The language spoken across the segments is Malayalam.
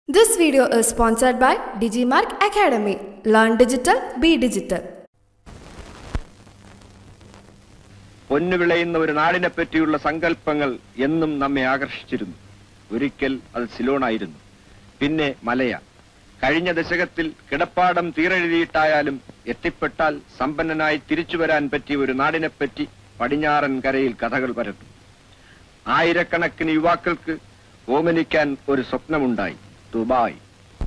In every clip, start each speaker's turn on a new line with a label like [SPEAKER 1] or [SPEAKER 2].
[SPEAKER 1] This video is sponsored by Digimark Academy. Learn digital, be digital.
[SPEAKER 2] പൊന്നുവിളയുന്ന ഒരു നാടിനെ പറ്റിയുള്ള സങ്കല്പങ്ങൾ എന്നും നമ്മെ ആകർഷിച്ചിരുന്നു ഒരിക്കൽ അത് സിലോണായിരുന്നു പിന്നെ മലയ കഴിഞ്ഞ ദശകത്തിൽ കിടപ്പാടം തീരെഴുതിയിട്ടായാലും എത്തിപ്പെട്ടാൽ സമ്പന്നനായി തിരിച്ചു വരാൻ പറ്റിയ ഒരു നാടിനെപ്പറ്റി പടിഞ്ഞാറൻ കരയിൽ കഥകൾ പരത്തും ആയിരക്കണക്കിന് യുവാക്കൾക്ക് ഓമനിക്കാൻ ഒരു സ്വപ്നമുണ്ടായി ദുബായ്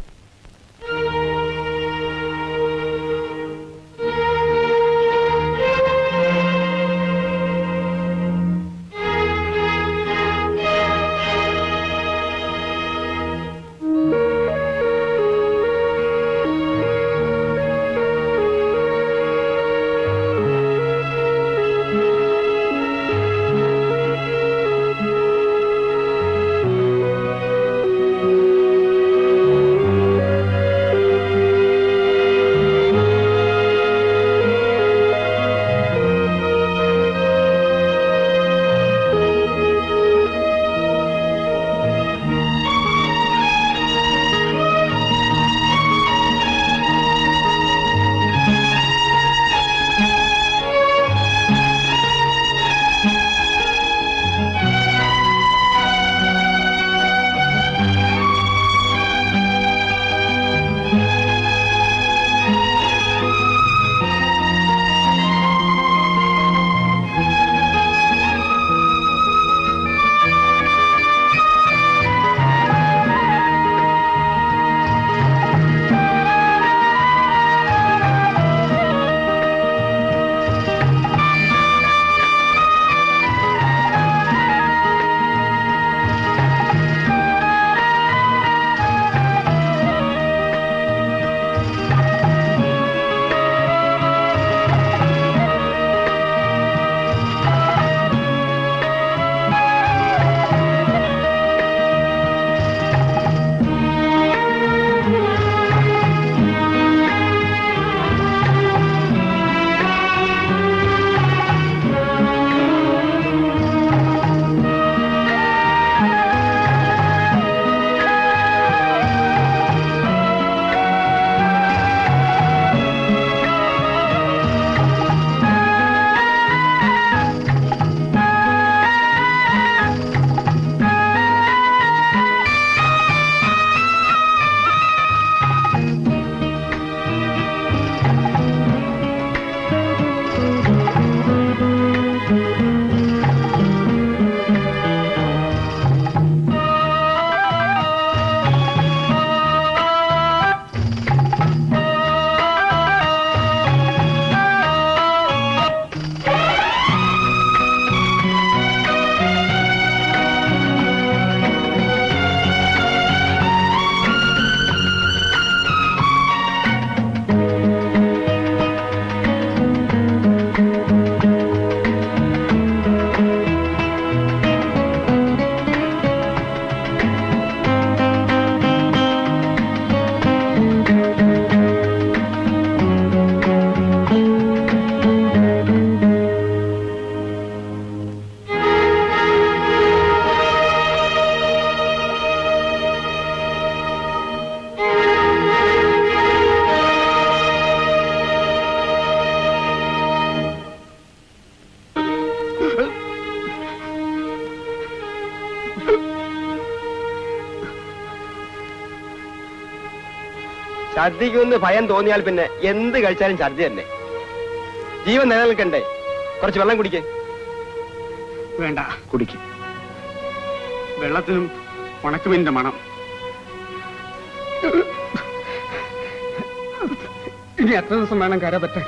[SPEAKER 3] ഛർദിക്കുമെന്ന് ഭയം തോന്നിയാൽ പിന്നെ എന്ത് കഴിച്ചാലും ഛർദി തന്നെ ജീവൻ നിലനിൽക്കണ്ടേ കുറച്ച് വെള്ളം കുടിക്കേ
[SPEAKER 4] വേണ്ട
[SPEAKER 2] കുടിക്കും
[SPEAKER 4] വെള്ളത്തിനും ഉണക്കുമീനിന്റെ മണം ഇനി എത്ര ദിവസം വേണം കര പറ്റാൻ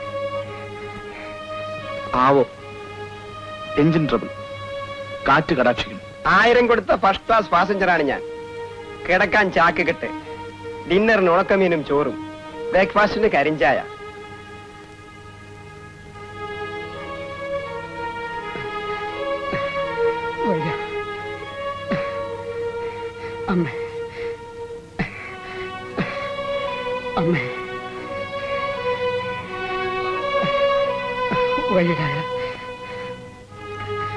[SPEAKER 2] ആവോ എഞ്ചിൻ ട്രബിൾ കാറ്റ് കടാക്ഷിക്കുന്നു
[SPEAKER 3] ആയിരം കൊടുത്ത ഫസ്റ്റ് ക്ലാസ് പാസഞ്ചറാണ് ഞാൻ കിടക്കാൻ ചാക്ക് കെട്ട് ഡിന്നറിന് ഉണക്കമീനും ചോറും ബ്രേക്ക്ഫാസ്റ്റിന് കരിഞ്ചായ
[SPEAKER 4] വയ്യ അമ്മേ അമ്മേ വയ്യ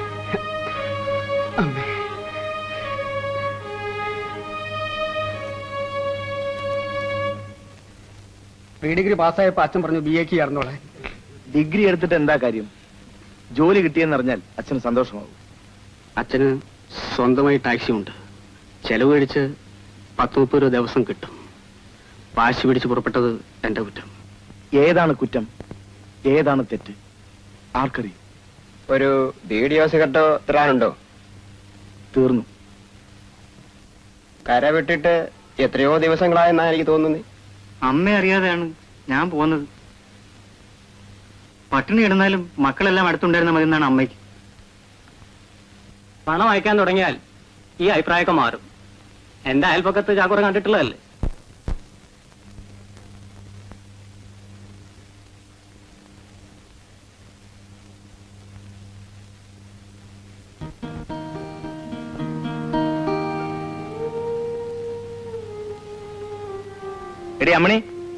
[SPEAKER 4] അമ്മേ പ്രീ ഡിഗ്രി പാസ്സായപ്പോ അച്ഛൻ പറഞ്ഞു ബി എക്ക് ചേർന്നോളെ
[SPEAKER 5] ഡിഗ്രി എടുത്തിട്ട് എന്താ കാര്യം ജോലി കിട്ടിയെന്നറിഞ്ഞാൽ അച്ഛന് സന്തോഷമാവും
[SPEAKER 4] അച്ഛന് സ്വന്തമായി ടാക്സി ഉണ്ട് ചെലവ് കഴിച്ച് പത്ത് മുപ്പത് രൂപ ദിവസം കിട്ടും വാശി പിടിച്ച് പുറപ്പെട്ടത് എന്റെ കുറ്റം
[SPEAKER 5] ഏതാണ് കുറ്റം ഏതാണ് തെറ്റ് ആർക്കറിയും
[SPEAKER 3] ഒരു വീഡിയോ സിഗരറ്റോ തരാനുണ്ടോ
[SPEAKER 5] തീർന്നു
[SPEAKER 3] കര വിട്ടിട്ട് എത്രയോ ദിവസങ്ങളായെന്നാണ് എനിക്ക് തോന്നുന്നത്
[SPEAKER 6] അമ്മ അറിയാതെയാണ് ഞാൻ പോകുന്നത് പട്ടിണി കിടന്നാലും മക്കളെല്ലാം അടുത്തുണ്ടായിരുന്ന മതി എന്നാണ് അമ്മയ്ക്ക്
[SPEAKER 4] പണം അയക്കാൻ തുടങ്ങിയാൽ ഈ അഭിപ്രായമൊക്കെ മാറും എന്റെ അയൽപ്പക്കത്ത് ചാക്കുറ കണ്ടിട്ടുള്ളതല്ലേ
[SPEAKER 5] എടി അമ്മണി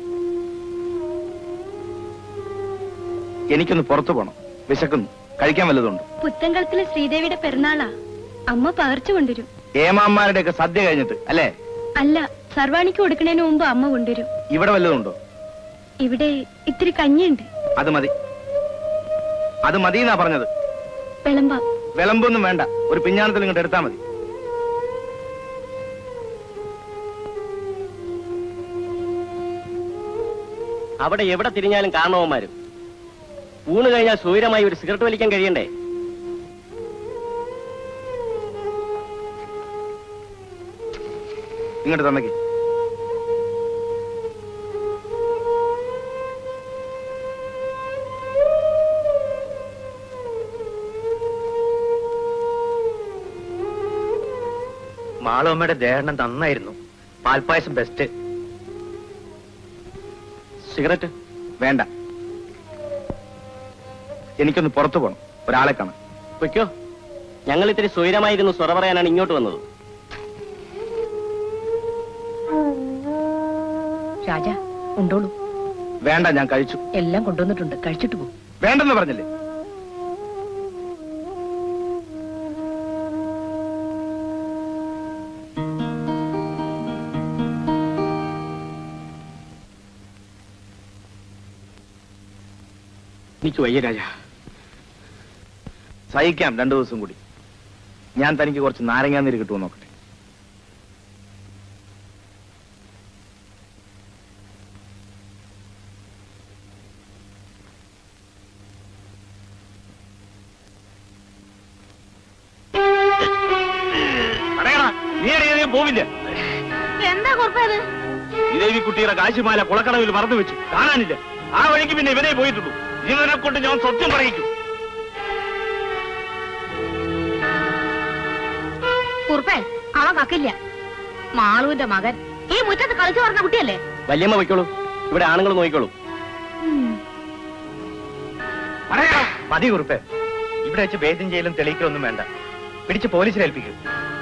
[SPEAKER 5] എനിക്കൊന്ന് പുറത്തു പോണം വിശക്കുന്നു കഴിക്കാൻ വല്ലതുണ്ട്
[SPEAKER 7] പുത്തൻകുളത്തിലെ ശ്രീദേവിയുടെ പെരുന്നാളാ അമ്മ പകർച്ചു കൊണ്ടുവരും
[SPEAKER 5] ഏമാന്മാരുടെ ഒക്കെ സദ്യ കഴിഞ്ഞിട്ട് അല്ലേ
[SPEAKER 7] അല്ല സർവാണിക്ക് കൊടുക്കണേന് മുമ്പ് അമ്മ കൊണ്ടുവരും
[SPEAKER 5] ഇവിടെ വല്ലതുണ്ടോ
[SPEAKER 7] ഇവിടെ ഇത്തിരി കഞ്ഞിയുണ്ട്
[SPEAKER 5] അത് മതി അത് മതി എന്നാ പറഞ്ഞത്
[SPEAKER 7] വിളമ്പ
[SPEAKER 5] വിളമ്പൊന്നും വേണ്ട ഒരു പിഞ്ഞാണത്തിൽ ഇങ്ങോട്ട് എടുത്താൽ മതി
[SPEAKER 6] അവിടെ എവിടെ തിരിഞ്ഞാലും കാരണവന്മാരും ഊണ് കഴിഞ്ഞാൽ സൂര്യമായി ഒരു സിഗരറ്റ് വലിക്കാൻ കഴിയണ്ടേ
[SPEAKER 5] ഇങ്ങോട്ട് തന്നേക്ക്
[SPEAKER 6] മാളമ്മയുടെ ദേഹണം നന്നായിരുന്നു പാൽപ്പായസം ബെസ്റ്റ്
[SPEAKER 5] സിഗരറ്റ് വേണ്ട എനിക്കൊന്ന് പുറത്തു പോണം ഒരാളെ കാണാൻ
[SPEAKER 6] പൊയ്ക്കോ ഞങ്ങൾ ഇത്തിരി സ്വൈരമായിരുന്നു സ്വറ പറയാനാണ് ഇങ്ങോട്ട് വന്നത്
[SPEAKER 8] രാജ ഉണ്ടോളൂ
[SPEAKER 5] വേണ്ട ഞാൻ കഴിച്ചു
[SPEAKER 8] എല്ലാം കൊണ്ടുവന്നിട്ടുണ്ട് കഴിച്ചിട്ട് പോകും
[SPEAKER 5] വേണ്ടെന്ന് പറഞ്ഞില്ലേ
[SPEAKER 4] എനിക്ക് വയ്യ രാജ
[SPEAKER 5] സഹിക്കാം രണ്ടു ദിവസം കൂടി ഞാൻ തനിക്ക് കുറച്ച് നാരങ്ങാനീര് കിട്ടുമോ നോക്കട്ടെ
[SPEAKER 6] പറയടാ, നീ എവിടെയും പോവില്ല
[SPEAKER 7] എന്താ കുഴപ്പത്
[SPEAKER 6] ഇതേവി കുട്ടിയുടെ കാശിമാല കുളക്കടവിൽ മറന്നു വെച്ചു കാണാനില്ല ആ വഴിക്ക് പിന്നെ ഇവനെ പോയിട്ടുള്ളൂ ഇവനെ കൊണ്ട് ഞാൻ സത്യം പറയിക്കും
[SPEAKER 7] കുറുപ്പേ അവൻ കക്കില്ല മാളുവിന്റെ മകൻ ഈ മുറ്റത്ത് കളിച്ചു പറഞ്ഞ കുട്ടിയല്ലേ
[SPEAKER 6] വല്യമ്മ വയ്ക്കോളൂ ഇവിടെ ആണുങ്ങൾ നോക്കിക്കോളൂ
[SPEAKER 5] മതി കുറിപ്പേ ഇവിടെ വെച്ച് ഭേദം ചെയ്യലും തെളിയിക്കലൊന്നും വേണ്ട പിടിച്ച് പോലീസിൽ ഏൽപ്പിക്കും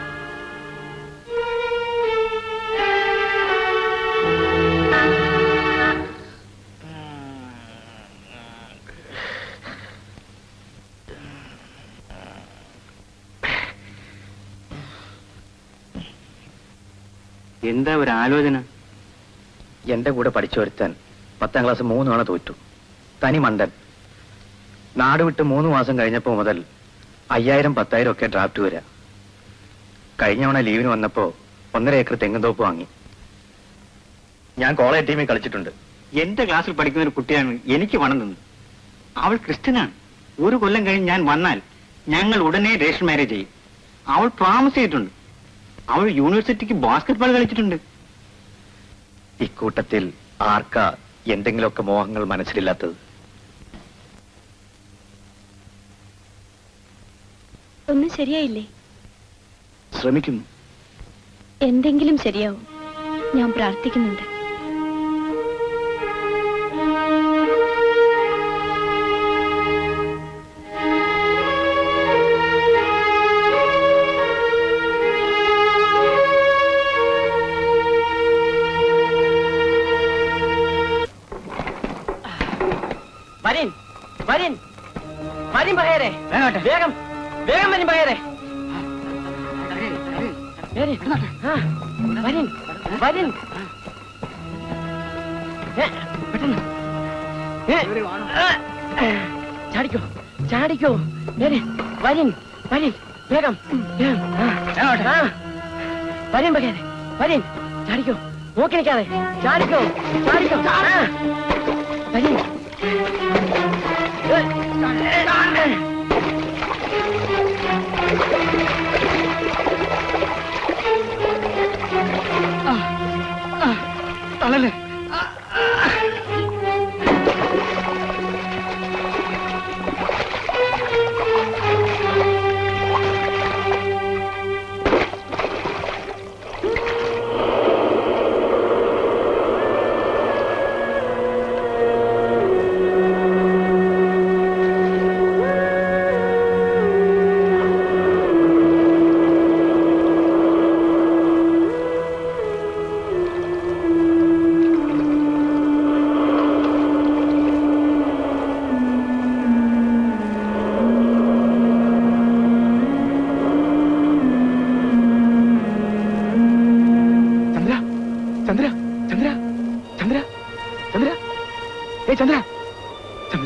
[SPEAKER 6] എന്താ ഒരു ആലോചന
[SPEAKER 5] എന്റെ കൂടെ പഠിച്ചു വരുത്താൻ പത്താം ക്ലാസ് മൂന്ന് തവണ തോറ്റു തനി മണ്ടൻ നാട് വിട്ട് മൂന്ന് മാസം കഴിഞ്ഞപ്പോ മുതൽ അയ്യായിരം പത്തായിരം ഒക്കെ ഡ്രാഫ്റ്റ് വരാ കഴിഞ്ഞ തവണ ലീവിന് വന്നപ്പോ ഒന്നര ഏക്കർ തെങ്ങുംതോപ്പ് വാങ്ങി ഞാൻ കോളേജ് ടീമിൽ കളിച്ചിട്ടുണ്ട്
[SPEAKER 6] എന്റെ ക്ലാസ്സിൽ പഠിക്കുന്ന ഒരു കുട്ടിയാണ് എനിക്ക് പണം തന്നത് അവൾ ക്രിസ്ത്യനാണ് ഒരു കൊല്ലം കഴിഞ്ഞ് ഞാൻ വന്നാൽ ഞങ്ങൾ ഉടനെ രജിസ്റ്റർ മാരേജ് ചെയ്യും അവൾ പ്രോമിസ് ചെയ്തിട്ടുണ്ട് അവൾ യൂണിവേഴ്സിറ്റിക്ക് ബാസ്കറ്റ്ബോൾ കളിച്ചിട്ടുണ്ട്
[SPEAKER 5] ഇക്കൂട്ടത്തിൽ ആർക്കാ എന്തെങ്കിലുമൊക്കെ മോഹങ്ങൾ മനസ്സിലില്ലാത്തത്
[SPEAKER 7] ഒന്നും ശരിയായില്ലേ
[SPEAKER 5] ശ്രമിക്കുന്നു
[SPEAKER 7] എന്തെങ്കിലും ശരിയാവും ഞാൻ പ്രാർത്ഥിക്കുന്നുണ്ട്
[SPEAKER 6] വരിൻ വരിൻ വരിൻ പകരെ വേഗം വേഗം വരിൻ പകരെ വരിൻ വരിൻ
[SPEAKER 9] ഏ, പെട്ടെന്ന് ഏ, ഏ, ചാടിക്കോ ചാടിക്കോ വരി വരിൻ വരിൻ വേഗം വേഗം. ആ, ആ. വരിൻ ബഗേരെ വരിൻ ചാടിക്കോ നോക്കി നിൽക്കാതെ ചാടിക്കോ ചാടിക്കോ ആ. വരിൻ ഏ, ഏ, ഏ.
[SPEAKER 6] തളല് ചന്ദ്ര ചന്ദ്ര ചന്ദ്ര ചന്ദ്ര ചന്ദ്ര ഏ ചന്ദ്ര ചന്ദ്ര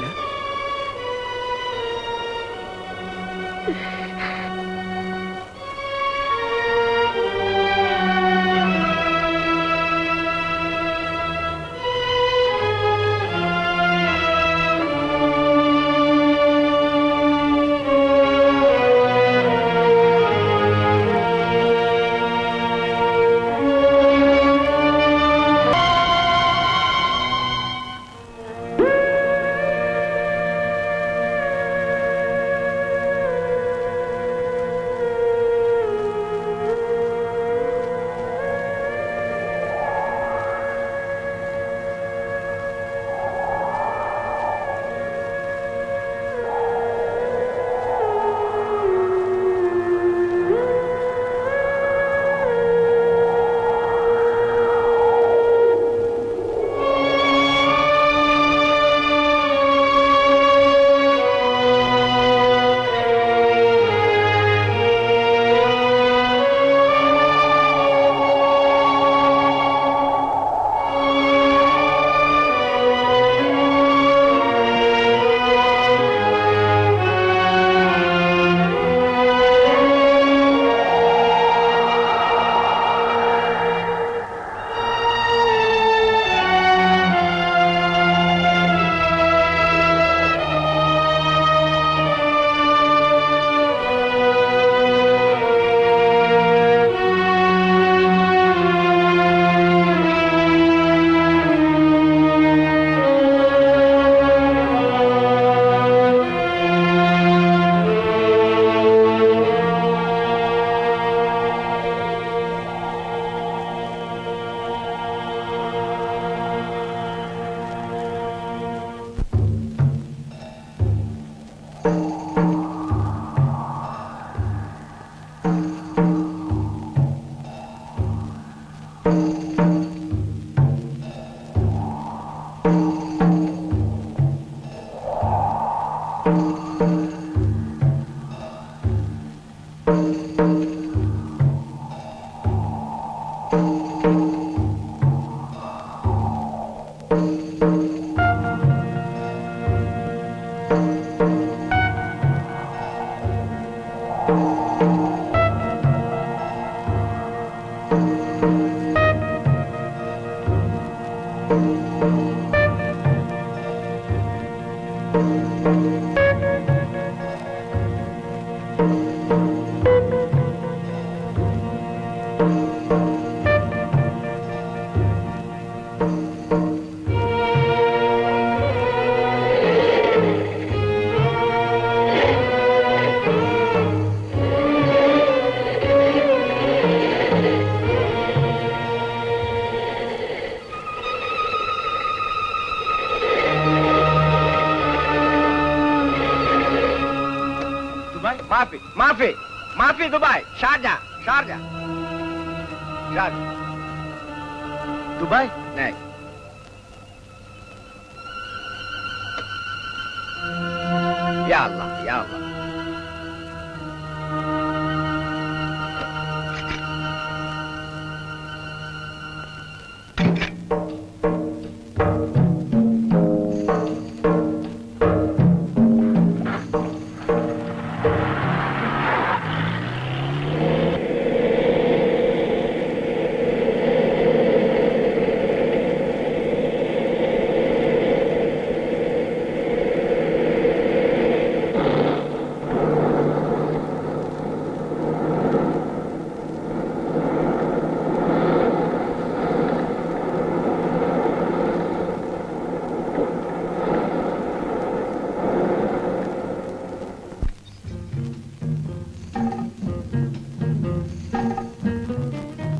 [SPEAKER 3] ദുബായ് മാഫി മാഫി മാഫി Dubai Sharjah Sharjah Sharjah Dubai
[SPEAKER 2] نعم يا الله يا الله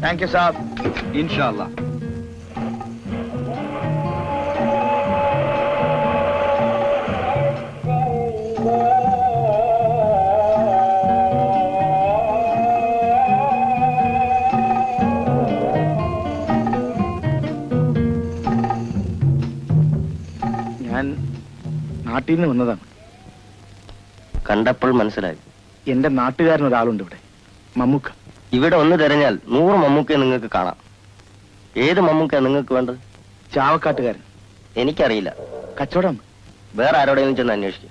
[SPEAKER 5] thank you സാബ്
[SPEAKER 2] ഇൻഷാല്ല
[SPEAKER 5] ഞാൻ നാട്ടിൽ നിന്ന് വന്നതാണ്
[SPEAKER 10] കണ്ടപ്പോൾ മനസ്സിലായി
[SPEAKER 5] എന്റെ നാട്ടുകാരൻ ഒരാളുണ്ട് ഇവിടെ മമ്മൂക്ക
[SPEAKER 10] ഇവിടെ ഒന്ന് തിരഞ്ഞാൽ നൂറ് മമ്മൂക്കയെ നിങ്ങൾക്ക് കാണാം ഏത് മമ്മൂക്കയാണ് നിങ്ങൾക്ക് വേണ്ടത്
[SPEAKER 5] ചാവക്കാട്ടുകാരൻ
[SPEAKER 10] എനിക്കറിയില്ല
[SPEAKER 5] കച്ചവടം
[SPEAKER 10] വേറെ ആരോടെങ്കിലും ചെന്ന് അന്വേഷിക്കും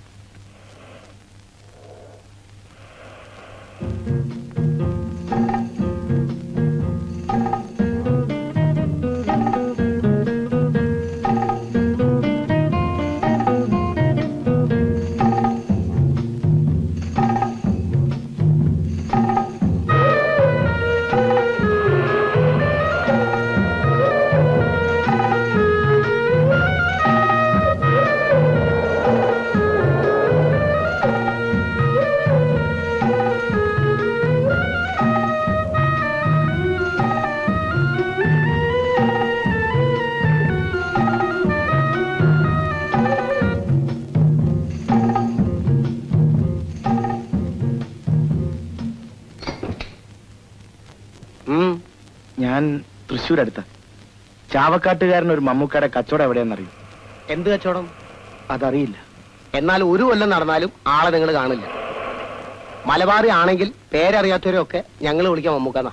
[SPEAKER 5] ഞാൻ തൃശ്ശൂർ അടുത്ത ചാവക്കാട്ടുകാരൻ ഒരു മമ്മൂക്കയുടെ കച്ചവടം എവിടെയെന്നറിയും
[SPEAKER 3] എന്ത് കച്ചവടം
[SPEAKER 5] അതറിയില്ല
[SPEAKER 3] എന്നാൽ ഒരു കൊല്ലം നടന്നാലും ആളെ നിങ്ങൾ കാണില്ല മലബാറി ആണെങ്കിൽ പേരറിയാത്തവരൊക്കെ ഞങ്ങൾ വിളിക്കാം മമ്മൂക്കന്നാ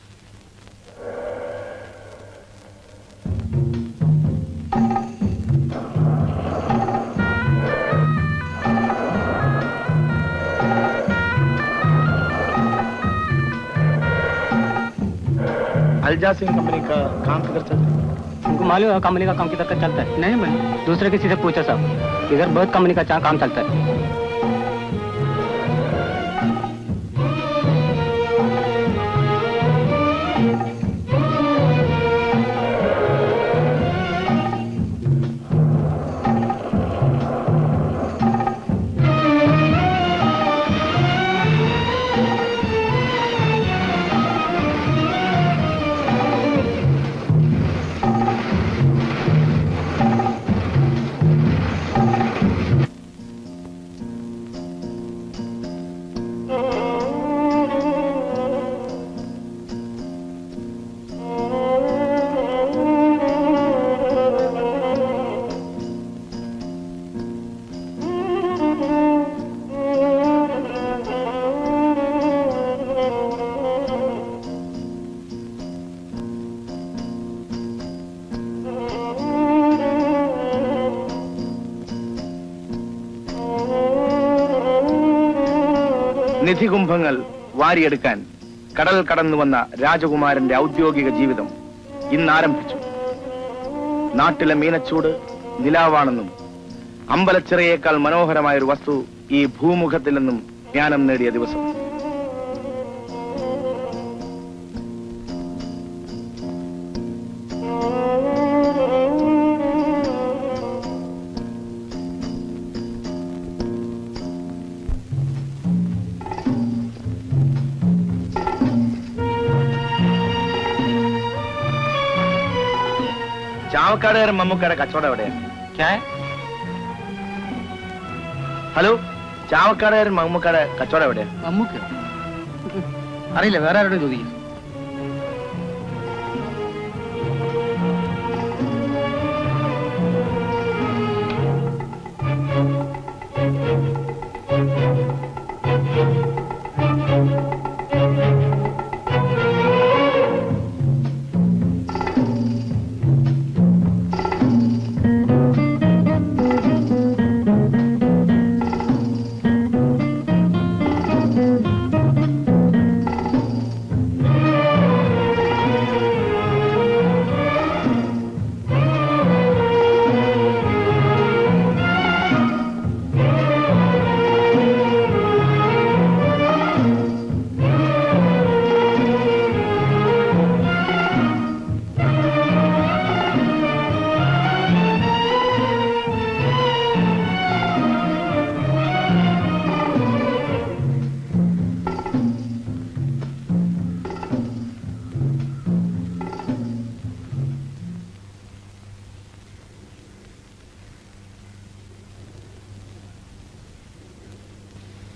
[SPEAKER 5] अलजासिन कंपनी का काम किधर चल रहा है
[SPEAKER 4] उनको मालूम है कंपनी का काम किधर का चलता है नहीं मैं दूसरे किसी से पूछा साहब इधर बहुत कंपनी का चा- काम चलता है
[SPEAKER 5] നിധികുംഭങ്ങൾ വാരിയെടുക്കാൻ കടൽ കടന്നു വന്ന രാജകുമാരന്റെ ഔദ്യോഗിക ജീവിതം ഇന്ന് ആരംഭിച്ചു നാട്ടിലെ മീനച്ചൂട് നിലാവാണെന്നും അമ്പലച്ചിറയേക്കാൾ മനോഹരമായ ഒരു വസ്തു ഈ ഭൂമുഖത്തിൽ നിന്നും ജ്ഞാനം നേടിയ ദിവസം ചാവക്കാടുകാരൻ മമ്മൂക്കയുടെ കച്ചവടം എവിടെയാണ് ഹലോ ചാവക്കാടുകാരൻ മമ്മൂക്കയുടെ കച്ചവടം എവിടെയാണ്
[SPEAKER 4] മമ്മൂക്ക അറിയില്ല വേറെ ആരോടും ചോദിക്കും
[SPEAKER 5] ആ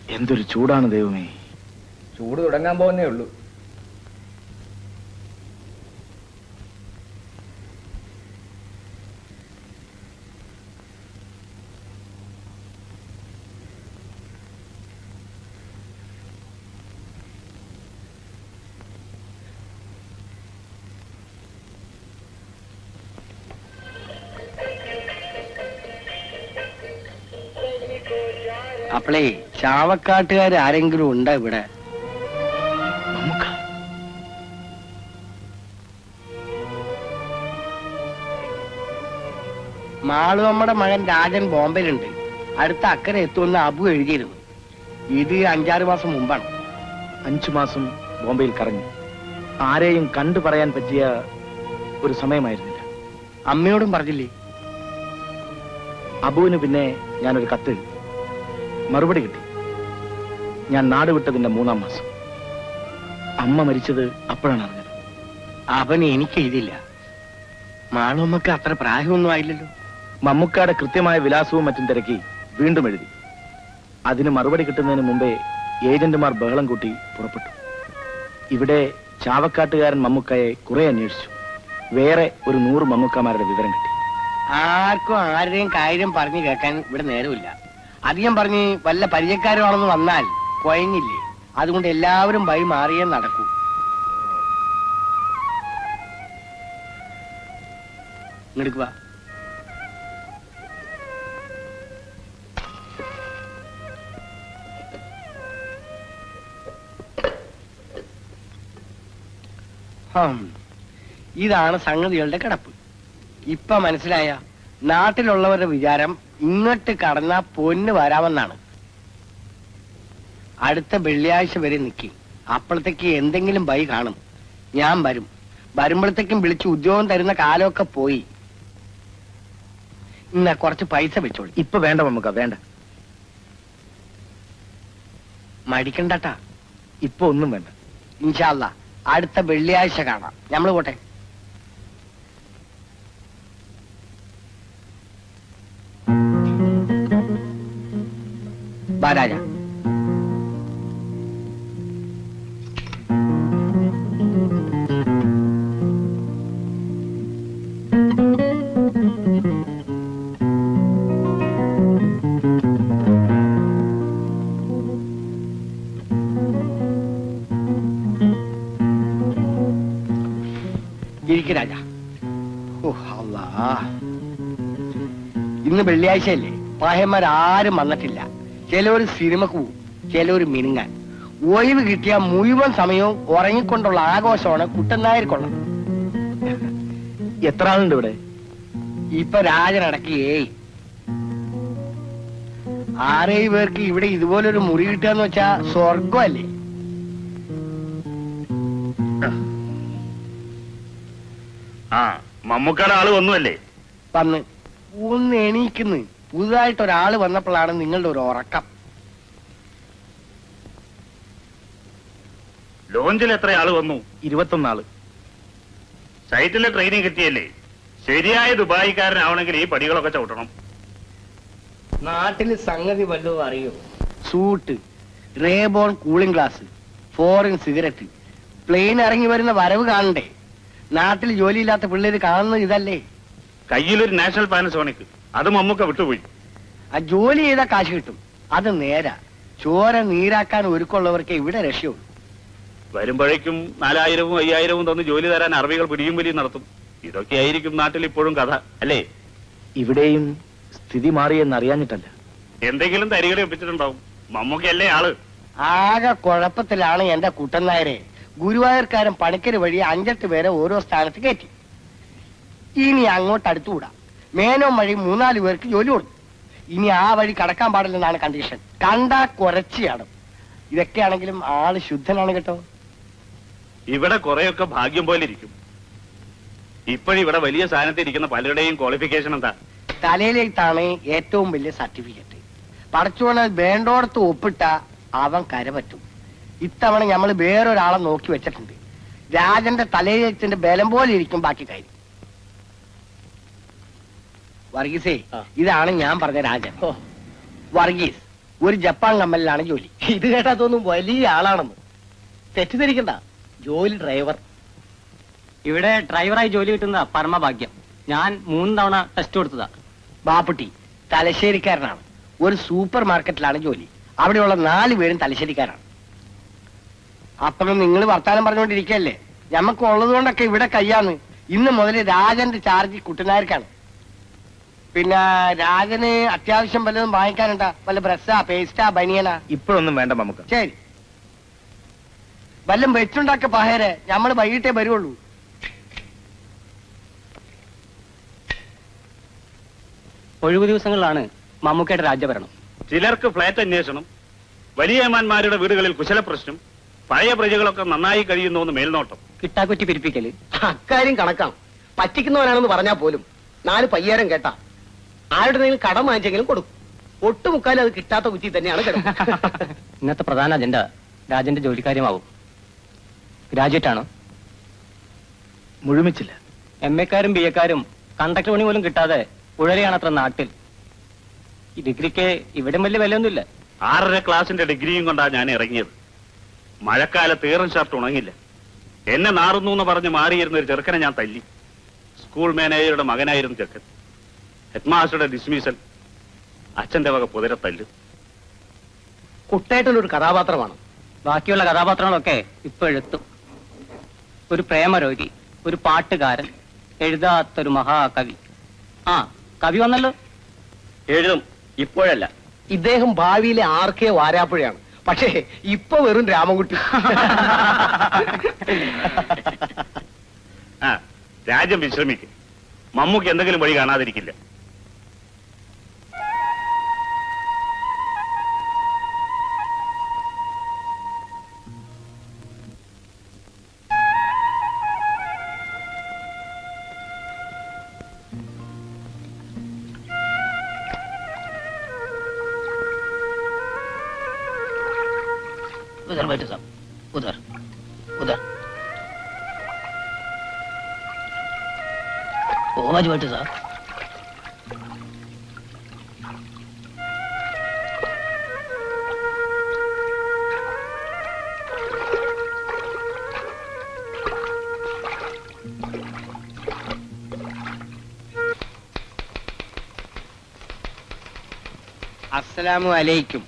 [SPEAKER 6] എന്തൊരു ചൂടാണ് ദൈവമേ
[SPEAKER 11] ചൂട് തുടങ്ങാൻ പോകുന്നേ ഉള്ളൂ
[SPEAKER 9] അപ്പളേ ചാവക്കാട്ടുകാർ ആരെങ്കിലും ഉണ്ടോ ഇവിടെ മാളുവമ്മയുടെ മകൻ രാജൻ ബോംബെയിലുണ്ട് അടുത്ത അക്കരെ എത്തുമെന്ന് അബു എഴുതിയിരുന്നു ഇത് അഞ്ചാറ് മാസം മുമ്പാണ്
[SPEAKER 6] അഞ്ചു മാസം ബോംബെയിൽ കറങ്ങി ആരെയും കണ്ടു പറയാൻ പറ്റിയ ഒരു സമയമായിരുന്നില്ല
[SPEAKER 9] അമ്മയോടും പറഞ്ഞില്ലേ
[SPEAKER 6] അബുവിന് പിന്നെ ഞാനൊരു കത്ത് എഴുതി മറുപടി കിട്ടി ഞാൻ നാട് വിട്ടതിന്റെ മൂന്നാം മാസം അമ്മ മരിച്ചത് അപ്പോഴാണ് അറിഞ്ഞത്
[SPEAKER 9] അവൻ എനിക്ക് എഴുതില്ല മാളുവമ്മക്ക് അത്ര പ്രായമൊന്നും ആയില്ലല്ലോ
[SPEAKER 6] മമ്മൂക്കാടെ കൃത്യമായ വിലാസവും മറ്റും തിരക്കി വീണ്ടും എഴുതി അതിന് മറുപടി കിട്ടുന്നതിന് മുമ്പേ ഏജന്റുമാർ ബഹളം കൂട്ടി പുറപ്പെട്ടു ഇവിടെ ചാവക്കാട്ടുകാരൻ മമ്മൂക്കയെ കുറെ അന്വേഷിച്ചു വേറെ ഒരു നൂറ് മമ്മൂക്കമാരുടെ വിവരം കിട്ടി
[SPEAKER 9] ആർക്കും ആരുടെയും കാര്യം പറഞ്ഞു കേൾക്കാൻ ഇവിടെ നേരമില്ല അധികം പറഞ്ഞ് വല്ല പരിചയക്കാരുമാണെന്ന് വന്നാൽ കൊയങ്ങില്ലേ അതുകൊണ്ട് എല്ലാവരും വഴി മാറിയേ നടക്കൂ ഇങ്ങോട്ട് വാ ഹം. ഇതാണ് സംഗതികളുടെ കിടപ്പ് ഇപ്പൊ മനസ്സിലായ നാട്ടിലുള്ളവരുടെ വിചാരം ഇങ്ങോട്ട് കടന്നാ പൊന്ന് വരാമെന്നാണ് അടുത്ത വെള്ളിയാഴ്ച വരെ നിൽക്കും അപ്പോഴത്തേക്ക് എന്തെങ്കിലും ബൈ കാണും ഞാൻ വരും വരുമ്പോഴത്തേക്കും വിളിച്ച് ഉദ്യോഗം തരുന്ന കാലമൊക്കെ പോയി ഇന്ന കുറച്ച് പൈസ വെച്ചോളി
[SPEAKER 6] ഇപ്പൊ വേണ്ട മമ്മൂക്ക വേണ്ട
[SPEAKER 9] മടിക്കണ്ടട്ടാ
[SPEAKER 6] ഇപ്പൊ ഒന്നും വേണ്ട
[SPEAKER 9] ഇൻഷാല്ല അടുത്ത വെള്ളിയാഴ്ച കാണാം ഞമ്മള് പോട്ടെ വാ രാജ ഇരിക്ക് രാജ ഓ അല്ലാ ഇന്ന് വെള്ളിയാഴ്ചയല്ലേ പാഹന്മാരാരും വന്നിട്ടില്ല ചിലവര് സിനിമക്ക് പോവും ചിലവര് മിനുങ്ങാൻ ഒഴിവ് കിട്ടിയ മുഴുവൻ സമയവും ഉറങ്ങിക്കൊണ്ടുള്ള ആഘോഷമാണ് കുട്ടനായർക്കുള്ളത്
[SPEAKER 6] എത്ര ആളുണ്ട് ഇവിടെ
[SPEAKER 9] ഇപ്പൊ രാജനടക്കി ഏയ് ആറേഴ് പേർക്ക് ഇവിടെ ഇതുപോലൊരു മുറി കിട്ടുക വെച്ചാ സ്വർഗമല്ലേ
[SPEAKER 12] ആ മമ്മൂക്കാടെ ആള് വന്നുവല്ലേ
[SPEAKER 9] വന്ന് ഒന്ന് എണീക്കുന്നു പുതുതായിട്ട് ഒരാള് വന്നപ്പോഴാണ് നിങ്ങളുടെ ഒരു ഉറക്കം
[SPEAKER 12] ലോഞ്ചിൽ എത്ര ആള് വന്നു
[SPEAKER 6] ഇരുപത്തൊന്നാള്
[SPEAKER 12] സൈറ്റിലെ ട്രെയിനിങ് കിട്ടിയല്ലേ ശരിയായ ദുബായിക്കാരനാവണമെങ്കിൽ ഈ പടികളൊക്കെ ചവിട്ടണം
[SPEAKER 9] നാട്ടില് സംഗതി വല്ലതും അറിയോ suit Rayban cooling glass foreign cigarette plane ഇറങ്ങി വരുന്ന വരവ് കാണണ്ടേ നാട്ടിൽ ജോലിയില്ലാത്ത പിള്ളേര് കാണുന്നത് ഇതല്ലേ
[SPEAKER 12] കയ്യിലൊരു നാഷണൽ പാനസോണിക് അത് മമ്മൂക്ക വിട്ടുപോയി
[SPEAKER 9] ആ ജോലി ചെയ്താൽ കാശ് കിട്ടും അത് നേരാ ചോര നീരാക്കാൻ ഒരുക്കമുള്ളവർക്ക് ഇവിടെ രക്ഷയുള്ളൂ
[SPEAKER 12] വരുമ്പോഴേക്കും നാലായിരവും അയ്യായിരവും തന്ന് ജോലി തരാൻ അറബികൾ പിടിയും വലിയും നടത്തും ഇതൊക്കെയായിരിക്കും നാട്ടിൽ ഇപ്പോഴും കഥ അല്ലേ
[SPEAKER 6] ഇവിടെയും സ്ഥിതി മാറിയെന്ന് അറിയാഞ്ഞിട്ടല്ല
[SPEAKER 12] എന്തെങ്കിലും തരികളെ ഒപ്പിച്ചിട്ടുണ്ടാവും മമ്മൂക്കയല്ലേ ആള്
[SPEAKER 9] ആകെ കുഴപ്പത്തിലാണ് എന്റെ കുട്ടൻ നായരെ ഗുരുവായൂർക്കാരൻ പണിക്കര് വഴി അഞ്ചെട്ട് പേരെ ഓരോ സ്ഥാനത്ത് കയറ്റി ഇനി അങ്ങോട്ട് അടുത്തുകൂടാ മേനോൻ വഴി മൂന്നാല് പേർക്ക് ജോലി കൊടുത്തു ഇനി ആ വഴി കടക്കാൻ പാടില്ലെന്നാണ് കണ്ടീഷൻ കണ്ടാ കുറച്ചാണ് ഇതൊക്കെയാണെങ്കിലും ആള് ശുദ്ധനാണ് കേട്ടോ
[SPEAKER 12] ഇവിടെ കുറെയൊക്കെ ഭാഗ്യം പോലെ ഇരിക്കും ഇപ്പോഴിവിടെ വലിയ സ്ഥാനത്ത് ഇരിക്കുന്ന പലരുടെയും ക്വാളിഫിക്കേഷൻ എന്താ
[SPEAKER 9] തലയിലേക്കാണ് ഏറ്റവും വലിയ സർട്ടിഫിക്കറ്റ് പടച്ചോണ് വേണ്ടോടത്ത് ഒപ്പിട്ട അവൻ കരപറ്റും ഇത്തവണ നമ്മൾ വേറൊരാളെ നോക്കി വെച്ചിട്ടുണ്ട് രാജന്റെ തലയെഴുത്തിന്റെ ബലം പോലെ ഇരിക്കും ബാക്കി കാര്യം വർഗീസേ ഇതാണ് ഞാൻ പറഞ്ഞ രാജൻ വർഗീസ് ഒരു ജപ്പാൻ കമ്പനിയിലാണ് ജോലി
[SPEAKER 13] ഇത് കേട്ടാ തോന്നും വലിയ ആളാണെന്ന് തെറ്റിദ്ധരിക്കണ്ട ജോലി ഡ്രൈവർ
[SPEAKER 14] ഇവിടെ ഡ്രൈവറായി ജോലി കിട്ടുന്ന പരമഭാഗ്യം ഞാൻ മൂന്ന് തവണ ടെസ്റ്റ് കൊടുത്തതാ
[SPEAKER 9] ബാപ്പുട്ടി തലശ്ശേരിക്കാരനാണ് ഒരു സൂപ്പർ മാർക്കറ്റിലാണ് ജോലി അവിടെയുള്ള നാല് പേരും തലശ്ശേരിക്കാരാണ് അപ്പുറം നിങ്ങൾ വർത്താനം പറഞ്ഞുകൊണ്ടിരിക്കല്ലേ ഞമ്മക്ക് ഉള്ളത് കൊണ്ടൊക്കെ ഇവിടെ കയ്യാന്ന് ഇന്ന് മുതൽ രാജന്റെ ചാർജ് കുട്ടനാർക്കാണ് പിന്നെ രാജന് അത്യാവശ്യം വല്ലതും വാങ്ങിക്കാനുണ്ടാ വല്ല ബ്രസ്സാ പേസ്റ്റാ ബനിയനാ
[SPEAKER 2] ഇപ്പോഴൊന്നും വേണ്ട നമുക്ക്
[SPEAKER 9] ശരി വല്ലം വെച്ചുണ്ടാക്ക പഹേരെ ഞമ്മള് വൈകിട്ടേ വരുള്ളൂ
[SPEAKER 14] ഒഴിവു ദിവസങ്ങളിലാണ് മമ്മൂക്കയുടെ രാജ്യഭരണം
[SPEAKER 12] ചിലർക്ക് ഫ്ലാറ്റ് അന്വേഷണം വലിയമാന്മാരുടെ വീടുകളിൽ കുശലപ്രശ്നം പഴയ പ്രജകളൊക്കെ നന്നായി കഴിയുന്നു എന്ന് മേൽനോട്ടം
[SPEAKER 14] കിട്ടാക്കുറ്റി പിരിപ്പിക്കല്
[SPEAKER 13] അക്കാര്യം കണക്കാണ് പറ്റിക്കുന്നവനാണെന്ന് പറഞ്ഞാൽ പോലും നാല് പയ്യാരം കേട്ടാ ആരുടെ കടം വാങ്ങിച്ചെങ്കിലും കൊടുക്കും ഒട്ടുമുക്കാലും അത് കിട്ടാത്ത കുറ്റി തന്നെയാണ് കിടക്കുന്നത്
[SPEAKER 14] ഇന്നത്തെ പ്രധാന അജണ്ട രാജന്റെ ജോലിക്കാര്യമാവും ഗ്രാജുവേറ്റ് ആണോ
[SPEAKER 5] മുഴുമിച്ചില്ല
[SPEAKER 14] എം എക്കാരും ബി എക്കാരും കണ്ടക്ടർ പണി പോലും കിട്ടാതെ ഉഴലെയാണത്ര നാട്ടിൽ ഈ ഡിഗ്രിക്ക് ഇവിടെയും വലിയ വിലയൊന്നുമില്ല
[SPEAKER 12] ആറര ക്ലാസിന്റെ ഡിഗ്രിയും കൊണ്ടാണ് ഞാൻ ഇറങ്ങിയത് മഴക്കാലത്ത് ഏറൻ ഷർട്ട് ഉണങ്ങില്ല എന്നെ നാറുന്നു എന്ന് പറഞ്ഞ് മാറിയിരുന്ന ഒരു ചെറുക്കനെ ഞാൻ തല്ലി സ്കൂൾ മാനേജറുടെ മകനായിരുന്നു ചെറുക്കൻ ഹെഡ്മാസ്റ്ററുടെ ഡിസ്മിസൽ അച്ഛന്റെ വക പുതിര തല്ല്
[SPEAKER 13] കുട്ടേട്ടൻ ഒരു കഥാപാത്രമാണ്
[SPEAKER 14] ബാക്കിയുള്ള കഥാപാത്രങ്ങളൊക്കെ ഇപ്പൊ എഴുത്തും ഒരു പ്രേമരോഗി ഒരു പാട്ടുകാരൻ എഴുതാത്തൊരു മഹാകവി ആ കവി വന്നല്ലോ
[SPEAKER 13] എഴുതും ഇപ്പോഴല്ല ഇദ്ദേഹം ഭാവിയിലെ ആർക്കെ വാരാപ്പുഴയാണ് പക്ഷേ ഇപ്പൊ വെറും രാമൻകുട്ടി
[SPEAKER 12] ആ രാജ്യം വിശ്രമിക്കും മമ്മൂക്ക് എന്തെങ്കിലും വഴി കാണാതിരിക്കില്ല
[SPEAKER 13] उधर बैठो साहब उधर उधर वो आज बैठो साहब
[SPEAKER 9] അസ്സലാമു അലൈക്കും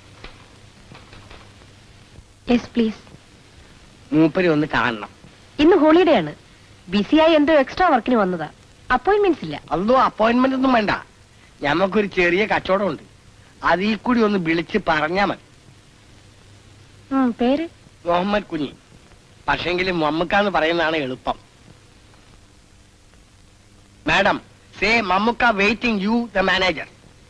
[SPEAKER 8] യെസ് പ്ലീസ്
[SPEAKER 9] മൂപ്പര് ഒന്ന് കാണണം
[SPEAKER 8] ഇന്ന് ഹോളിഡേ ആണ് ബിസിയായി എന്തോ എക്സ്ട്രാ വർക്കിന് വന്നതാ അപ്പോയിന്റ്മെന്റ്സ് ഇല്ല
[SPEAKER 9] അതോ അപ്പോയിന്റ്മെന്റ് ഒന്നും വേണ്ട ഞമ്മക്കൊരു ചെറിയ കച്ചവടമുണ്ട് അതിൽ കൂടി ഒന്ന് വിളിച്ച് പറഞ്ഞാ മതി
[SPEAKER 8] ഉം, പേര്
[SPEAKER 9] മുഹമ്മദ് കുഞ്ഞി പക്ഷെങ്കിൽ മമ്മുക്കാന്ന് പറയുന്നതാണ് എളുപ്പം madam say Mammukka waiting you the manager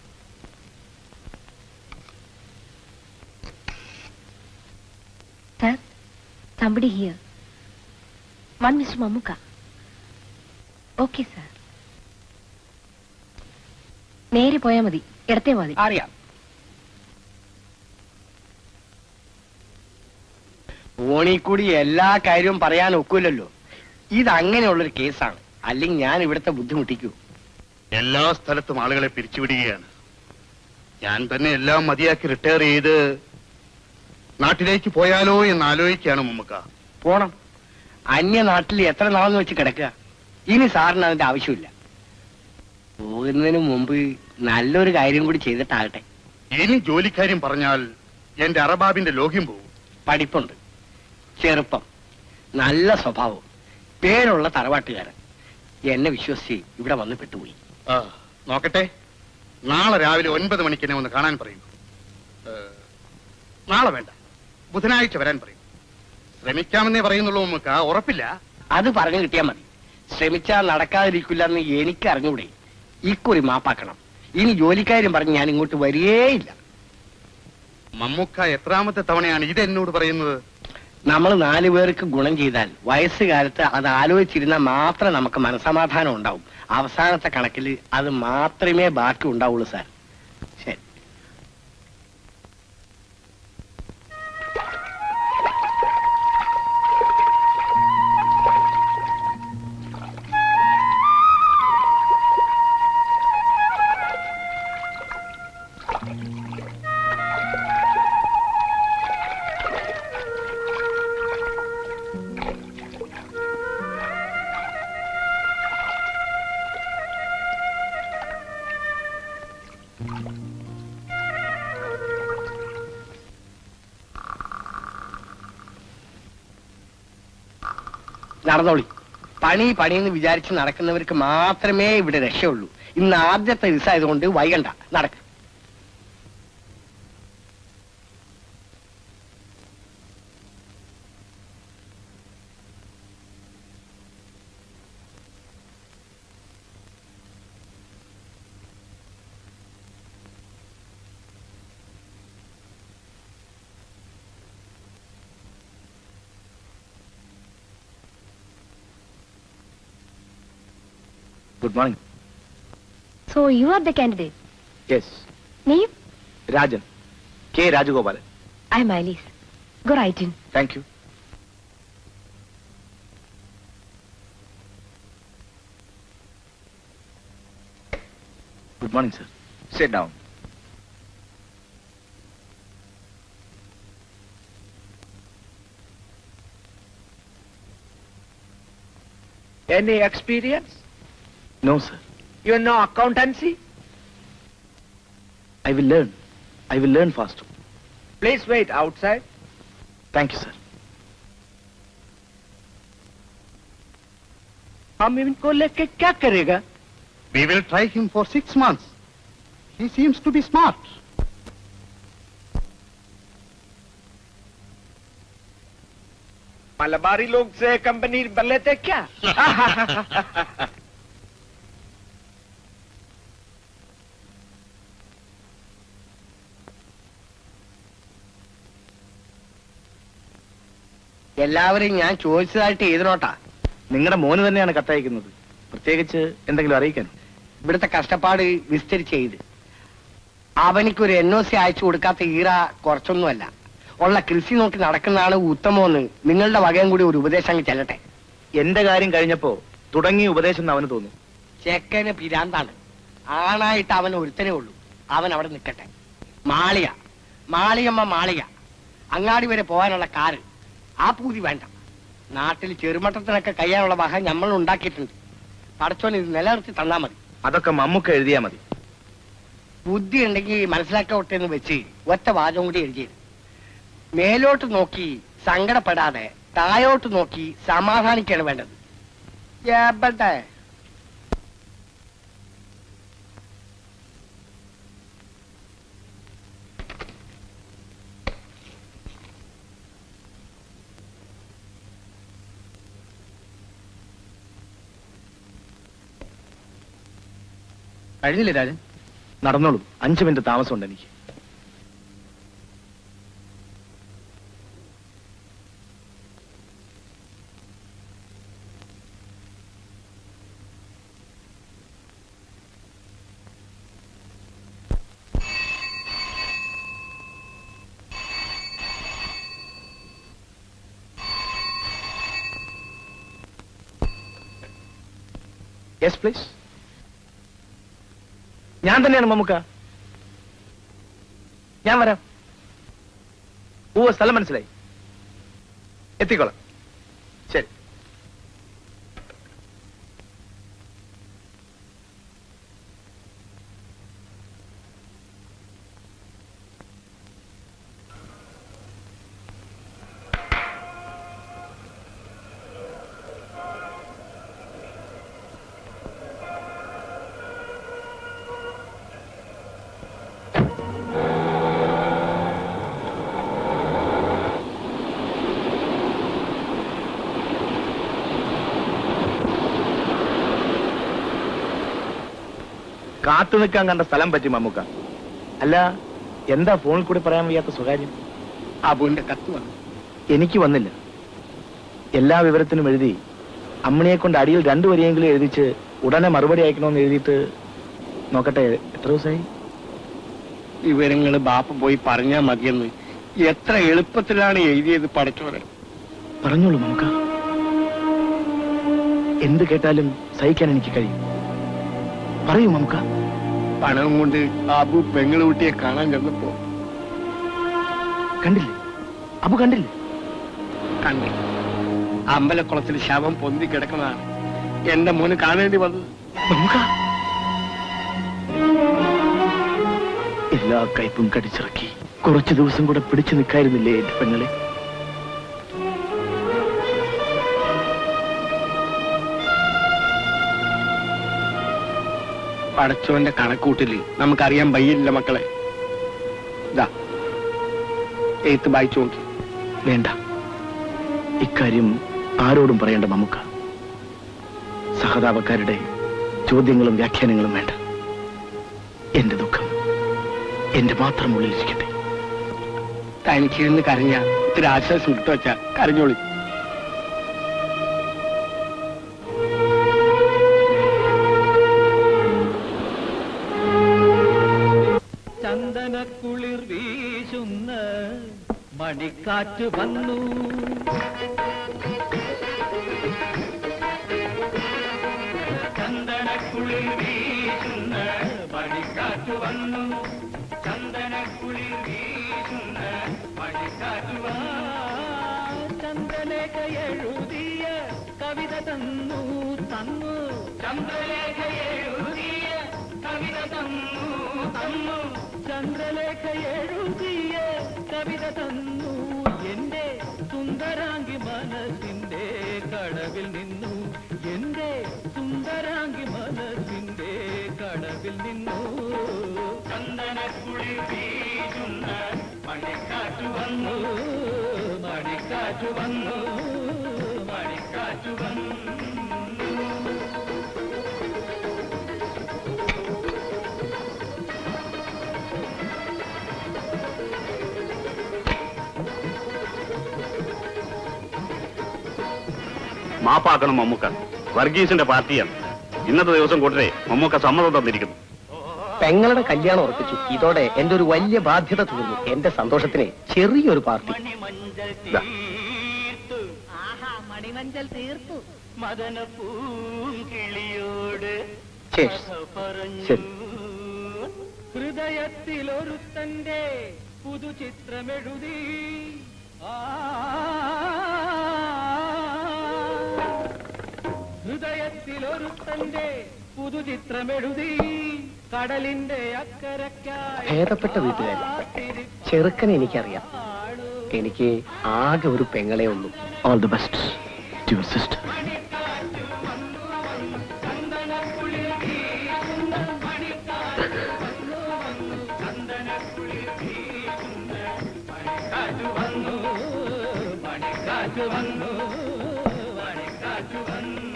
[SPEAKER 8] sir somebody here one mister Mammukka okay sir നേരെ പോയാ മതി ഇടത്തെ മതി
[SPEAKER 9] അറിയാം ഫോണിൽ കൂടി എല്ലാ കാര്യവും പറയാൻ ഒക്കില്ലല്ലോ ഇത് അങ്ങനെയുള്ളൊരു കേസാണ് അല്ലെങ്കിൽ ഞാൻ ഇവിടുത്തെ ബുദ്ധിമുട്ടിക്കൂ
[SPEAKER 12] എല്ലാ സ്ഥലത്തും ആളുകളെ പിരിച്ചുവിടുകയാണ് ഞാൻ തന്നെ എല്ലാം മതിയാക്കി റിട്ടയർ ചെയ്ത് നാട്ടിലേക്ക് പോയാലോ എന്ന് ആലോചിക്കുകയാണ് മമ്മക്ക
[SPEAKER 9] പോണം അന്യ നാട്ടിൽ എത്ര നാളെന്ന് വെച്ച് കിടക്കുക ഇനി സാറിന് അതിന്റെ ആവശ്യമില്ല പോകുന്നതിന് മുമ്പ് നല്ലൊരു കാര്യം കൂടി ചെയ്തിട്ടാകട്ടെ
[SPEAKER 12] ഇനി ജോലിക്കാര്യം പറഞ്ഞാൽ എന്റെ അറബാബിന്റെ ലോഹ്യം പോകും
[SPEAKER 9] പഠിപ്പുണ്ട് ചെറുപ്പം നല്ല സ്വഭാവം പേരുള്ള തറവാട്ടുകാരൻ എന്നെ വിശ്വസിച്ച് ഇവിടെ വന്ന് പെട്ടുപോയി
[SPEAKER 12] ആ, നോക്കട്ടെ നാളെ രാവിലെ ഒൻപത് മണിക്ക് എന്നെ ഒന്ന് കാണാൻ പറയൂ ഏ, നാളെ വേണ്ട ബുധനാഴ്ച വരാൻ പറയും ശ്രമിക്കാമെന്നേ പറയുന്നുള്ളൂ നമുക്ക് ഉറപ്പില്ല
[SPEAKER 9] അത് പറഞ്ഞു കിട്ടിയാൽ മതി ശ്രമിച്ചാൽ നടക്കാതിരിക്കില്ല എന്ന് എനിക്ക് അറിഞ്ഞൂടെ ഇക്കുറി മാപ്പാക്കണം ഇനി ജോലിക്കാരും പറഞ്ഞ് ഞാൻ ഇങ്ങോട്ട് വരികേയില്ല
[SPEAKER 12] മമ്മൂക്ക എത്രാമത്തെ തവണയാണ് ഇത് എന്നോട് പറയുന്നത്
[SPEAKER 9] നമ്മൾ നാലു പേർക്ക് ഗുണം ചെയ്താൽ വയസ്സുകാലത്ത് അത് ആലോചിച്ചിരുന്നാൽ മാത്രം നമുക്ക് മനസമാധാനം ഉണ്ടാവും അവസാനത്തെ കണക്കിൽ അത് മാത്രമേ ബാക്കി ഉണ്ടാവുള്ളൂ സാർ ശരി നടന്നോളി പണി പണിയെന്ന് വിചാരിച്ച് നടക്കുന്നവർക്ക് മാത്രമേ ഇവിടെ രക്ഷയുള്ളൂ ഇന്ന് ആദ്യത്തെ ദിവസമായതുകൊണ്ട് വൈകണ്ട നടക്ക്
[SPEAKER 5] good morning
[SPEAKER 8] so you are the candidate
[SPEAKER 5] yes
[SPEAKER 8] നെയ്യും
[SPEAKER 5] Rajan K Rajagopalan
[SPEAKER 8] I'm Alice go right in
[SPEAKER 5] thank you good morning sir
[SPEAKER 2] Sit down. Any experience?
[SPEAKER 5] No sir
[SPEAKER 2] You know accountancy?
[SPEAKER 5] I will learn I will learn fast
[SPEAKER 2] Please wait outside.
[SPEAKER 5] Thank you sir
[SPEAKER 2] हम इनको लेके क्या करेगा
[SPEAKER 15] We will try him for six months. He seems to be smart.
[SPEAKER 2] Malabari लोग से कंपनी कर लेते क्या
[SPEAKER 9] എല്ലാവരെയും ഞാൻ ചോദിച്ചതായിട്ട് എഴുതണോട്ടാ
[SPEAKER 5] നിങ്ങളുടെ മോന് തന്നെയാണ് കത്തയക്കുന്നത് പ്രത്യേകിച്ച് എന്തെങ്കിലും അറിയിക്കാൻ
[SPEAKER 9] ഇവിടുത്തെ കഷ്ടപ്പാട് വിസ്തരിച്ച് എഴുത് അവനിക്കൊരു എൻ ഒ സി അയച്ചു കൊടുക്കാത്ത ഈറ കുറച്ചൊന്നുമല്ല ഉള്ള കൃഷി നോക്കി നടക്കുന്നതാണ് ഉത്തമമെന്ന് നിങ്ങളുടെ വകയും കൂടി ഒരു ഉപദേശം അങ്ങ് ചെല്ലട്ടെ
[SPEAKER 5] എന്റെ കാര്യം കഴിഞ്ഞപ്പോ തുടങ്ങിയ ഉപദേശം അവന് തോന്നി
[SPEAKER 9] ചെക്കന് പിരാന്താണ് ആണായിട്ട് അവൻ ഒരുത്തനേ ഉള്ളൂ അവൻ അവിടെ നിൽക്കട്ടെ മാളിക മാളിയമ്മ മാളിക അങ്ങാടി വരെ പോകാനുള്ള കാറ് ആ പൂതി വേണ്ട നാട്ടിൽ ചെറുമട്ടത്തിനൊക്കെ കഴിയാനുള്ള വക നമ്മൾ ഉണ്ടാക്കിയിട്ടുണ്ട് പടച്ചോൻ ഇത് നിലനിർത്തി തന്നാ മതി
[SPEAKER 5] അതൊക്കെ മമ്മൂക്ക എഴുതിയാ മതി
[SPEAKER 9] ബുദ്ധി ഉണ്ടെങ്കിൽ മനസ്സിലാക്കട്ടെ എന്ന് വെച്ച് ഒറ്റ വാചകം കൂടി എഴുതിയത് മേലോട്ട് നോക്കി സങ്കടപ്പെടാതെ താഴോട്ട് നോക്കി സമാധാനിക്കാണ് വേണ്ടത് എവിടെ
[SPEAKER 5] കഴിഞ്ഞില്ലേ രാജൻ നടന്നോളൂ അഞ്ചു മിനിറ്റ് താമസമുണ്ട് എനിക്ക് യെസ് പ്ലീസ് ഞാൻ തന്നെയാണ് മമ്മുക്ക ഞാൻ വരാം ഓ സ്ഥലം മനസ്സിലായി എത്തിക്കോളാം ശരി കാത്തു നിൽക്കാൻ കണ്ട സ്ഥലം പറ്റി മമ്മുക്ക അല്ല എന്താ ഫോണിൽ കൂടി പറയാൻ വയ്യാത്ത സ്വകാര്യം
[SPEAKER 9] അബുവിന്റെ കത്ത് വന്നു
[SPEAKER 5] എനിക്ക് വന്നില്ല എല്ലാ വിവരത്തിനും എഴുതി അമ്മണിയെ കൊണ്ട് അടിയിൽ രണ്ടു വരിയെങ്കിലും എഴുതിച്ച് ഉടനെ മറുപടി അയക്കണമെന്ന് എഴുതിയിട്ട് നോക്കട്ടെ എത്ര ദിവസമായി
[SPEAKER 9] വിവരങ്ങൾ ബാപ്പ പോയി പറഞ്ഞാ മതിയെന്ന് എത്ര എളുപ്പത്തിലാണ് എഴുതിയത് പഠിച്ചോരെ
[SPEAKER 5] പറഞ്ഞോളൂ നമുക്ക് എന്ത് കേട്ടാലും സഹിക്കാൻ എനിക്ക് കഴിയും പറയൂ നമുക്ക്
[SPEAKER 9] പണം കൊണ്ട് അബു പെങ്ങളുട്ടിയെ കാണാൻ ചെന്നപ്പോ
[SPEAKER 5] കണ്ടില്ലേ അബു കണ്ടില്ലേ
[SPEAKER 9] കണ്ടു അമ്പലക്കുളത്തിൽ ശവം പൊന്തി കിടക്കുന്നതാണ് എന്റെ മോന് കാണേണ്ടി വന്നത്
[SPEAKER 16] എല്ലാ കയ്പും കടിച്ചിറക്കി കുറച്ചു ദിവസം കൂടെ പിടിച്ചു നിൽക്കായിരുന്നില്ലേ എന്റെ പെങ്ങളെ
[SPEAKER 3] പടച്ചോന്റെ കണക്കൂട്ടില് നമുക്കറിയാൻ വയ്യില്ല മക്കളെ ഇതാ എഴുത്ത് വായിച്ചു നോക്കി
[SPEAKER 16] വേണ്ട ഇക്കാര്യം ആരോടും പറയേണ്ട മമ്മൂക്ക സഹതാപക്കാരുടെ ചോദ്യങ്ങളും വ്യാഖ്യാനങ്ങളും വേണ്ട എന്റെ ദുഃഖം എന്റെ മാത്രം ഉള്ളിലിരിക്കട്ടെ
[SPEAKER 3] തനിക്കിരുന്ന് കരഞ്ഞ ഇത്തിരി ആശ്വാസം കിട്ടു വച്ചാ കരഞ്ഞോളി
[SPEAKER 17] ചന്ദനക്കുളിർ വീശുന്ന മണിക്കാറ്റ് വന്നു ചന്ദനക്കുളിർ വീശുന്ന മണിക്കാറ്റ് വന്നു ചന്ദനക്കുളിർ വീശുന്ന മണിക്കാറ്റ് വാ ചന്ദ്രലേഖ എഴുതിയ കവിത തന്നു തന്നു ചന്ദ്രലേഖ എഴുതിയ കവിത തന്നു തന്നു ചന്ദ്രലേഖ എഴുതിയ കവിത തന്നു എന്റെ സുന്ദരാംഗി മനസ്സിന്റെ കടവിൽ നിന്നു എന്റെ സുന്ദരാംഗി മനസ്സിന്റെ കടവിൽ നിന്നു ചന്ദനക്കുളി വീഴുന്ന മണിക്കാറ്റ് വന്നു മണിക്കാറ്റ് വന്നു മണിക്കാറ്റ് വന്നു
[SPEAKER 12] മാപ്പാക്കണം മമ്മൂക്ക വർഗീസിന്റെ പാർട്ടിയാണ് ഇന്നത്തെ ദിവസം കൂട്ടരെ മമ്മൂക്ക സമ്മതം തന്നിരിക്കുന്നു
[SPEAKER 13] പെങ്ങളുടെ കല്യാണം ഉറപ്പിച്ചു ഇതോടെ എന്റെ ഒരു വലിയ ബാധ്യത തീർന്നു എന്റെ സന്തോഷത്തിന് ചെറിയൊരു പാർട്ടി
[SPEAKER 12] ദാ,
[SPEAKER 17] മണിമഞ്ചൽ തീർത്തു മദന പൂങ്കിളിയോട്
[SPEAKER 13] Cheers. ശരി
[SPEAKER 17] ഹൃദയത്തിലൊരുത്തന്റെ പുതുചിത്രമെഴുതി ആ ഹൃദയത്തിലൊരുത്തന്റെ പുതുചിത്രമെഴുതി കടലിന്റെ അക്കരക്കായി
[SPEAKER 13] ഭേദപ്പെട്ട വീട്ടുകാരി ചെറുക്കനെ എനിക്കറിയാം എനിക്ക് ആകെ ഒരു പെങ്ങളെ ഉള്ളൂ
[SPEAKER 16] all the best to your sister
[SPEAKER 17] കാറ്റ് വന്നു മണിക്കാറ്റ് വന്നു മണിക്കാറ്റ് വന്നു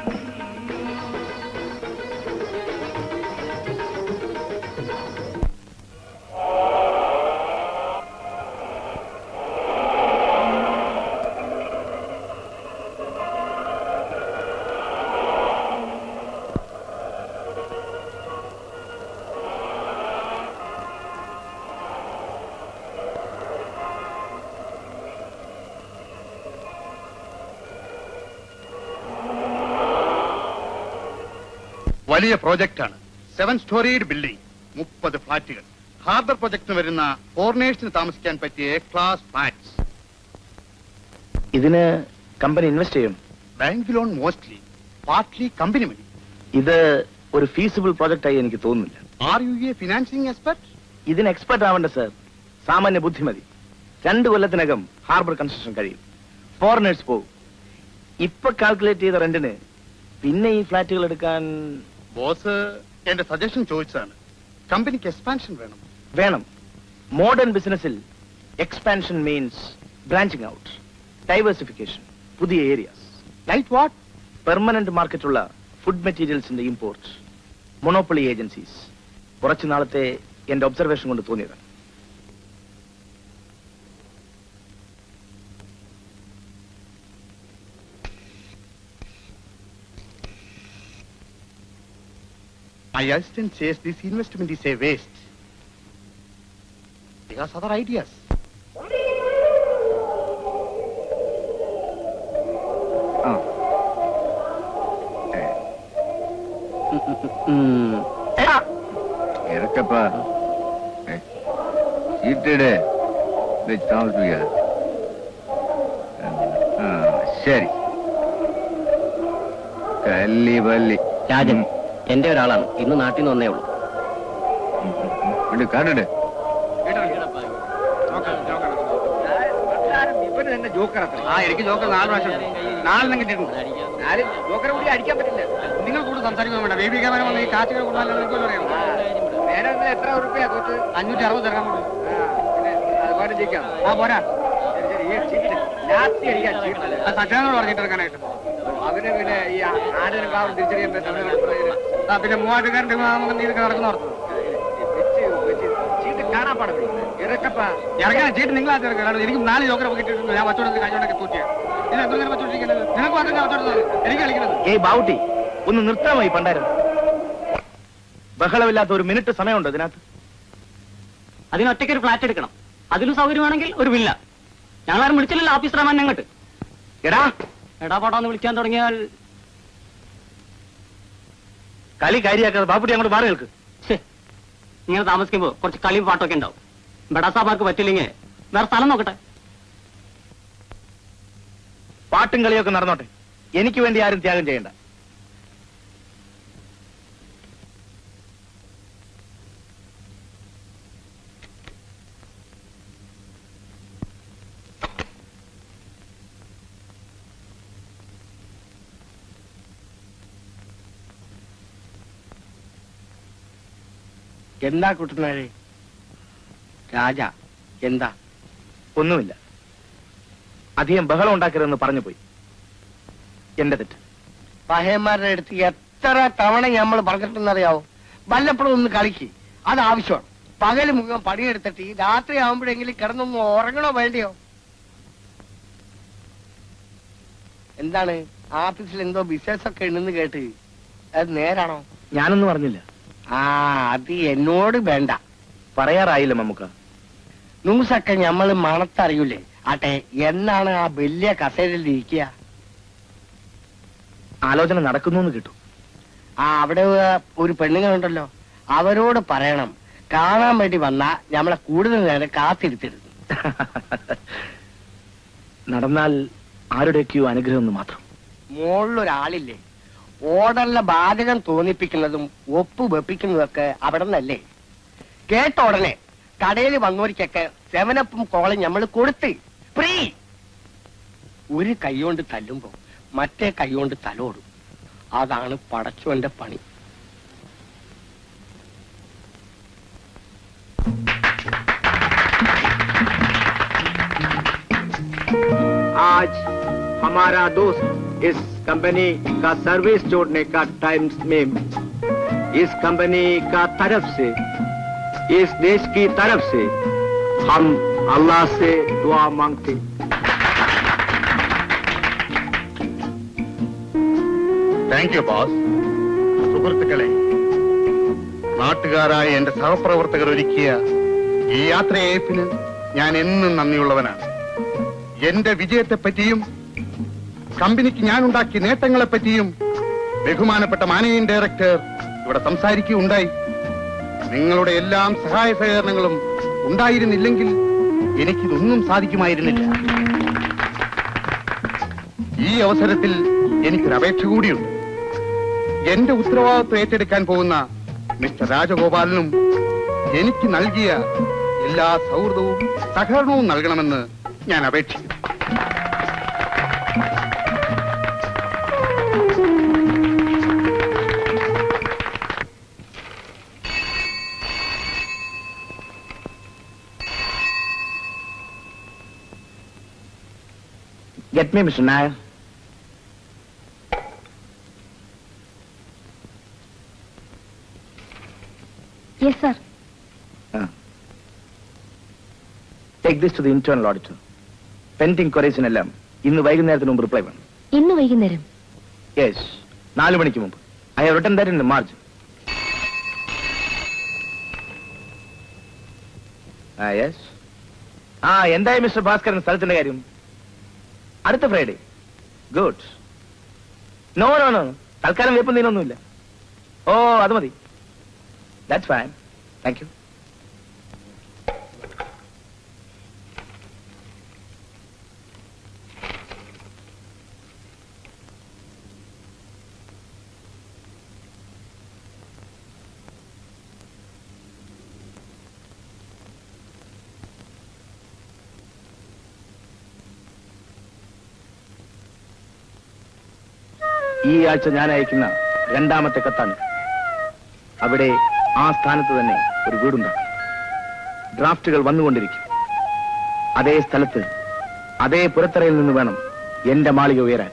[SPEAKER 15] വലിയ പ്രോജക്റ്റാണ് സെവൻ സ്റ്റോറീഡ് ബിൽഡിംഗ് മുപ്പത് ഫ്ളാറ്റുകൾ ഹാർബർ പ്രൊജക്ടിന് വരുന്ന ഫോറിനേഴ്സിന് താമസിക്കാൻ പറ്റിയ എ ക്ലാസ് ഫ്ലാറ്റ്സ്
[SPEAKER 16] ഇതിന് കമ്പനി ഇൻവെസ്റ്റ് ചെയ്യും
[SPEAKER 15] bank loan mostly partly company money
[SPEAKER 16] ഇത് ഒരു ഫീസിബിൾ പ്രോജക്റ്റ് ആയി എനിക്ക് തോന്നുന്നില്ല
[SPEAKER 15] are you a financing expert
[SPEAKER 16] ഇതിന് എക്സ്പെർട്ട് ആവേണ്ട സർ സാമാന്യ ബുദ്ധിമതി രണ്ട് കൊല്ലത്തിനകം ഹാർബർ കൺസ്ട്രക്ഷൻ കഴിയും ഫോറിനേഴ്സ് പോകും ഇപ്പൊ കാൽക്കുലേറ്റ് ചെയ്ത റെന്റിന് പിന്നെ ഈ ഫ്ലാറ്റുകൾ എടുക്കാൻ
[SPEAKER 15] ബോസ് എന്റെ സജഷൻ ചോദിച്ചതാണ് കമ്പനിക്ക് എക്സ്പാൻഷൻ വേണം
[SPEAKER 16] വേണം മോഡേൺ ബിസിനസ്സിൽ expansion means branching out diversification പുതിയ ഏരിയാസ്
[SPEAKER 15] ലൈറ്റ് വാട്ട്
[SPEAKER 16] പെർമനന്റ് മാർക്കറ്റുള്ള ഫുഡ് മെറ്റീരിയൽസിന്റെ ഇമ്പോർട്ട് മൊണോപ്പൊളി ഏജൻസീസ് കുറച്ചു നാളത്തെ എന്റെ ഒബ്സർവേഷൻ കൊണ്ട് തോന്നിയതാണ്
[SPEAKER 15] My assistant says this investment is a waste. He has other ideas.
[SPEAKER 2] ഇറക്കപ്പാ ചീട്ടിടെ വെച്ച് താമസിപ്പിക്കാതെ ആ ശരി കല്ലി പല്ലി
[SPEAKER 13] രാജൻ എന്റെ ഒരാളാണ് ഇന്ന് നാട്ടിൽ നിന്ന് വന്നേ ഉള്ളൂ
[SPEAKER 2] ഇവിടെ കാണിടെ
[SPEAKER 13] എന്റെ ജോക്കർ അത്ര
[SPEAKER 6] ആ എനിക്ക് ജോക്കർ നാല് പ്രാവശ്യം ഉണ്ട്. നാലെണ്ണം കിട്ടിയിട്ടുണ്ട്
[SPEAKER 13] നാല് ജോക്കറെ കൂടി അടിക്കാൻ പറ്റില്ല
[SPEAKER 6] നിങ്ങൾ കൂടുതൽ സംസാരിക്കാൻ വേണ്ട ബേബി ക്യാമറ വന്ന് ഈ കാച്ചിനെ കൂടുതൽ നിങ്ങൾക്ക് അറിയാം
[SPEAKER 13] നേരെ ഇന്ന് എത്ര ഉറുപ്പിയാ തോറ്റ്
[SPEAKER 6] അഞ്ഞൂറ്റി അറുപത് ഇറങ്ങാൻ കൂടും
[SPEAKER 13] അതുപാട് ജയിക്കാം
[SPEAKER 6] ആ പോരാ
[SPEAKER 13] ശരി, ശരി, ഈ ചീട്ട് ലാസ്റ്റ് അടിക്കാൻ ചീട്ടില്ല
[SPEAKER 6] ആ സച്ചാനോട് പറഞ്ഞിട്ട് ഇറക്കാനായിട്ട്
[SPEAKER 13] അവന് പിന്നെ ഈ ആടിനും കാവും തിരിച്ചറിയാൻ പറ്റുന്ന
[SPEAKER 6] ആ പിന്നെ മൂവാറ്റുകാരൻ്റെ ഇതൊക്കെ നടക്കുന്ന ഓർത്തു
[SPEAKER 13] ചീട്ട് കാണാൻ പാടില്ല ഇറക്കപ്പ
[SPEAKER 6] ഇറങ്ങാൻ ചീട്ട് നിങ്ങൾ ആദ്യം ഇറക്കുക കാരണം എനിക്ക് നാല് ജോക്കർ കിട്ടിയിട്ടുണ്ട് ഞാൻ വച്ചോടത്ത് കഴിഞ്ഞോണ്ടൊക്കെ തൂറ്റിയ ഇത് എന്തെങ്കിലും വച്ചോണ്ടിരിക്കുന്നത് നിനക്ക് മാത്രം വച്ചോടുന്നത് എനിക്ക് കളിക്കുന്നത്
[SPEAKER 16] ഏയ് ബാവുട്ടി ഒന്ന് നിർത്താമോ ഈ പണ്ടാരം ബഹളമില്ലാത്ത ഒരു മിനിറ്റ് സമയമുണ്ട് ഇതിനകത്ത്
[SPEAKER 14] അതിന് ഒറ്റയ്ക്ക് ഒരു ഫ്ലാറ്റ് എടുക്കണം അതിനും സൗകര്യമാണെങ്കിൽ ഒരു വില്ല ഞങ്ങളാരും വിളിച്ചില്ലല്ലോ ഓഫീസ് റഹ്മാൻ ഞങ്ങട്ട്
[SPEAKER 16] എടാ
[SPEAKER 14] എടാ പാടാന്ന് വിളിക്കാൻ തുടങ്ങിയാൽ
[SPEAKER 16] കളി കാര്യാക്കാതെ ബാപ്പുട്ടി അങ്ങോട്ട് മാറി നിൽക്ക്
[SPEAKER 14] ഛേ, ഇങ്ങനെ താമസിക്കുമ്പോ കുറച്ച് കളിയും പാട്ടൊക്കെ ഉണ്ടാവും ബഡാസാമാർക്ക് പറ്റില്ലെങ്കിൽ വേറെ സ്ഥലം നോക്കട്ടെ
[SPEAKER 16] പാട്ടും കളിയൊക്കെ നടന്നോട്ടെ എനിക്ക് വേണ്ടി ആരും ത്യാഗം ചെയ്യണ്ട
[SPEAKER 9] എന്താ കുട്ടനാരെ രാജ എന്താ
[SPEAKER 16] ഒന്നുമില്ല അധികം ബഹളം ഉണ്ടാക്കരുതെന്ന് പറഞ്ഞു പോയി എന്റെ തെറ്റ്
[SPEAKER 9] പഹയന്മാരുടെ അടുത്ത് എത്ര തവണ നമ്മൾ പറഞ്ഞിട്ടുണ്ടെന്നറിയാവോ വല്ലപ്പോഴും ഒന്ന് കളിക്ക് അത് ആവശ്യമാണ് പകല് മുഴുവൻ പണിയെടുത്തിട്ട് ഈ രാത്രി ആവുമ്പോഴെങ്കിലും കിടന്നൊന്ന് ഉറങ്ങണോ വേണ്ടിയോ എന്താണ് ആഫീസിൽ എന്തോ ബിസിനസ് ഒക്കെ ഉണ്ടെന്ന് കേട്ട് അത് നേരാണോ
[SPEAKER 16] ഞാനൊന്നും പറഞ്ഞില്ല
[SPEAKER 9] ആ അത് എന്നോട് വേണ്ട
[SPEAKER 16] പറയാറായില്ല മമ്മൂക്ക
[SPEAKER 9] ന്യൂസൊക്കെ നമ്മൾ മണത്തറിയൂലേ ആട്ടെ എന്നാണ് ആ വലിയ കസേരയിൽ ഇരിക്കുക
[SPEAKER 16] ആലോചന നടക്കുന്നു എന്ന് കിട്ടും
[SPEAKER 9] ആ അവിടെ ഒരു പെണ്ണുങ്ങളുണ്ടല്ലോ അവരോട് പറയണം കാണാൻ വേണ്ടി വന്നാ നമ്മളെ കൂടുതൽ നേരം കാത്തിരുത്തരുത്
[SPEAKER 16] നടന്നാൽ ആരുടെയൊക്കെയോ അനുഗ്രഹം എന്ന് മാത്രം
[SPEAKER 9] മുകളിലൊരാളില്ലേ ഓർഡറിലെ ബാധകം തോന്നിപ്പിക്കുന്നതും ഒപ്പ് വെപ്പിക്കുന്നതൊക്കെ അവിടെ നിന്നല്ലേ കേട്ട ഉടനെ കടയിൽ വന്നോരിക്കൊക്കെ സെവനപ്പും കോളും നമ്മൾ കൊടുത്ത് ഫ്രീ ഒരു കൈകൊണ്ട് തല്ലുമ്പോ മറ്റേ കൈകൊണ്ട് തലോടും അതാണ് പടച്ചോന്റെ പണി
[SPEAKER 3] आज हमारा दोस्त इस कंपनी का सर्विस जोड़ने का टाइम में इस कंपनी का तरफ से इस देश की तरफ से हम अल्लाह से दुआ मांगते
[SPEAKER 15] താങ്ക് യു ബോസ് സുഹൃത്തുക്കളെ നാട്ടുകാരായ എന്റെ സഹപ്രവർത്തകർ ഒരുക്കിയ ഈ യാത്രയയപ്പിന് ഞാൻ എന്നും നന്ദിയുള്ളവനാണ് എന്റെ വിജയത്തെപ്പറ്റിയും കമ്പനിക്ക് ഞാൻ ഉണ്ടാക്കിയ നേട്ടങ്ങളെപ്പറ്റിയും ബഹുമാനപ്പെട്ട മാനേജിംഗ് ഡയറക്ടർ ഇവിടെ സംസാരിക്കുകയുണ്ടായി നിങ്ങളുടെ എല്ലാം സഹായ സഹകരണങ്ങളും ഉണ്ടായിരുന്നില്ലെങ്കിൽ എനിക്കിതൊന്നും സാധിക്കുമായിരുന്നില്ല ഈ അവസരത്തിൽ എനിക്കൊരു അപേക്ഷ കൂടിയുണ്ട് എന്റെ ഉത്തരവാദിത്വം ഏറ്റെടുക്കാൻ പോകുന്ന മിസ്റ്റർ രാജഗോപാലനും എനിക്ക് നൽകിയ എല്ലാ സൗഹൃദവും സഹകരണവും നൽകണമെന്ന് ഞാൻ അപേക്ഷിക്കുന്നു
[SPEAKER 16] Get me, Mr. Nair.
[SPEAKER 8] Yes sir
[SPEAKER 16] Take this to the internal auditor. Pending ക്വറീസിനെല്ലാം ഇന്ന് വൈകുന്നേരത്തിന് മുമ്പ് റിപ്ലൈ വേണം
[SPEAKER 8] ഇന്ന് വൈകുന്നേരം
[SPEAKER 16] യെസ് നാല് മണിക്ക് മുമ്പ് I have written that in March ah yes ah എന്തായി മിസ്റ്റർ ഭാസ്കരൻ സ്ഥലത്തിന്റെ കാര്യം അടുത്ത Friday good no no no തൽക്കാലം വേപ്പം തീനൊന്നുമില്ല ഓ അത് മതി ദാറ്റ്സ് ഫൈൻ താങ്ക് യു ഈ ആഴ്ച ഞാൻ അയക്കുന്ന രണ്ടാമത്തെ കത്താണ് അവിടെ ആ സ്ഥാനത്ത് തന്നെ ഒരു വീടുണ്ടാകും ഡ്രാഫ്റ്റുകൾ വന്നുകൊണ്ടിരിക്കും അതേ സ്ഥലത്ത് അതേ പുറത്തറയിൽ നിന്ന് വേണം എന്റെ മാളിക ഉയരാൻ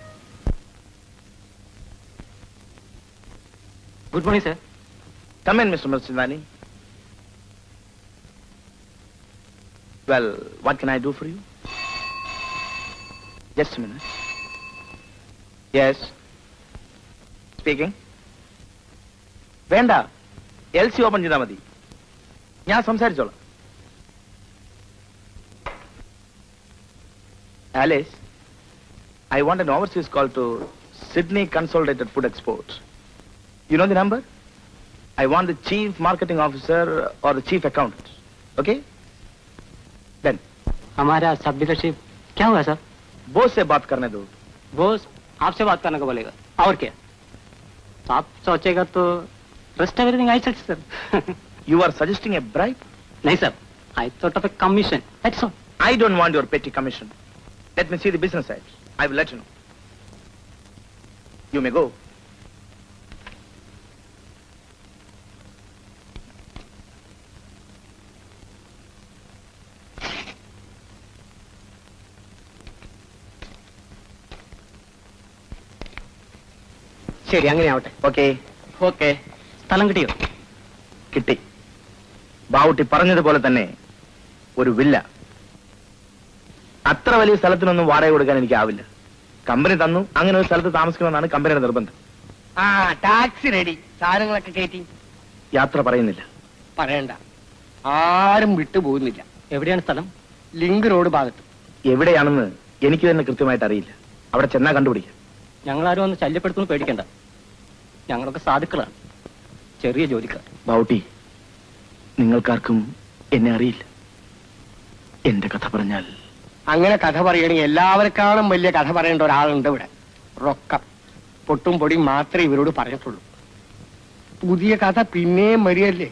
[SPEAKER 14] good morning sir
[SPEAKER 16] come in mister മർസിന്ദാനി well what can I do for you just minute yes speaking വേണ്ട എൽ സി ഓപ്പൺ ചെയ്താൽ മതി ഞാൻ സംസാരിച്ചോളാം Alice I want an overseas call to Sydney Consolidated Food Exports. You know the number? I want the chief marketing officer or the chief accountant. Okay? Then.
[SPEAKER 14] हमारा सब डीलरशिप क्या हुआ सर
[SPEAKER 16] बोस से बात करने दो
[SPEAKER 14] बोस आपसे बात करने को बोलेगा और क्या तो आप सोचेगा तो rest everything I set sir
[SPEAKER 16] You are suggesting a bribe?
[SPEAKER 14] नहीं sir I thought of a commission that's all
[SPEAKER 16] I don't want your petty commission. Let me see the business side. I will let you know. You may go.
[SPEAKER 13] ശരി അങ്ങനെ ആവട്ടെ
[SPEAKER 16] ഓക്കെ
[SPEAKER 14] ഓക്കെ സ്ഥലം കിട്ടിയോ
[SPEAKER 16] കിട്ടി ബാവുട്ടി പറഞ്ഞതുപോലെ തന്നെ ഒരു വില്ല അത്ര വലിയ സ്ഥലത്തിനൊന്നും വാടക കൊടുക്കാൻ എനിക്ക് ആവില്ല കമ്പനി തന്നു അങ്ങനെ ഒരു സ്ഥലത്ത് താമസിക്കണമെന്നാണ് കമ്പനിയുടെ നിർബന്ധം
[SPEAKER 9] ആ ടാക്സി റെഡി സാധനങ്ങളൊക്കെ കയറ്റി
[SPEAKER 16] യാത്ര പറയുന്നില്ല
[SPEAKER 9] പറയണ്ട ആരും വിട്ടുപോകുന്നില്ല
[SPEAKER 14] എവിടെയാണ് സ്ഥലം
[SPEAKER 9] ലിങ്ക് റോഡ് ഭാഗത്ത്
[SPEAKER 16] എവിടെയാണെന്ന് എനിക്ക് തന്നെ കൃത്യമായിട്ട് അറിയില്ല അവിടെ ചെന്നാ കണ്ടുപിടിക്കാം
[SPEAKER 14] ഞങ്ങളാരും ഒന്ന് ശല്യപ്പെടുത്തുന്നു പേടിക്കണ്ട ഞങ്ങളൊക്കെ സാധുക്കളാണ് ചെറിയ ജോലിക്കാർ
[SPEAKER 16] ബൗട്ടി നിങ്ങൾക്കാർക്കും എന്നെ അറിയില്ല എന്റെ കഥ പറഞ്ഞാൽ
[SPEAKER 9] അങ്ങനെ കഥ പറയുകയാണെങ്കിൽ എല്ലാവർക്കാളും വലിയ കഥ പറയേണ്ട ഒരാളുണ്ട് ഇവിടെ റൊക്കം പൊട്ടും പൊടിയും മാത്രമേ ഇവരോട് പറഞ്ഞിട്ടുള്ളൂ പുതിയ കഥ പിന്നെയും വരികയല്ലേ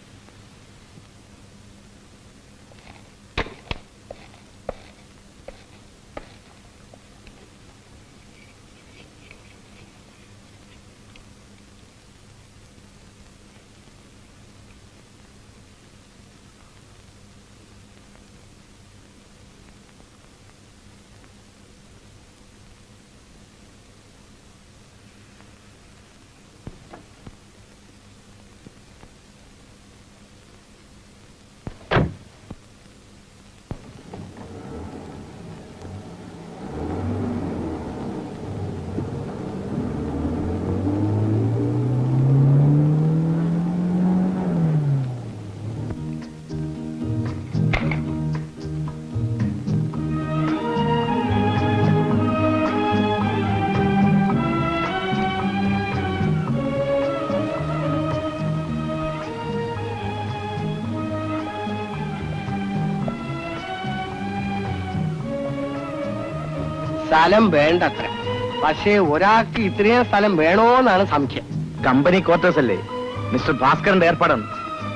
[SPEAKER 9] സ്ഥലം വേണ്ടത്ര പക്ഷേ ഒരാൾക്ക് ഇത്രയും സ്ഥലം വേണോന്നാണ് സംശയം
[SPEAKER 16] കമ്പനി ക്വാർട്ടേഴ്സ് അല്ലേ മിസ്റ്റർ ഭാസ്കറിന്റെ ഏർപ്പാടാണ്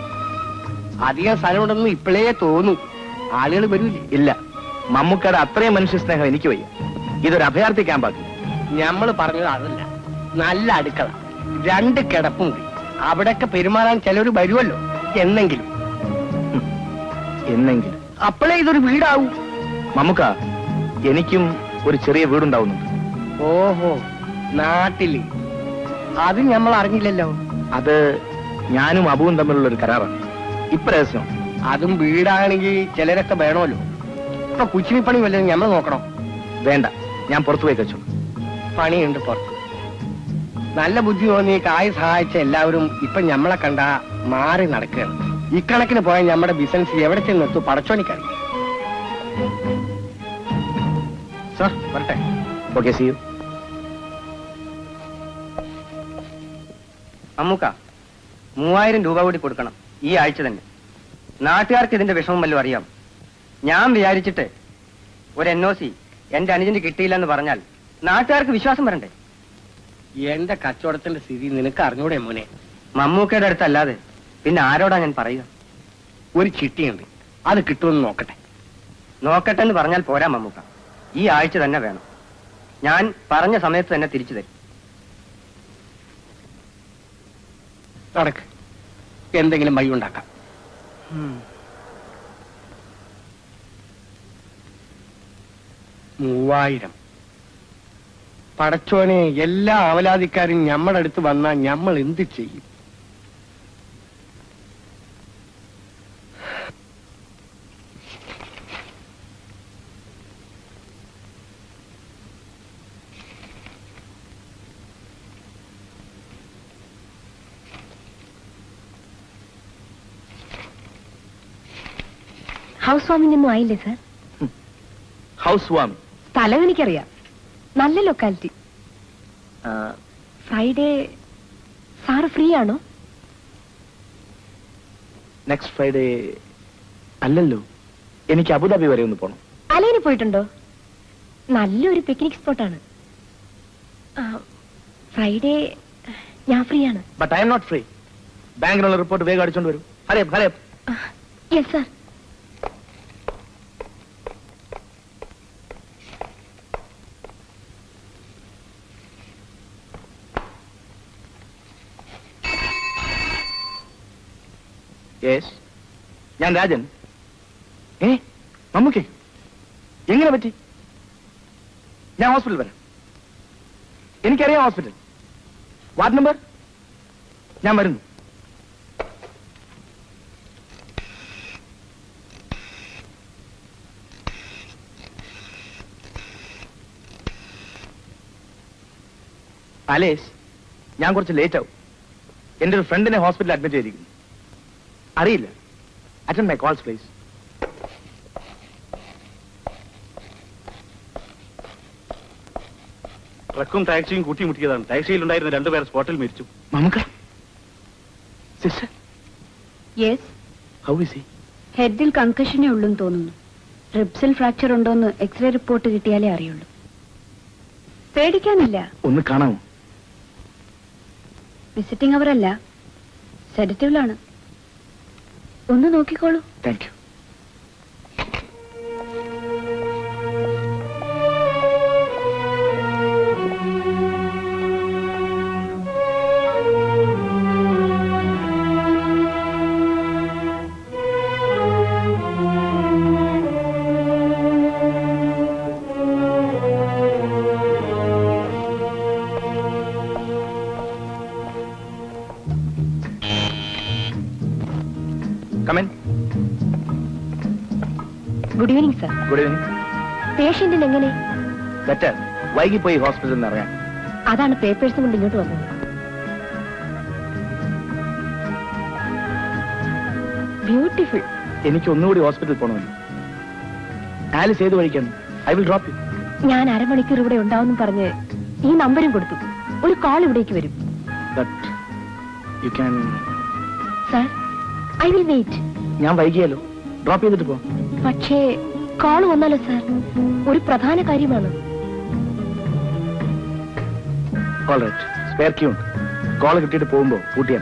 [SPEAKER 9] അധികം സ്ഥലമുണ്ടെന്ന് ഇപ്പോഴേ തോന്നു ആളുകൾ വരൂലേ
[SPEAKER 16] ഇല്ല മമ്മൂക്കയുടെ അത്രയും മനുഷ്യ സ്നേഹം എനിക്ക് വയ്യ ഇതൊരു അഭയാർത്ഥി ക്യാമ്പാക്കി
[SPEAKER 9] നമ്മൾ പറഞ്ഞത് അതല്ല നല്ല അടുക്കള രണ്ട് കിടപ്പുണ്ട് അവിടൊക്കെ പെരുമാറാൻ ചിലർ വരുമല്ലോ എന്നെങ്കിലും
[SPEAKER 16] എന്നെങ്കിലും
[SPEAKER 9] അപ്പോഴേ ഇതൊരു വീടാവൂ
[SPEAKER 16] മമ്മൂക്ക എനിക്കും ഒരു ചെറിയ വീടുണ്ടാവുന്നുണ്ട്
[SPEAKER 9] ഓഹോ നാട്ടില് അത് നമ്മൾ അറിഞ്ഞില്ലല്ലോ
[SPEAKER 16] അത് ഞാനും അബുവും തമ്മിലുള്ള ഒരു കരാറാണ് ഇപ്പൊ രഹസ്യം
[SPEAKER 9] അതും വീടാണെങ്കിൽ ചിലരൊക്കെ വേണമല്ലോ ഇപ്പൊ കുച്ചിനിപ്പണി വല്ലതും നമ്മൾ നോക്കണം
[SPEAKER 16] വേണ്ട ഞാൻ പുറത്തു പോയി കഴിച്ചു
[SPEAKER 9] പണിയുണ്ട് പുറത്ത് നല്ല ബുദ്ധി തോന്നി കായ് സഹായിച്ച എല്ലാവരും ഇപ്പൊ ഞമ്മളെ കണ്ട മാറി നടക്കുകയാണ് ഇക്കണക്കിന് പോയാൽ നമ്മുടെ ബിസിനസ് എവിടെ ചെന്നെത്തു പടച്ചോണിക്കാണ് സാർ വരട്ടെ
[SPEAKER 16] ഓക്കെ സി യു
[SPEAKER 18] അമ്മൂക്ക മൂവായിരം രൂപ കൂടി കൊടുക്കണം ഈ ആഴ്ച തന്നെ നാട്ടുകാർക്ക് ഇതിന്റെ വിഷമം വല്ലതും അറിയാം ഞാൻ വിചാരിച്ചിട്ട് ഒരു എൻ ഒ സി എന്റെ അനുജന് കിട്ടിയില്ലെന്ന് പറഞ്ഞാൽ നാട്ടുകാർക്ക് വിശ്വാസം വരണ്ടേ
[SPEAKER 9] എന്റെ കച്ചവടത്തിന്റെ സ്ഥിതി നിനക്ക് അറിഞ്ഞൂടെ മോനെ
[SPEAKER 18] മമ്മൂക്കയുടെ അടുത്തല്ലാതെ പിന്നെ ആരോടാ ഞാൻ പറയുക
[SPEAKER 9] ഒരു ചിട്ടിയുണ്ട് അത് കിട്ടുമെന്ന് നോക്കട്ടെ
[SPEAKER 18] നോക്കട്ടെ എന്ന് പറഞ്ഞാൽ പോരാ മമ്മൂക്ക ഈ ആഴ്ച തന്നെ വേണം ഞാൻ പറഞ്ഞ സമയത്ത് തന്നെ തിരിച്ചു തരും
[SPEAKER 9] നടക്ക് എന്തെങ്കിലും വഴി ഉണ്ടാക്കാം മൂവായിരം പടച്ചോനെ എല്ലാ അവലാതിക്കാരും ഞമ്മടെ അടുത്ത് വന്നാൽ ഞമ്മൾ എന്ത് ചെയ്യും
[SPEAKER 8] ഹൗസ് വാമിംഗ് ഒന്നും ആയില്ലേ സർ
[SPEAKER 16] ഹൗസ് വാം
[SPEAKER 8] സ്ഥലം എനിക്കറിയാം നല്ല ലൊക്കാലിറ്റി ഫ്രൈഡേ സാറ് ഫ്രീ ആണോ
[SPEAKER 16] നെക്സ്റ്റ് ഫ്രൈഡേ അല്ലല്ലോ എനിക്ക് അബുദാബി വരെ ഒന്ന് പോണം
[SPEAKER 8] അലൈന് പോയിട്ടുണ്ടോ നല്ലൊരു പിക്നിക് സ്പോട്ടാണ് ഫ്രൈഡേ ഞാൻ ഫ്രീ ആണ്
[SPEAKER 16] but I'm not free ബാങ്കിനുള്ള റിപ്പോർട്ട് വേഗം അടിച്ചോണ്ട് വരും Hare Hare
[SPEAKER 8] yes sir
[SPEAKER 16] yes ഞാൻ രാജൻ ഏ മമ്മൂക്കേ എങ്ങനെ പറ്റി ഞാൻ ഹോസ്പിറ്റൽ വരാം എനിക്കറിയാം ഹോസ്പിറ്റൽ വാർഡ് നമ്പർ ഞാൻ വരുന്നു അലേഷ് ഞാൻ കുറച്ച് ലേറ്റ് ആവും എന്റെ ഒരു ഫ്രണ്ടിനെ ഹോസ്പിറ്റലിൽ അഡ്മിറ്റ് ചെയ്തിരിക്കുന്നു അറിയില്ല അറ്റൻഡ് മൈ കോൾസ് പ്ലീസ്
[SPEAKER 12] ട്രക്കും ടാക്സിയും കൂട്ടിമുട്ടിയതാണ് ടാക്സിയിൽ ഉണ്ടായിരുന്ന രണ്ടുപേർ സ്പോട്ടിൽ മരിച്ചു
[SPEAKER 16] Mammukka sister
[SPEAKER 19] yes
[SPEAKER 16] how is he
[SPEAKER 19] ഹെഡിൽ കൺകഷനേ ഉള്ളൂന്ന് തോന്നുന്നു റിബ്സിൽ ഫ്രാക്ചർ ഉണ്ടോന്ന് എക്സ്റേ റിപ്പോർട്ട് കിട്ടിയാലേ അറിയുള്ളൂ പേടിക്കാനില്ല
[SPEAKER 16] ഒന്ന് കാണാമോ
[SPEAKER 19] വിസിറ്റിംഗ് അവരല്ല സെഡറ്റീവിലാണ് ഒന്ന് നോക്കിക്കോളൂ
[SPEAKER 16] thank you come in
[SPEAKER 8] good evening sir
[SPEAKER 16] good evening
[SPEAKER 8] പേഷ്യന്റിന് എങ്ങനെ
[SPEAKER 16] ബെറ്റർ വൈകിപ്പോയി ഹോസ്പിറ്റലിൽ നിന്ന് അറിയാം
[SPEAKER 8] അതാണ് പേപ്പേഴ്സും കൊണ്ട് ഇങ്ങോട്ട് വന്നത് ബ്യൂട്ടിഫുൾ
[SPEAKER 16] എനിക്ക് ഒന്നുകൂടി ഹോസ്പിറ്റലിൽ പോകണമെന്ന് ആലിസ് ഏത് വഴിക്കാണ് ഐ വിൽ ഡ്രോപ്പ് യു
[SPEAKER 8] ഞാൻ അരമണിക്കൂർ ഇവിടെ ഉണ്ടാവും പറഞ്ഞ് ഈ നമ്പരും കൊടുത്തു ഒരു കോൾ ഇവിടേക്ക് വരും
[SPEAKER 16] but you can
[SPEAKER 8] sir I will wait
[SPEAKER 16] ഞാൻ വൈകിയാലോ ഡ്രോപ്പ് ചെയ്തിട്ട് പോ
[SPEAKER 8] പക്ഷേ കോൾ വന്നാലോ സർ ഒരു പ്രധാന കാര്യമാണ്
[SPEAKER 16] ഓൾ റൈറ്റ് സ്പെയർ ക്യൂ ഉണ്ട് കോൾ കിട്ടിയിട്ട് പോകുമ്പോൾ പൂട്ടിയാണ്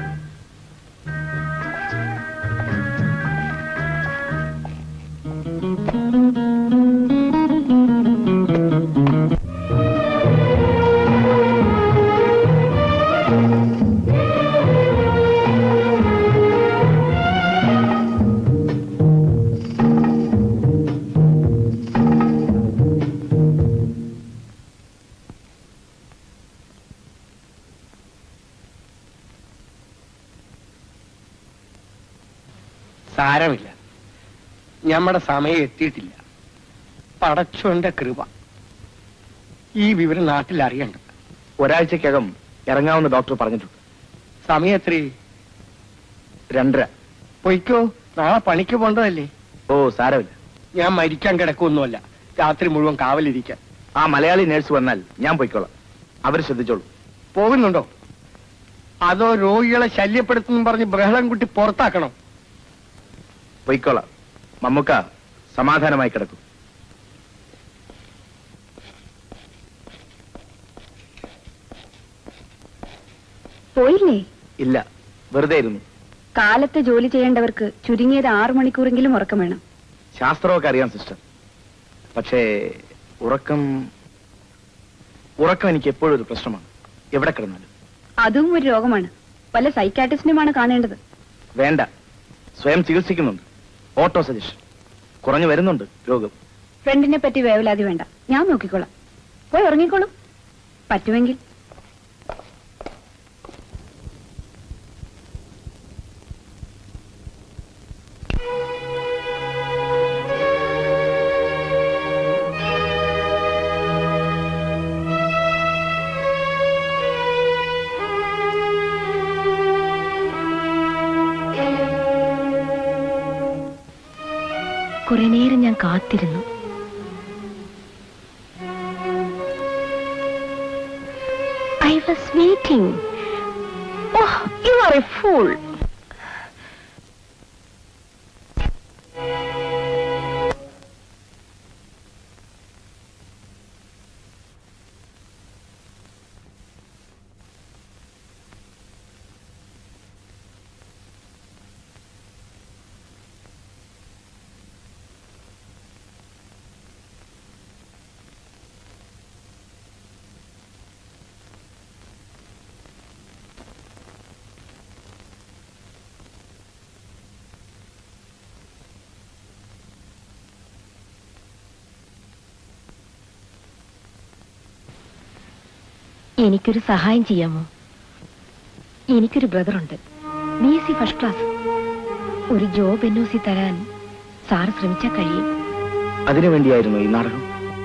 [SPEAKER 9] സാരമില്ല ഞമ്മടെ സമയം എത്തിയിട്ടില്ല പടച്ചോന്റെ കൃപ ഈ വിവരം നാട്ടിൽ അറിയണ്ട
[SPEAKER 16] ഒരാഴ്ചക്കകം ഇറങ്ങാമെന്ന് ഡോക്ടർ പറഞ്ഞിട്ടുണ്ട്
[SPEAKER 9] സമയം എത്രേ
[SPEAKER 16] രണ്ടര
[SPEAKER 9] പൊയ്ക്കോ നാളെ പണിക്ക് പോണ്ടതല്ലേ
[SPEAKER 16] ഓ സാരമില്ല
[SPEAKER 9] ഞാൻ മരിക്കാൻ കിടക്കൊന്നുമല്ല രാത്രി മുഴുവൻ കാവലിരിക്കാൻ
[SPEAKER 16] ആ മലയാളി നേഴ്സ് വന്നാൽ ഞാൻ പോയിക്കോളാം അവർ ശ്രദ്ധിച്ചോളൂ
[SPEAKER 9] പോകുന്നുണ്ടോ അതോ രോഗികളെ ശല്യപ്പെടുത്തുന്നു പറഞ്ഞ് ബഹളം കുട്ടി പുറത്താക്കണം
[SPEAKER 16] പൊയ്ക്കോളാം മമ്മുക്ക സമാധാനമായി കിടക്കും
[SPEAKER 19] പോയില്ലേ
[SPEAKER 16] ഇല്ല വെറുതെ ഇരുന്നു
[SPEAKER 19] കാലത്ത് ജോലി ചെയ്യേണ്ടവർക്ക് ചുരുങ്ങിയത് ആറു മണിക്കൂറെങ്കിലും ഉറക്കം വേണം
[SPEAKER 16] ശാസ്ത്രമൊക്കെ അറിയാം സിസ്റ്റർ പക്ഷേ ഉറക്കം ഉറക്കം എനിക്ക് എപ്പോഴും ഒരു പ്രശ്നമാണ് എവിടെ കിടന്നാലും
[SPEAKER 19] അതും ഒരു രോഗമാണ് വല്ല സൈക്കാട്രിസ്റ്റിനുമാണ് കാണേണ്ടത്
[SPEAKER 16] വേണ്ട സ്വയം ചികിത്സിക്കുന്നുണ്ട് ഓട്ടോ സജഷൻ കുറഞ്ഞു വരുന്നുണ്ട് രോഗം
[SPEAKER 19] ഫ്രണ്ടിനെ പറ്റി വേവലാതി വേണ്ട ഞാൻ നോക്കിക്കോളാം പോയി ഉറങ്ങിക്കോളും പറ്റുമെങ്കിൽ
[SPEAKER 8] കുറെ നേരം ഞാൻ കാത്തിരുന്നു I was waiting oh you are a fool എനിക്കൊരു സഹായം ചെയ്യാമോ എനിക്കൊരു ബ്രദറുണ്ട് B S C first class ഒരു ജോബ് എൻ ഒ സി തരാൻ സാറ് ശ്രമിച്ചാൽ കഴിയും
[SPEAKER 16] അതിനു വേണ്ടിയായിരുന്നു ഈ നാടകം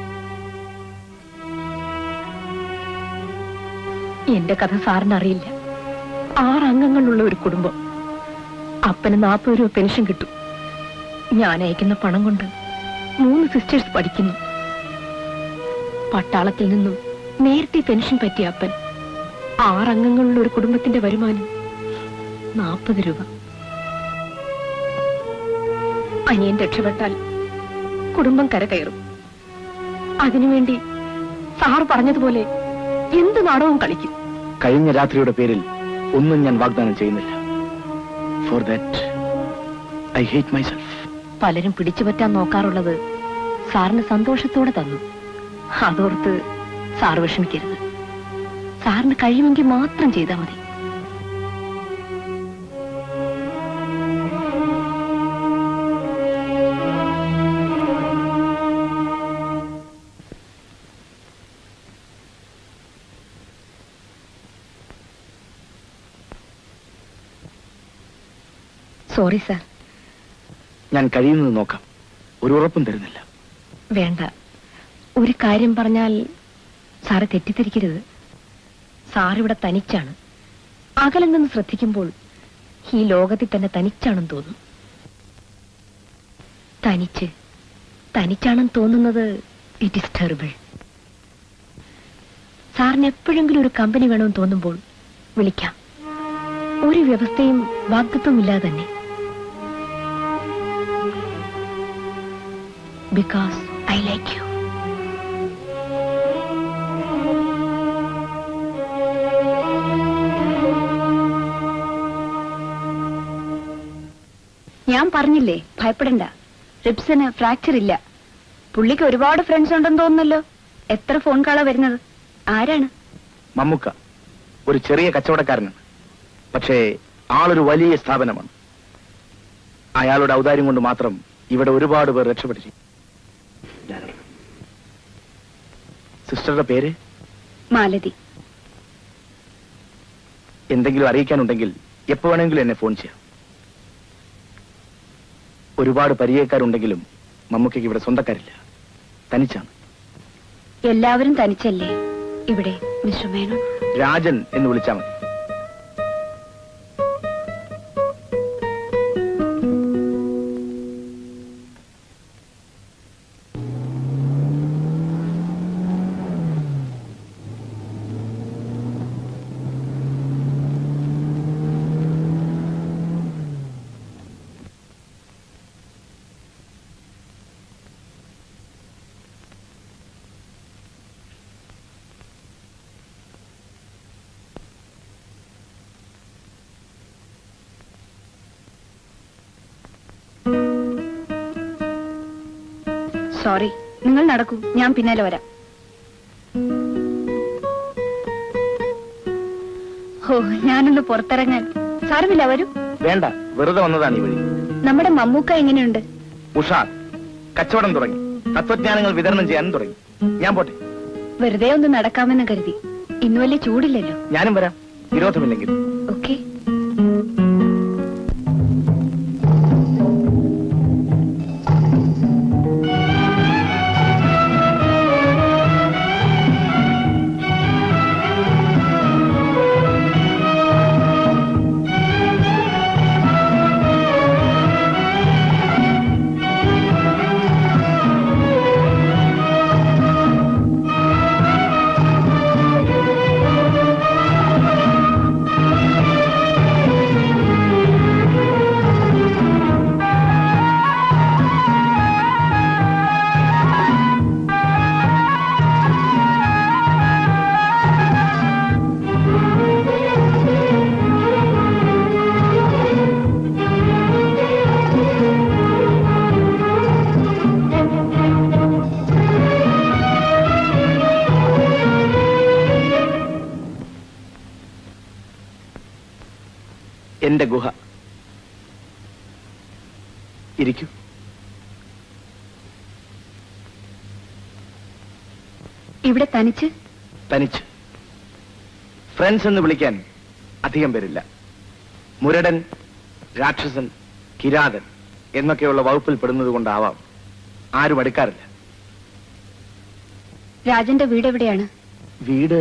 [SPEAKER 8] എന്റെ കഥ സാറിന് അറിയില്ല ആറ് അംഗങ്ങളുള്ള ഒരു കുടുംബം അപ്പന് നാൽപ്പത് രൂപ പെൻഷൻ കിട്ടും ഞാൻ അയക്കുന്ന പണം കൊണ്ട് മൂന്ന് സിസ്റ്റേഴ്സ് പഠിക്കുന്നു പട്ടാളത്തിൽ നിന്നും നേരത്തെ പെൻഷൻ പറ്റിയ അപ്പൻ ആറംഗങ്ങളുള്ള ഒരു കുടുംബത്തിന്റെ വരുമാനം നാൽപ്പത് രൂപ അനിയൻ രക്ഷപ്പെട്ടാൽ കുടുംബം കരകയറും അതിനുവേണ്ടി സാർ പറഞ്ഞതുപോലെ എന്ത് നാടകവും കളിക്കും
[SPEAKER 16] കഴിഞ്ഞ രാത്രിയുടെ പേരിൽ ഒന്നും ഞാൻ വാഗ്ദാനം ചെയ്യുന്നില്ല for that I hate myself
[SPEAKER 8] പലരും പിടിച്ചുപറ്റാൻ നോക്കാറുള്ളത് സാറിന് സന്തോഷത്തോടെ തന്നു അതോർത്ത് സാർ വിഷമിക്കരുത് സാറിന് കഴിയുമെങ്കിൽ മാത്രം ചെയ്താൽ മതി സോറി സാർ
[SPEAKER 16] ഞാൻ കഴിയുന്നത് നോക്കാം ഒരു ഉറപ്പും തരുന്നില്ല
[SPEAKER 8] വേണ്ട ഒരു കാര്യം പറഞ്ഞാൽ സാറ് തെറ്റിദ്ധരിക്കരുത് സാറിവിടെ തനിച്ചാണ് അകലെ നിന്ന് ശ്രദ്ധിക്കുമ്പോൾ ഈ ലോകത്തിൽ തന്നെ തനിച്ചാണെന്ന് തോന്നും തനിച്ച് തനിച്ചാണെന്ന് തോന്നുന്നത് ഇറ്റ് ഇസ് ടെറിബിൾ സാറിന് എപ്പോഴെങ്കിലും ഒരു കമ്പനി വേണമെന്ന് തോന്നുമ്പോൾ വിളിക്കാം ഒരു വ്യവസ്ഥയും വാഗ്ദത്വം ഇല്ലാതെ തന്നെ ബിക്കോസ് ഐ ലൈക്ക് യു
[SPEAKER 19] ഞാൻ പറഞ്ഞില്ലേ ഭയപ്പെടണ്ട റിപ്സിന് ഫ്രാക്ചർ ഇല്ല പുള്ളിക്ക് ഒരുപാട് ഫ്രണ്ട്സ് ഉണ്ടെന്ന് തോന്നുന്നല്ലോ എത്ര ഫോൺ കാളാ വരുന്നത് ആരാണ്
[SPEAKER 16] മമ്മുക്ക ഒരു ചെറിയ കച്ചവടക്കാരനാണ് പക്ഷേ ആളൊരു വലിയ സ്ഥാപനമാണ് അയാളുടെ ഔദാര്യം കൊണ്ട് മാത്രം ഇവിടെ ഒരുപാട് പേർ രക്ഷപ്പെട്ടിരിക്കും സിസ്റ്ററുടെ പേര്
[SPEAKER 19] മാലതി
[SPEAKER 16] എന്തെങ്കിലും അറിയിക്കാനുണ്ടെങ്കിൽ എപ്പോ വേണമെങ്കിലും എന്നെ ഫോൺ ചെയ്യാം ഒരുപാട് പരിചയക്കാരുണ്ടെങ്കിലും മമ്മൂക്കയ്ക്ക് ഇവിടെ സ്വന്തക്കാരില്ല തനിച്ചാണ്
[SPEAKER 19] എല്ലാവരും തനിച്ചല്ലേ ഇവിടെ മിസ്റ്റർ മേനോൻ
[SPEAKER 16] രാജൻ എന്ന് വിളിച്ചാൽ മതി
[SPEAKER 19] സോറി നിങ്ങൾ നടക്കൂ ഞാൻ പിന്നാലെ വരാം ഓ ഞാനൊന്ന് പുറത്തിറങ്ങാൻ സാരമില്ല വരൂ
[SPEAKER 16] വേണ്ട വെറുതെ വന്നതാണ് ഈ വഴി
[SPEAKER 19] നമ്മുടെ മമ്മൂക്ക എങ്ങനെയുണ്ട്
[SPEAKER 16] ഉഷാർ കച്ചവടം തുടങ്ങി തത്വജ്ഞാനങ്ങൾ വിതരണം ചെയ്യാനും തുടങ്ങി ഞാൻ പോട്ടെ
[SPEAKER 19] വെറുതെ ഒന്ന് നടക്കാമെന്ന് കരുതി ഇന്ന് വലിയ ചൂടില്ലല്ലോ
[SPEAKER 16] ഞാനും വരാം വിരോധമില്ലെങ്കിൽ
[SPEAKER 19] ഓക്കെ
[SPEAKER 16] എന്റെ ഗുഹ ഇരിക്കൂ
[SPEAKER 19] ഇവിടെ തനിച്ച്
[SPEAKER 16] തനിച്ച് ഫ്രണ്ട്സ് എന്ന് വിളിക്കാൻ അധികം പേരില്ല മുരടൻ രാക്ഷസൻ കിരാതൻ എന്നൊക്കെയുള്ള വകുപ്പിൽ പെടുന്നത് കൊണ്ടാവാം ആരും അടുക്കാറില്ല
[SPEAKER 19] രാജന്റെ വീട് എവിടെയാണ്
[SPEAKER 16] വീട്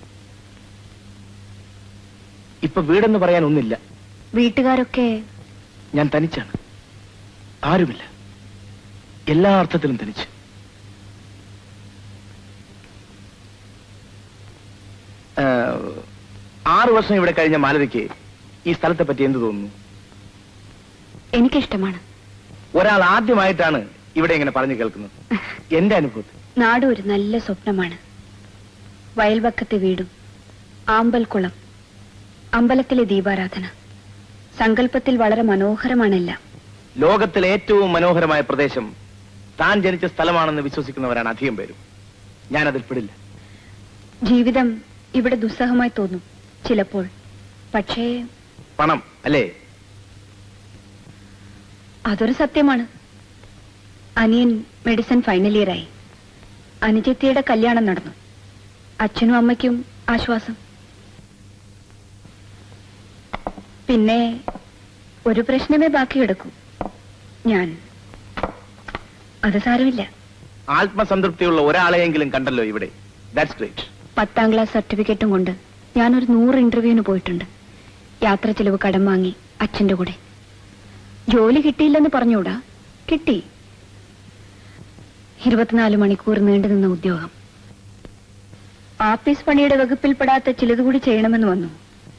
[SPEAKER 16] ഇപ്പൊ വീടെന്ന് പറയാൻ ഒന്നില്ല
[SPEAKER 19] വീട്ടുകാരൊക്കെ
[SPEAKER 16] ഞാൻ തനിച്ചാണ് ആരുമില്ല എല്ലാ അർത്ഥത്തിലും തനിച്ച് ആ, ആറു വർഷം ഇവിടെ കഴിഞ്ഞ മാലതിക്ക് ഈ സ്ഥലത്തെ പറ്റി എന്ത് തോന്നുന്നു
[SPEAKER 19] എനിക്കിഷ്ടമാണ്
[SPEAKER 16] ഒരാൾ ആദ്യമായിട്ടാണ് ഇവിടെ ഇങ്ങനെ പറഞ്ഞു കേൾക്കുന്നത് എന്റെ അനുഭവത്തിൽ
[SPEAKER 19] നാട് ഒരു നല്ല സ്വപ്നമാണ് വയൽവക്കത്തെ വീടും ആമ്പൽക്കുളം അമ്പലത്തിലെ ദീപാരാധന സങ്കല്പത്തിൽ വളരെ മനോഹരമാണെല്ലാം
[SPEAKER 16] ലോകത്തിലെ ഏറ്റവും മനോഹരമായ പ്രദേശം താൻ ജനിച്ച സ്ഥലമാണെന്ന് വിശ്വസിക്കുന്നവരാണ് അധികം പേരും ഞാനതിൽ പെടില്ല
[SPEAKER 19] ജീവിതം ഇവിടെ ദുസ്സഹമായി തോന്നും ചിലപ്പോൾ പക്ഷേ
[SPEAKER 16] പണം അല്ലേ
[SPEAKER 19] അതൊരു സത്യമാണ് അനിയൻ മെഡിസിൻ ഫൈനൽ ഇയറായി അനുജത്തിയുടെ കല്യാണം നടന്നു അച്ഛനും അമ്മയ്ക്കും ആശ്വാസം പിന്നെ ഒരു പ്രശ്നമേ ബാക്കി കിടക്കൂ ഞാൻ അത് സാരമില്ല
[SPEAKER 16] ആത്മസംതൃപ്തിയുള്ള ഒരാളെയെങ്കിലും കണ്ടല്ലോ ഇവിടെ ദാറ്റ്സ് ഗ്രേറ്റ്
[SPEAKER 19] പത്താം ക്ലാസ് സർട്ടിഫിക്കറ്റും കൊണ്ട് ഞാനൊരു നൂറ് ഇന്റർവ്യൂവിന് പോയിട്ടുണ്ട് യാത്ര ചെലവ് കടം വാങ്ങി അച്ഛന്റെ കൂടെ ജോലി കിട്ടിയില്ലെന്ന് പറഞ്ഞൂടാ കിട്ടി ഇരുപത്തിനാല് മണിക്കൂർ നീണ്ടു നിന്ന ഉദ്യോഗം ആഫീസ് പണിയുടെ വകുപ്പിൽപ്പെടാത്ത ചിലത് കൂടി ചെയ്യണമെന്ന് വന്നു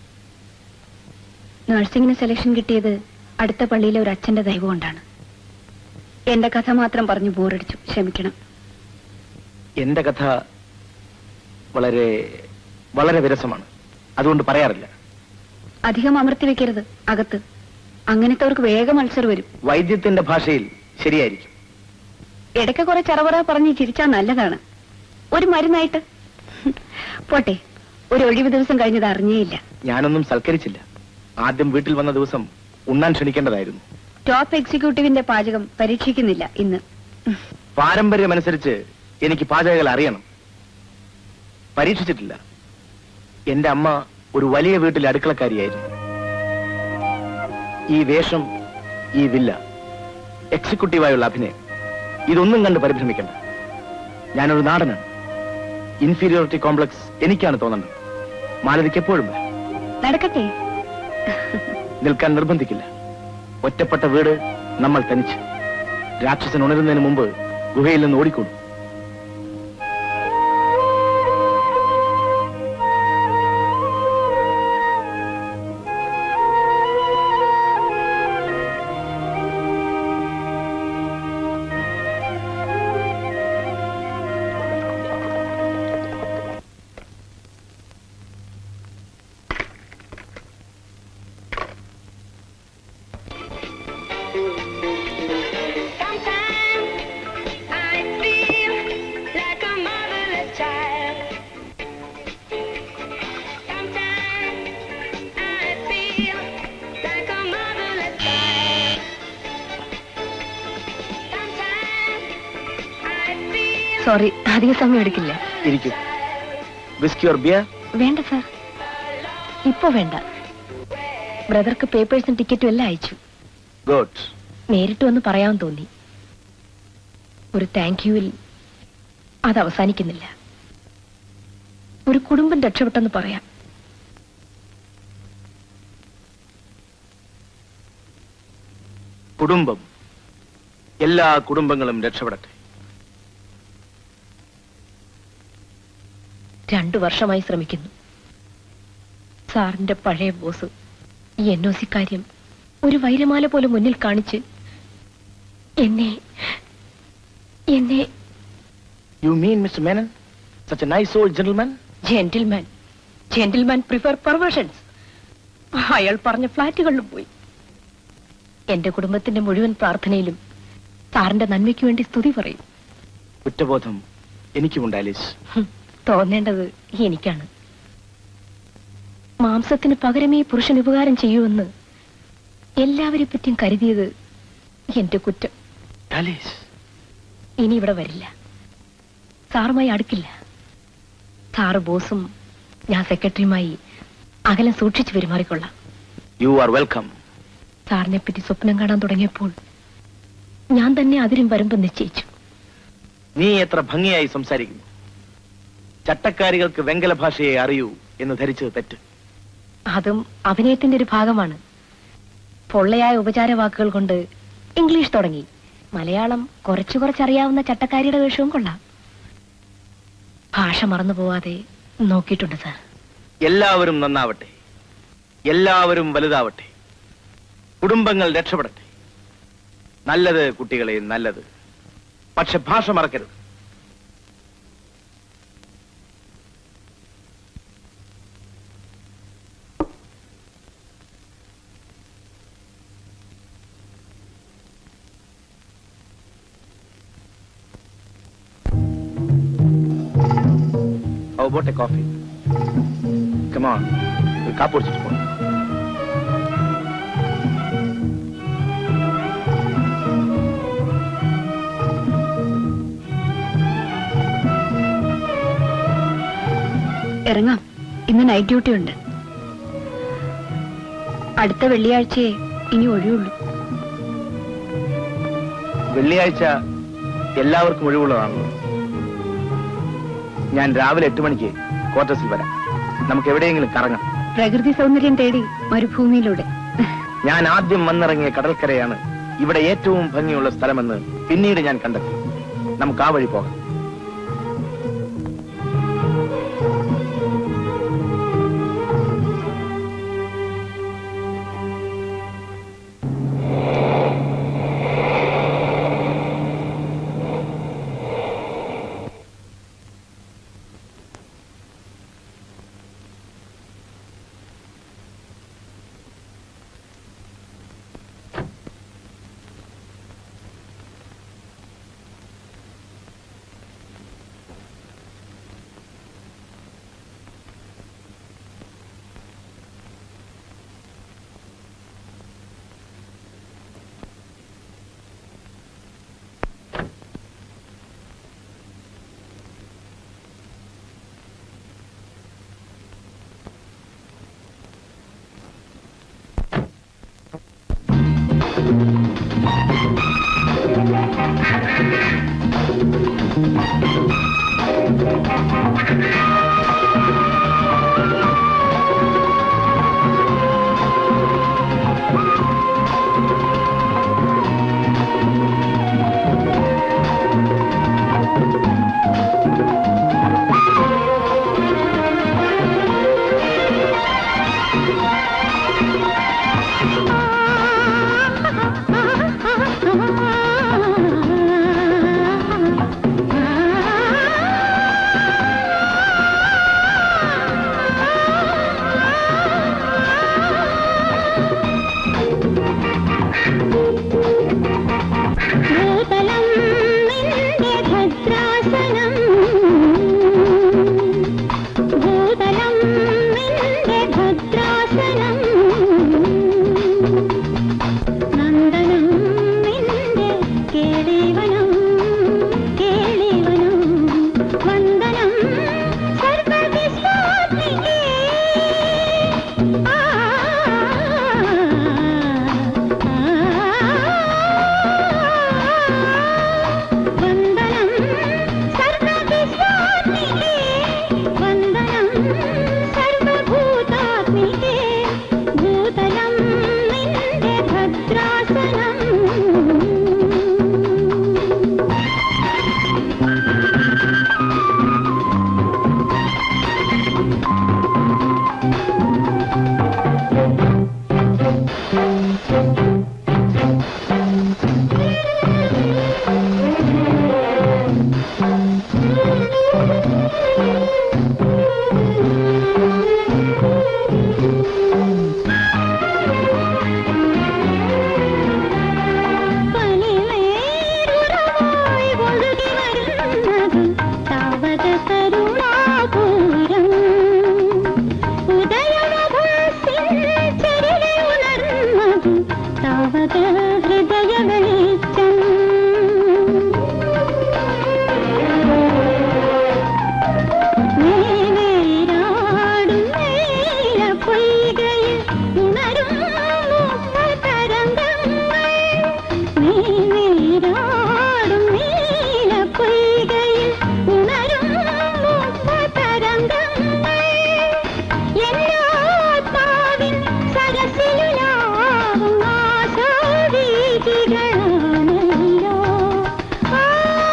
[SPEAKER 19] നഴ്സിംഗിന് സെലക്ഷൻ കിട്ടിയത് അടുത്ത പള്ളിയിലെ ഒരു അച്ഛന്റെ ദൈവം കൊണ്ടാണ് എന്റെ കഥ മാത്രം പറഞ്ഞു ബോറടിച്ചു ക്ഷമിക്കണം
[SPEAKER 16] എന്റെ കഥ വളരെ വളരെ വിരസമാണ് അതുകൊണ്ട് പറയാറില്ല
[SPEAKER 19] അധികം അമർത്തി വെക്കരുത് അകത്ത് അങ്ങനത്തെവർക്ക് വേഗം മത്സരം വരും
[SPEAKER 16] വൈദ്യത്തിന്റെ ഭാഷയിൽ ശരിയായിരിക്കും
[SPEAKER 19] ഇടയ്ക്ക് കുറെ ചറവറ പറഞ്ഞ് ചിരിച്ചാൽ നല്ലതാണ് ഒരു മരുന്നായിട്ട് പോട്ടെ ഒരു ഒഴിവ് ദിവസം കഴിഞ്ഞത് അറിഞ്ഞേയില്ല
[SPEAKER 16] ഞാനൊന്നും സൽക്കരിച്ചില്ല ആദ്യം വീട്ടിൽ വന്ന ദിവസം ഉണ്ണാൻ ക്ഷണിക്കേണ്ടതായിരുന്നു
[SPEAKER 19] ടോപ്പ് എക്സിക്യൂട്ടീവിന്റെ പാചകം പരീക്ഷിക്കുന്നില്ല ഇന്ന്
[SPEAKER 16] പാരമ്പര്യമനുസരിച്ച് എനിക്ക് പാചകങ്ങൾ അറിയണം പരീക്ഷിച്ചിട്ടില്ല എന്റെ അമ്മ ഒരു വലിയ വീട്ടിലെ അടുക്കളക്കാരിയായിരുന്നു ഈ വേഷം ഈ വില്ല എക്സിക്യൂട്ടീവായുള്ള അഭിനയം ഇതൊന്നും കണ്ട് പരിഭ്രമിക്കണ്ട ഞാനൊരു നാടനാണ് ഇൻഫീരിയോറിറ്റി കോംപ്ലക്സ് എനിക്കാണ് തോന്നുന്നത് മാലതിക്ക് എപ്പോഴും വരാം.
[SPEAKER 19] നടക്കട്ടെ
[SPEAKER 16] നിൽക്കാൻ നിർബന്ധിക്കില്ല ഒറ്റപ്പെട്ട വീട് നമ്മൾ തനിച്ച് രാക്ഷസൻ ഉണരുന്നതിന് മുമ്പ് ഗുഹയിൽ നിന്ന് ഓടിക്കൂടും
[SPEAKER 17] I feel
[SPEAKER 8] സോറി അധിക സമയം എടുക്കില്ല
[SPEAKER 16] ഇരിക്കും വിസ്കി ഓർ ബിയർ
[SPEAKER 8] വേണ്ട സാർ ഇപ്പൊ വേണ്ട ബ്രദർക്ക് പേപ്പേഴ്സും ടിക്കറ്റും എല്ലാം അയച്ചു
[SPEAKER 16] ഗുഡ്
[SPEAKER 8] നേരിട്ട് വന്ന് പറയാൻ തോന്നി ഒരു താങ്ക് യുവിൽ അത് അവസാനിക്കുന്നില്ല ഒരു കുടുംബം രക്ഷപ്പെട്ടെന്ന് പറയാം
[SPEAKER 16] കുടുംബം എല്ലാ കുടുംബങ്ങളും രക്ഷപ്പെടട്ടെ
[SPEAKER 8] രണ്ടു വർഷമായി ശ്രമിക്കുന്നു സാറിന്റെ പഴയ ബോസ് ഈ എൻ ഒ സി കാര്യം ഒരു വൈരമാല പോലെ മുന്നിൽ കാണിച്ച് എന്നെ എന്നെ
[SPEAKER 16] you mean mister Menon such a nice old gentleman
[SPEAKER 8] gentleman gentleman prefer perversions അയാൾ പറഞ്ഞ ഫ്ലാറ്റുകളിലും പോയി എന്റെ കുടുംബത്തിന്റെ മുഴുവൻ പ്രാർത്ഥനയിലും സാറിന്റെ നന്മയ്ക്ക് വേണ്ടി സ്തുതി പറയും
[SPEAKER 16] കുറ്റബോധം എനിക്കുമുണ്ട് ആലീസ്
[SPEAKER 8] ഹും, തോന്നേണ്ടത് എനിക്കാണ് മാംസത്തിന് പകരമേ പുരുഷൻ ഉപകാരം ചെയ്യുമെന്ന് എല്ലാവരെ പറ്റിയും കരുതിയത് എന്റെ കുറ്റം
[SPEAKER 16] ആലീസ്
[SPEAKER 8] ഇനി ഇവിടെ വരില്ല സാറുമായി അടുക്കില്ല സാറ് ബോസും ഞാൻ സെക്രട്ടറിയുമായി അകലം സൂക്ഷിച്ചു പെരുമാറിക്കൊള്ളാം
[SPEAKER 16] യു ആർ വെൽക്കം
[SPEAKER 8] സാറിനെ പറ്റി സ്വപ്നം കാണാൻ തുടങ്ങിയപ്പോൾ ഞാൻ തന്നെ അതിരും വരുമ്പ് നിശ്ചയിച്ചു
[SPEAKER 16] നീ എത്ര ഭംഗിയായി സംസാരിക്കുന്നു ചട്ടക്കാരികൾക്ക് വെങ്കല ഭാഷയെ അറിയൂ എന്ന് ധരിച്ചത് തെറ്റ്
[SPEAKER 8] അതും അഭിനയത്തിന്റെ ഒരു ഭാഗമാണ് പൊള്ളയായ ഉപചാര വാക്കുകൾ കൊണ്ട് ഇംഗ്ലീഷ് തുടങ്ങി മലയാളം കുറച്ചു കുറച്ചറിയാവുന്ന ചട്ടക്കാരിയുടെ വേഷവും കൊള്ളാം ഭാഷ മറന്നു പോവാതെ നോക്കിയിട്ടുണ്ട് സാർ
[SPEAKER 16] എല്ലാവരും നന്നാവട്ടെ എല്ലാവരും വലുതാവട്ടെ കുടുംബങ്ങൾ രക്ഷപ്പെടട്ടെ നല്ലത് കുട്ടികളെ നല്ലത് പക്ഷെ ഭാഷ മറക്കരുത് How about a coffee? Come on, ഒരു കാപ്പ് കുടിച്ചിട്ട് പോകാം
[SPEAKER 19] ഇറങ്ങാം ഇന്ന് നൈറ്റ് ഡ്യൂട്ടി ഉണ്ട് അടുത്ത വെള്ളിയാഴ്ചയെ ഇനി ഒഴിവുള്ളൂ
[SPEAKER 16] വെള്ളിയാഴ്ച എല്ലാവർക്കും ഒഴിവുള്ളതാണല്ലോ ഞാൻ രാവിലെ എട്ട് മണിക്ക് ക്വാർട്ടേഴ്സിൽ വരാം നമുക്ക് എവിടെയെങ്കിലും കറങ്ങാം
[SPEAKER 19] പ്രകൃതി സൗന്ദര്യം തേടി മരുഭൂമിയിലൂടെ
[SPEAKER 16] ഞാൻ ആദ്യം വന്നിറങ്ങിയ കടൽക്കരയാണ് ഇവിടെ ഏറ്റവും ഭംഗിയുള്ള സ്ഥലമെന്ന് പിന്നീട് ഞാൻ കണ്ടെത്തി നമുക്ക് ആ വഴി പോകാം
[SPEAKER 17] ഹൃദയ വെളിച്ചം നീരാടും നീലപ്പൊയ്കയിൽ ഉണരും മുഖതരംഗങ്ങൾ. നീരാടും നീലപ്പൊയ്കയിൽ ഉണരും മുഖതരംഗങ്ങൾ. എന്നാത്മാവിൻ സരസിലുലാവും ആശാവീഥികളാണല്ലോ. ആ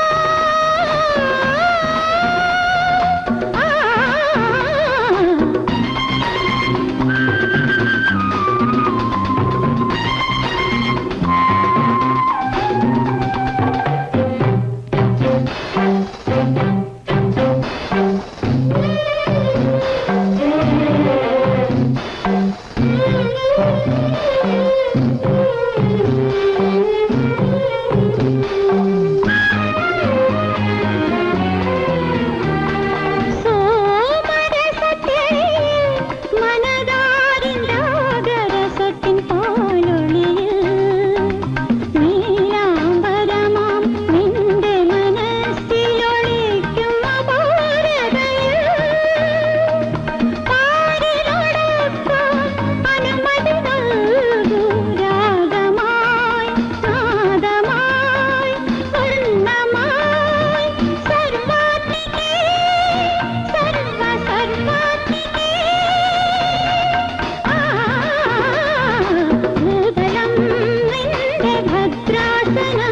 [SPEAKER 17] മനതാരിൻ പാലൊളിയിൽ നീലാംബരമാം നിന്റെ മനസ്സിലൊളിക്കും അപാരതയിൽ പാരിലൊടുക്കാൻ അനുമതി നൽകൂ രാഗമായി നാദമായി വർണ്ണമായി സർവാത്മികേ സർവ സർവാത്മികേ ഭൂതലം നിന്റെ ഭദ്രാസനം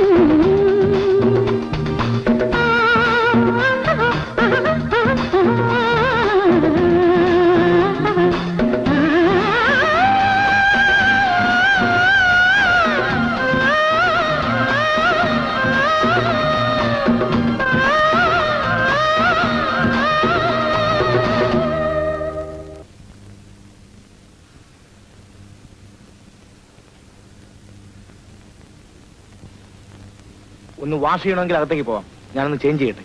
[SPEAKER 16] ഒന്ന് വാഷ് ചെയ്യണമെങ്കിൽ അകത്തേക്ക് പോവാം ഞാനൊന്ന് ചേഞ്ച് ചെയ്യട്ടെ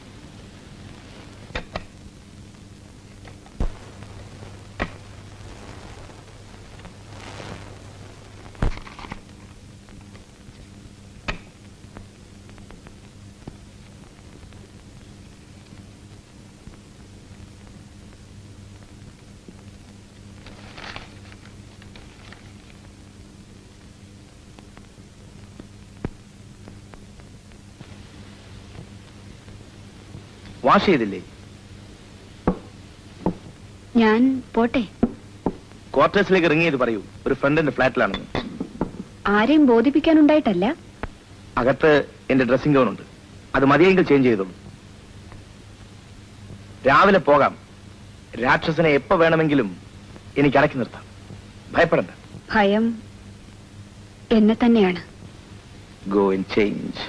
[SPEAKER 16] വാഷ് ചെയ്തില്ലേ
[SPEAKER 19] ഞാൻ പോട്ടെ
[SPEAKER 16] ക്വാർട്ടേഴ്സിലേക്ക് റിങ് ചെയ്ത് പറയൂ ഒരു ഫ്രണ്ടിന്റെ ഫ്ലാറ്റിലാണെന്ന്
[SPEAKER 19] ആരെയും ബോധിപ്പിക്കാനുണ്ടായിട്ടല്ല
[SPEAKER 16] അകത്ത് എന്റെ ഡ്രസ്സിംഗ് ഗൗൺ ഉണ്ട് അത് മതിയെങ്കിൽ ചേഞ്ച് ചെയ്തോളൂ രാവിലെ പോകാം രാക്ഷസനെ എപ്പോ വേണമെങ്കിലും എനിക്ക് അടക്കി നിർത്താം ഭയപ്പെടണ്ട
[SPEAKER 19] ഭയം എന്നെ തന്നെയാണ്
[SPEAKER 16] ഗോ ആൻഡ് ചേഞ്ച്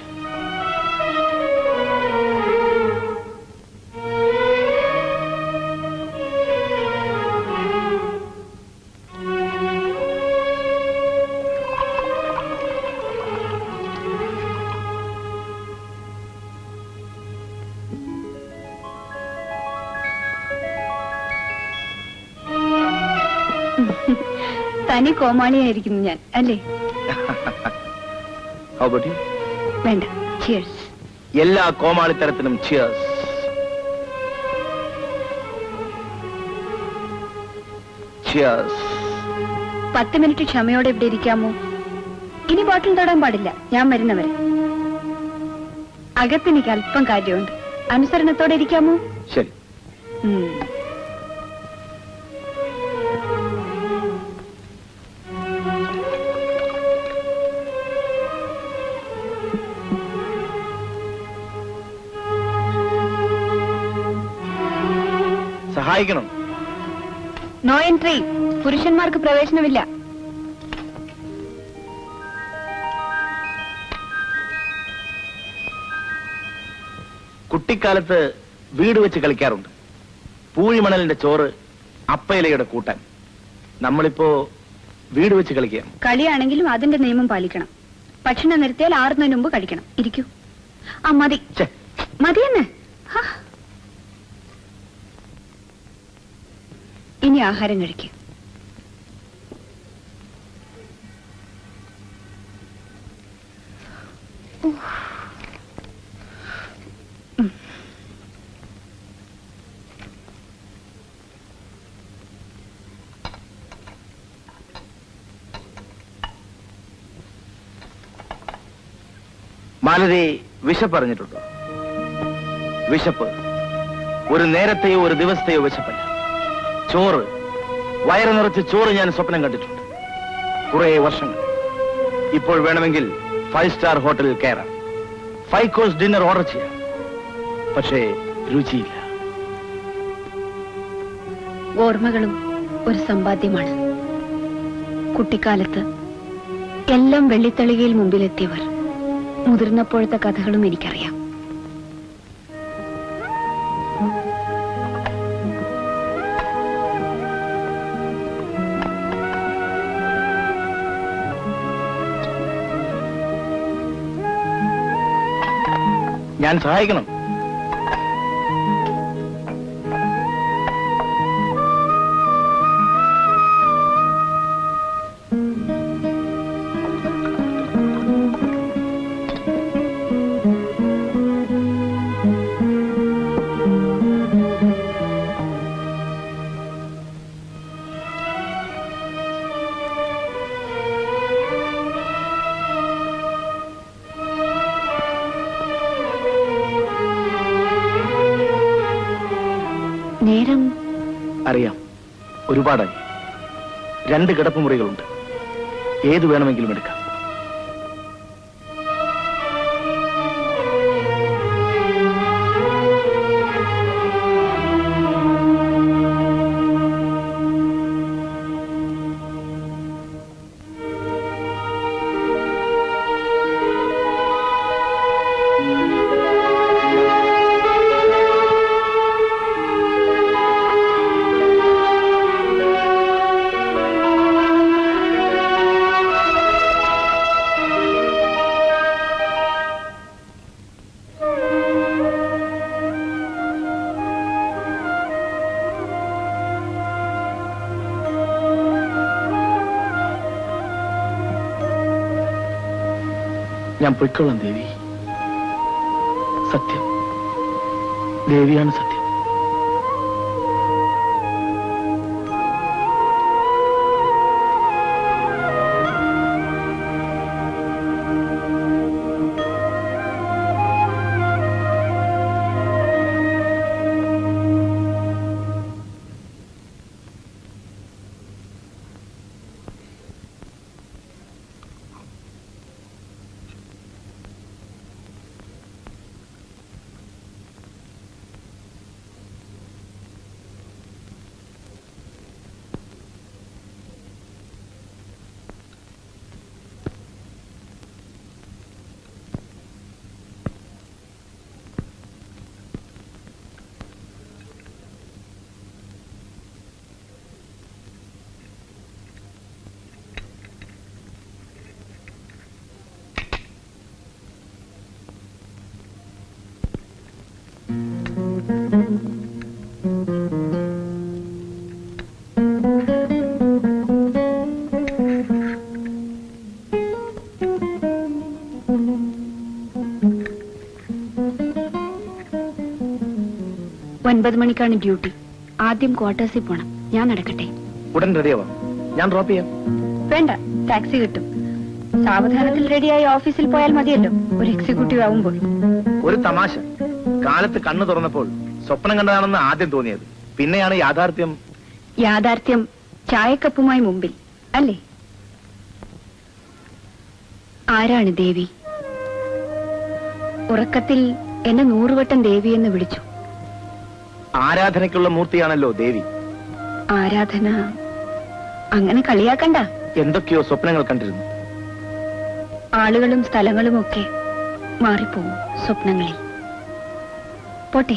[SPEAKER 19] തനി കോമാളിയായിരിക്കുന്നു ഞാൻ അല്ലേ
[SPEAKER 16] How about you?
[SPEAKER 19] വേണ്ട ചിയേഴ്സ്
[SPEAKER 16] എല്ലാ കോമാളിത്തരത്തിനും ചിയേഴ്സ് ചിയേഴ്സ്
[SPEAKER 19] പത്ത് മിനിറ്റ് ക്ഷമയോടെ ഇവിടെ ഇരിക്കാമോ ഇനി ബോട്ടിൽ തൊടാൻ പാടില്ല ഞാൻ വരുന്നവരെ അകത്തെനിക്ക് അല്പം കാര്യമുണ്ട് അനുസരണത്തോടെ ഇരിക്കാമോ
[SPEAKER 16] ശരി
[SPEAKER 19] ഉം.
[SPEAKER 16] സഹായിക്കണം
[SPEAKER 19] നോ എൻട്രി പുരുഷന്മാർക്ക് പ്രവേശനമില്ല
[SPEAKER 16] കുട്ടിക്കാലത്ത് വീട് വെച്ച് കളിക്കാറുണ്ട് പൂഴിമണലിന്റെ ചോറ് അപ്പയിലയുടെ കൂട്ടാൻ നമ്മളിപ്പോ വീട് വെച്ച് കളിക്കുക
[SPEAKER 19] കളിയാണെങ്കിലും അതിന്റെ നിയമം പാലിക്കണം ഭക്ഷണം നിർത്തിയാൽ ആറുന്നതിന് മുമ്പ് കഴിക്കണം ഇരിക്കൂ ആ മതി മതിയെന്ന് ഹാ. ഇനി ആഹാരം കഴിക്കും
[SPEAKER 16] മാലതി വിശപ്പ് അറിഞ്ഞിട്ടുണ്ടോ വിശപ്പ് ഒരു നേരത്തെയോ ഒരു ദിവസത്തെയോ വിശപ്പല്ല ചോറ് വയറ് നിറച്ച് ചോറ് ഞാൻ സ്വപ്നം കണ്ടിട്ടുണ്ട് കുറെ വർഷങ്ങൾ ഇപ്പോൾ വേണമെങ്കിൽ ഫൈവ് സ്റ്റാർ ഹോട്ടലിൽ കയറാം ഫൈവ് കോഴ്സ് ഡിന്നർ ഓർഡർ ചെയ്യാം പക്ഷേ രുചിയില്ല
[SPEAKER 19] ഓർമ്മകളും ഒരു സമ്പാദ്യമാണ് കുട്ടിക്കാലത്ത് എല്ലാം വെള്ളിത്തളികയിൽ മുമ്പിലെത്തിയവർ മുതിർന്നപ്പോഴത്തെ കഥകളും എനിക്കറിയാം
[SPEAKER 16] ഞാൻ സഹായിക്കണം
[SPEAKER 19] നേരം
[SPEAKER 16] അറിയാം ഒരുപാടായി രണ്ട് കിടപ്പുമുറികളുണ്ട് ഏത് വേണമെങ്കിലും എടുക്കാം ഞാൻ പൊയ്ക്കൊള്ളാം ദേവി സത്യം ദേവിയാണ് സത്യം
[SPEAKER 19] ഒൻപത് മണിക്കാണ് ഡ്യൂട്ടി ആദ്യം ക്വാർട്ടേഴ്സിൽ പോണം ഞാൻ നടക്കട്ടെ
[SPEAKER 16] ഉടൻ റെഡിയാവാം ഞാൻ ഡ്രോപ്പ് ചെയ്യാം
[SPEAKER 19] വേണ്ട ടാക്സി കിട്ടും സാവധാനത്തിൽ റെഡിയായി ഓഫീസിൽ പോയാൽ മതിയല്ലോ ഒരു എക്സിക്യൂട്ടീവ് ആവുമ്പോൾ
[SPEAKER 16] ഒരു തമാശ കാലത്ത് കണ്ണു തുറന്നപ്പോൾ സ്വപ്നം കണ്ടതാണെന്ന് ആദ്യം തോന്നിയത് പിന്നെയാണ് യാഥാർത്ഥ്യം
[SPEAKER 19] യാഥാർത്ഥ്യം ചായക്കപ്പുമായി മുമ്പിൽ അല്ലേ ആരാണ് ദേവി ഉറക്കത്തിൽ എന്നെ നൂറുവട്ടം ദേവി എന്ന് വിളിച്ചു
[SPEAKER 16] ആരാധനയ്ക്കുള്ള മൂർത്തിയാണല്ലോ ദേവി
[SPEAKER 19] ആരാധന അങ്ങനെ കളിയാക്കണ്ട
[SPEAKER 16] എന്തൊക്കെയോ സ്വപ്നങ്ങൾ കണ്ടിരുന്നു
[SPEAKER 19] ആളുകളും സ്ഥലങ്ങളും ഒക്കെ മാറിപ്പോവും സ്വപ്നങ്ങളിൽ പോട്ടെ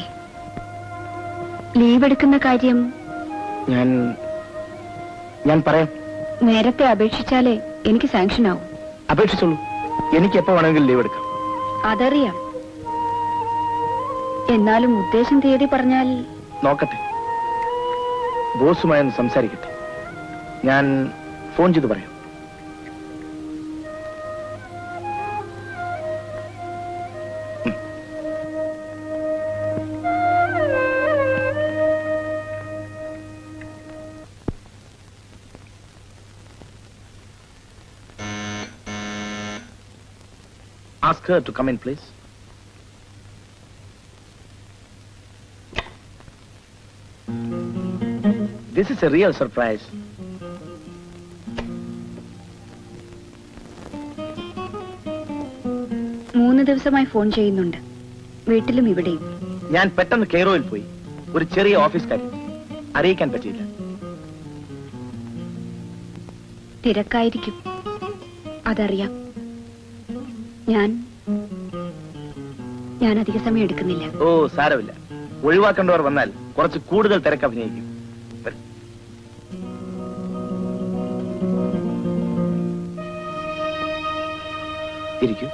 [SPEAKER 19] ലീവ് എടുക്കുന്ന കാര്യം
[SPEAKER 16] ഞാൻ ഞാൻ പറയാം
[SPEAKER 19] നേരത്തെ അപേക്ഷിച്ചാലേ എനിക്ക് സാങ്ഷൻ ആവും
[SPEAKER 16] അപേക്ഷിച്ചോളൂ എനിക്ക് എപ്പോ വേണമെങ്കിലും ലീവ് എടുക്കാം
[SPEAKER 19] അതറിയാം എന്നാലും ഉദ്ദേശം തീയതി പറഞ്ഞാൽ
[SPEAKER 16] നോക്കട്ടെ ബോസുമായി ഒന്ന് സംസാരിക്കട്ടെ ഞാൻ ഫോൺ ചെയ്ത് പറയാം Ask her to come in, please. This is a real surprise.
[SPEAKER 19] മൂന്ന് ദിവസമായി ഫോൺ ചെയ്യുന്നുണ്ട് വീട്ടിലും ഇവിടെയും
[SPEAKER 16] ഞാൻ പെട്ടെന്ന് കെയറോയിൽ പോയി ഒരു ചെറിയ ഓഫീസ് കാര്യം അറിയിക്കാൻ പറ്റിയില്ല
[SPEAKER 19] തിരക്കായിരിക്കും അതറിയാം ഞാൻ ഞാൻ അധിക സമയം എടുക്കുന്നില്ല
[SPEAKER 16] ഓ സാരമില്ല ഒഴിവാക്കേണ്ടവർ വന്നാൽ കുറച്ച് കൂടുതൽ തിരക്ക് അഭിനയിക്കും വരൂ. ഇരിക്കൂ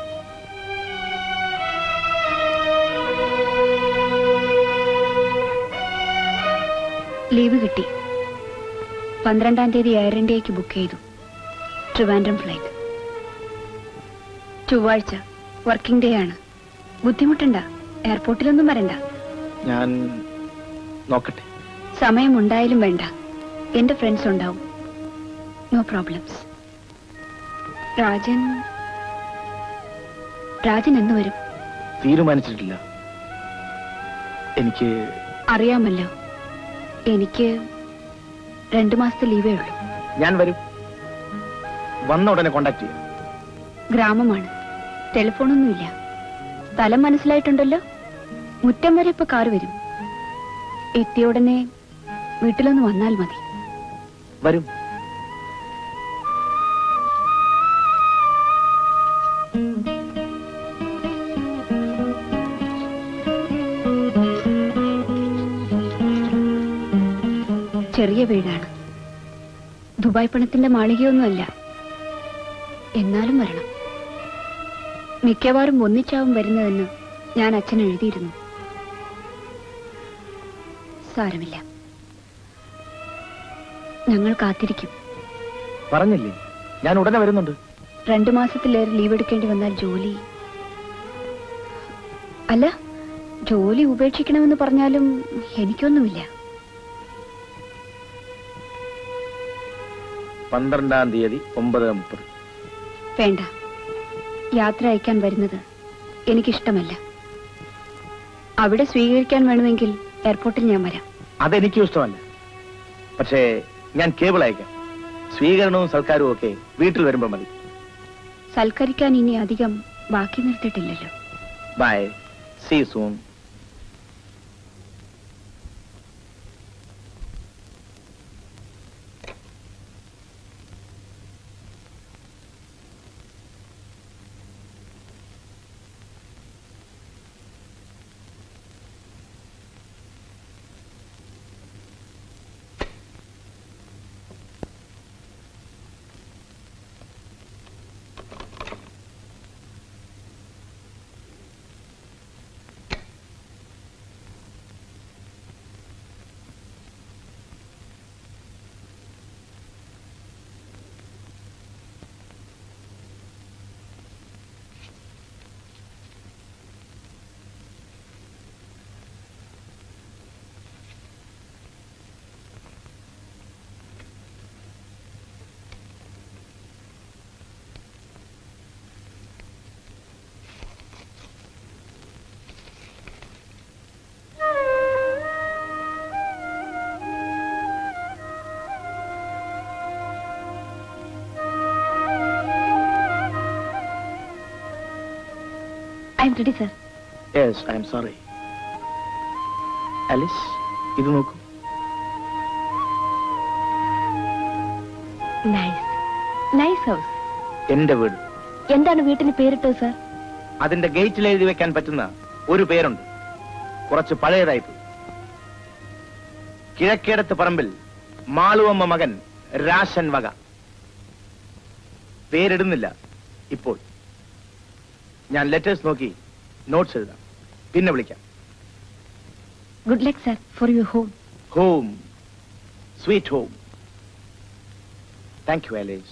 [SPEAKER 19] ലീവ് കിട്ടി പന്ത്രണ്ടാം തീയതി എയർ ഇന്ത്യക്ക് ബുക്ക് ചെയ്തു ട്രിവാൻഡ്രം ഫ്ലൈറ്റ് ചൊവ്വാഴ്ച വർക്കിംഗ് ഡേ ആണ് ബുദ്ധിമുട്ടുണ്ട എയർപോർട്ടിലൊന്നും വരണ്ട
[SPEAKER 16] ഞാൻ നോക്കട്ടെ
[SPEAKER 19] സമയം ഉണ്ടായാലും വേണ്ട എന്റെ ഫ്രണ്ട്സ് ഉണ്ടാവും നോ പ്രോബ്ലംസ് രാജൻ രാജൻ എന്ന് വരും
[SPEAKER 16] തീരുമാനിച്ചിട്ടില്ല എനിക്ക്
[SPEAKER 19] അറിയാമല്ലോ എനിക്ക് രണ്ടു മാസത്തെ ലീവേ ഉള്ളൂ
[SPEAKER 16] ഞാൻ വരും വന്ന ഉടനെ കോണ്ടാക്ട് ചെയ്യാം
[SPEAKER 19] ഗ്രാമമാണ് ടെലിഫോണൊന്നുമില്ല സ്ഥലം മനസ്സിലായിട്ടുണ്ടല്ലോ മുറ്റം വരെ ഇപ്പൊ കാറ് വരും എത്തിയ ഉടനെ വീട്ടിലൊന്ന് വന്നാൽ മതി
[SPEAKER 16] വരും
[SPEAKER 19] ചെറിയ വീടാണ് ദുബായ് പണത്തിന്റെ മാളികയൊന്നുമല്ല എന്നാലും വരണം മിക്കവാറും ഒന്നിച്ചാവും വരുന്നതെന്ന് ഞാൻ അച്ഛൻ എഴുതിയിരുന്നു സാരമില്ല ഞങ്ങൾ കാത്തിരിക്കും
[SPEAKER 16] പറഞ്ഞില്ലേ ഞാൻ ഉടനെ വരുന്നുണ്ട്
[SPEAKER 19] രണ്ടു മാസത്തിലേറെ ലീവ് എടുക്കേണ്ടി വന്നാൽ ജോലി അല്ല ജോലി ഉപേക്ഷിക്കണമെന്ന് പറഞ്ഞാലും എനിക്കൊന്നുമില്ല
[SPEAKER 16] പന്ത്രണ്ടാം തീയതി ഒമ്പത് മുപ്പത്
[SPEAKER 19] വേണ്ട യാത്ര അയക്കാൻ വരുന്നത് എനിക്കിഷ്ടമല്ല അവിടെ സ്വീകരിക്കാൻ വേണമെങ്കിൽ എയർപോർട്ടിൽ ഞാൻ വരാം
[SPEAKER 16] അതെനിക്കും ഇഷ്ടമല്ല പക്ഷേ ഞാൻ കേബിൾ അയക്കാം സ്വീകരണവും സൽക്കാരവും ഒക്കെ വീട്ടിൽ വരുമ്പോൾ മതി
[SPEAKER 19] സൽക്കരിക്കാൻ ഇനി അധികം ബാക്കി നിർത്തിയിട്ടില്ലല്ലോ
[SPEAKER 16] bye see soon
[SPEAKER 19] I'm ready sir
[SPEAKER 16] yes I'm sorry Alice ഇത് നോക്കൂ
[SPEAKER 8] നൈസ് നൈസ് ഹൗസ്
[SPEAKER 16] എന്റെ വീട്
[SPEAKER 8] എന്താണ് വീട്ടിന് പേരിട്ടത് സർ
[SPEAKER 16] അതിന്റെ ഗേറ്റിൽ എഴുതി വെക്കാൻ പറ്റുന്ന ഒരു പേരുണ്ട് കുറച്ച് പഴയതായിപ്പോയി കിഴക്കേടത്ത് പറമ്പിൽ മാളുവമ്മ മകൻ രാശൻ വക പേരിടുന്നില്ല ഇപ്പോൾ ഞാൻ ലെറ്റേഴ്സ് നോക്കി നോട്ട്സ് എഴുതാം പിന്നെ വിളിക്കാം
[SPEAKER 19] good luck sir for your home
[SPEAKER 16] home sweet home thank you Alice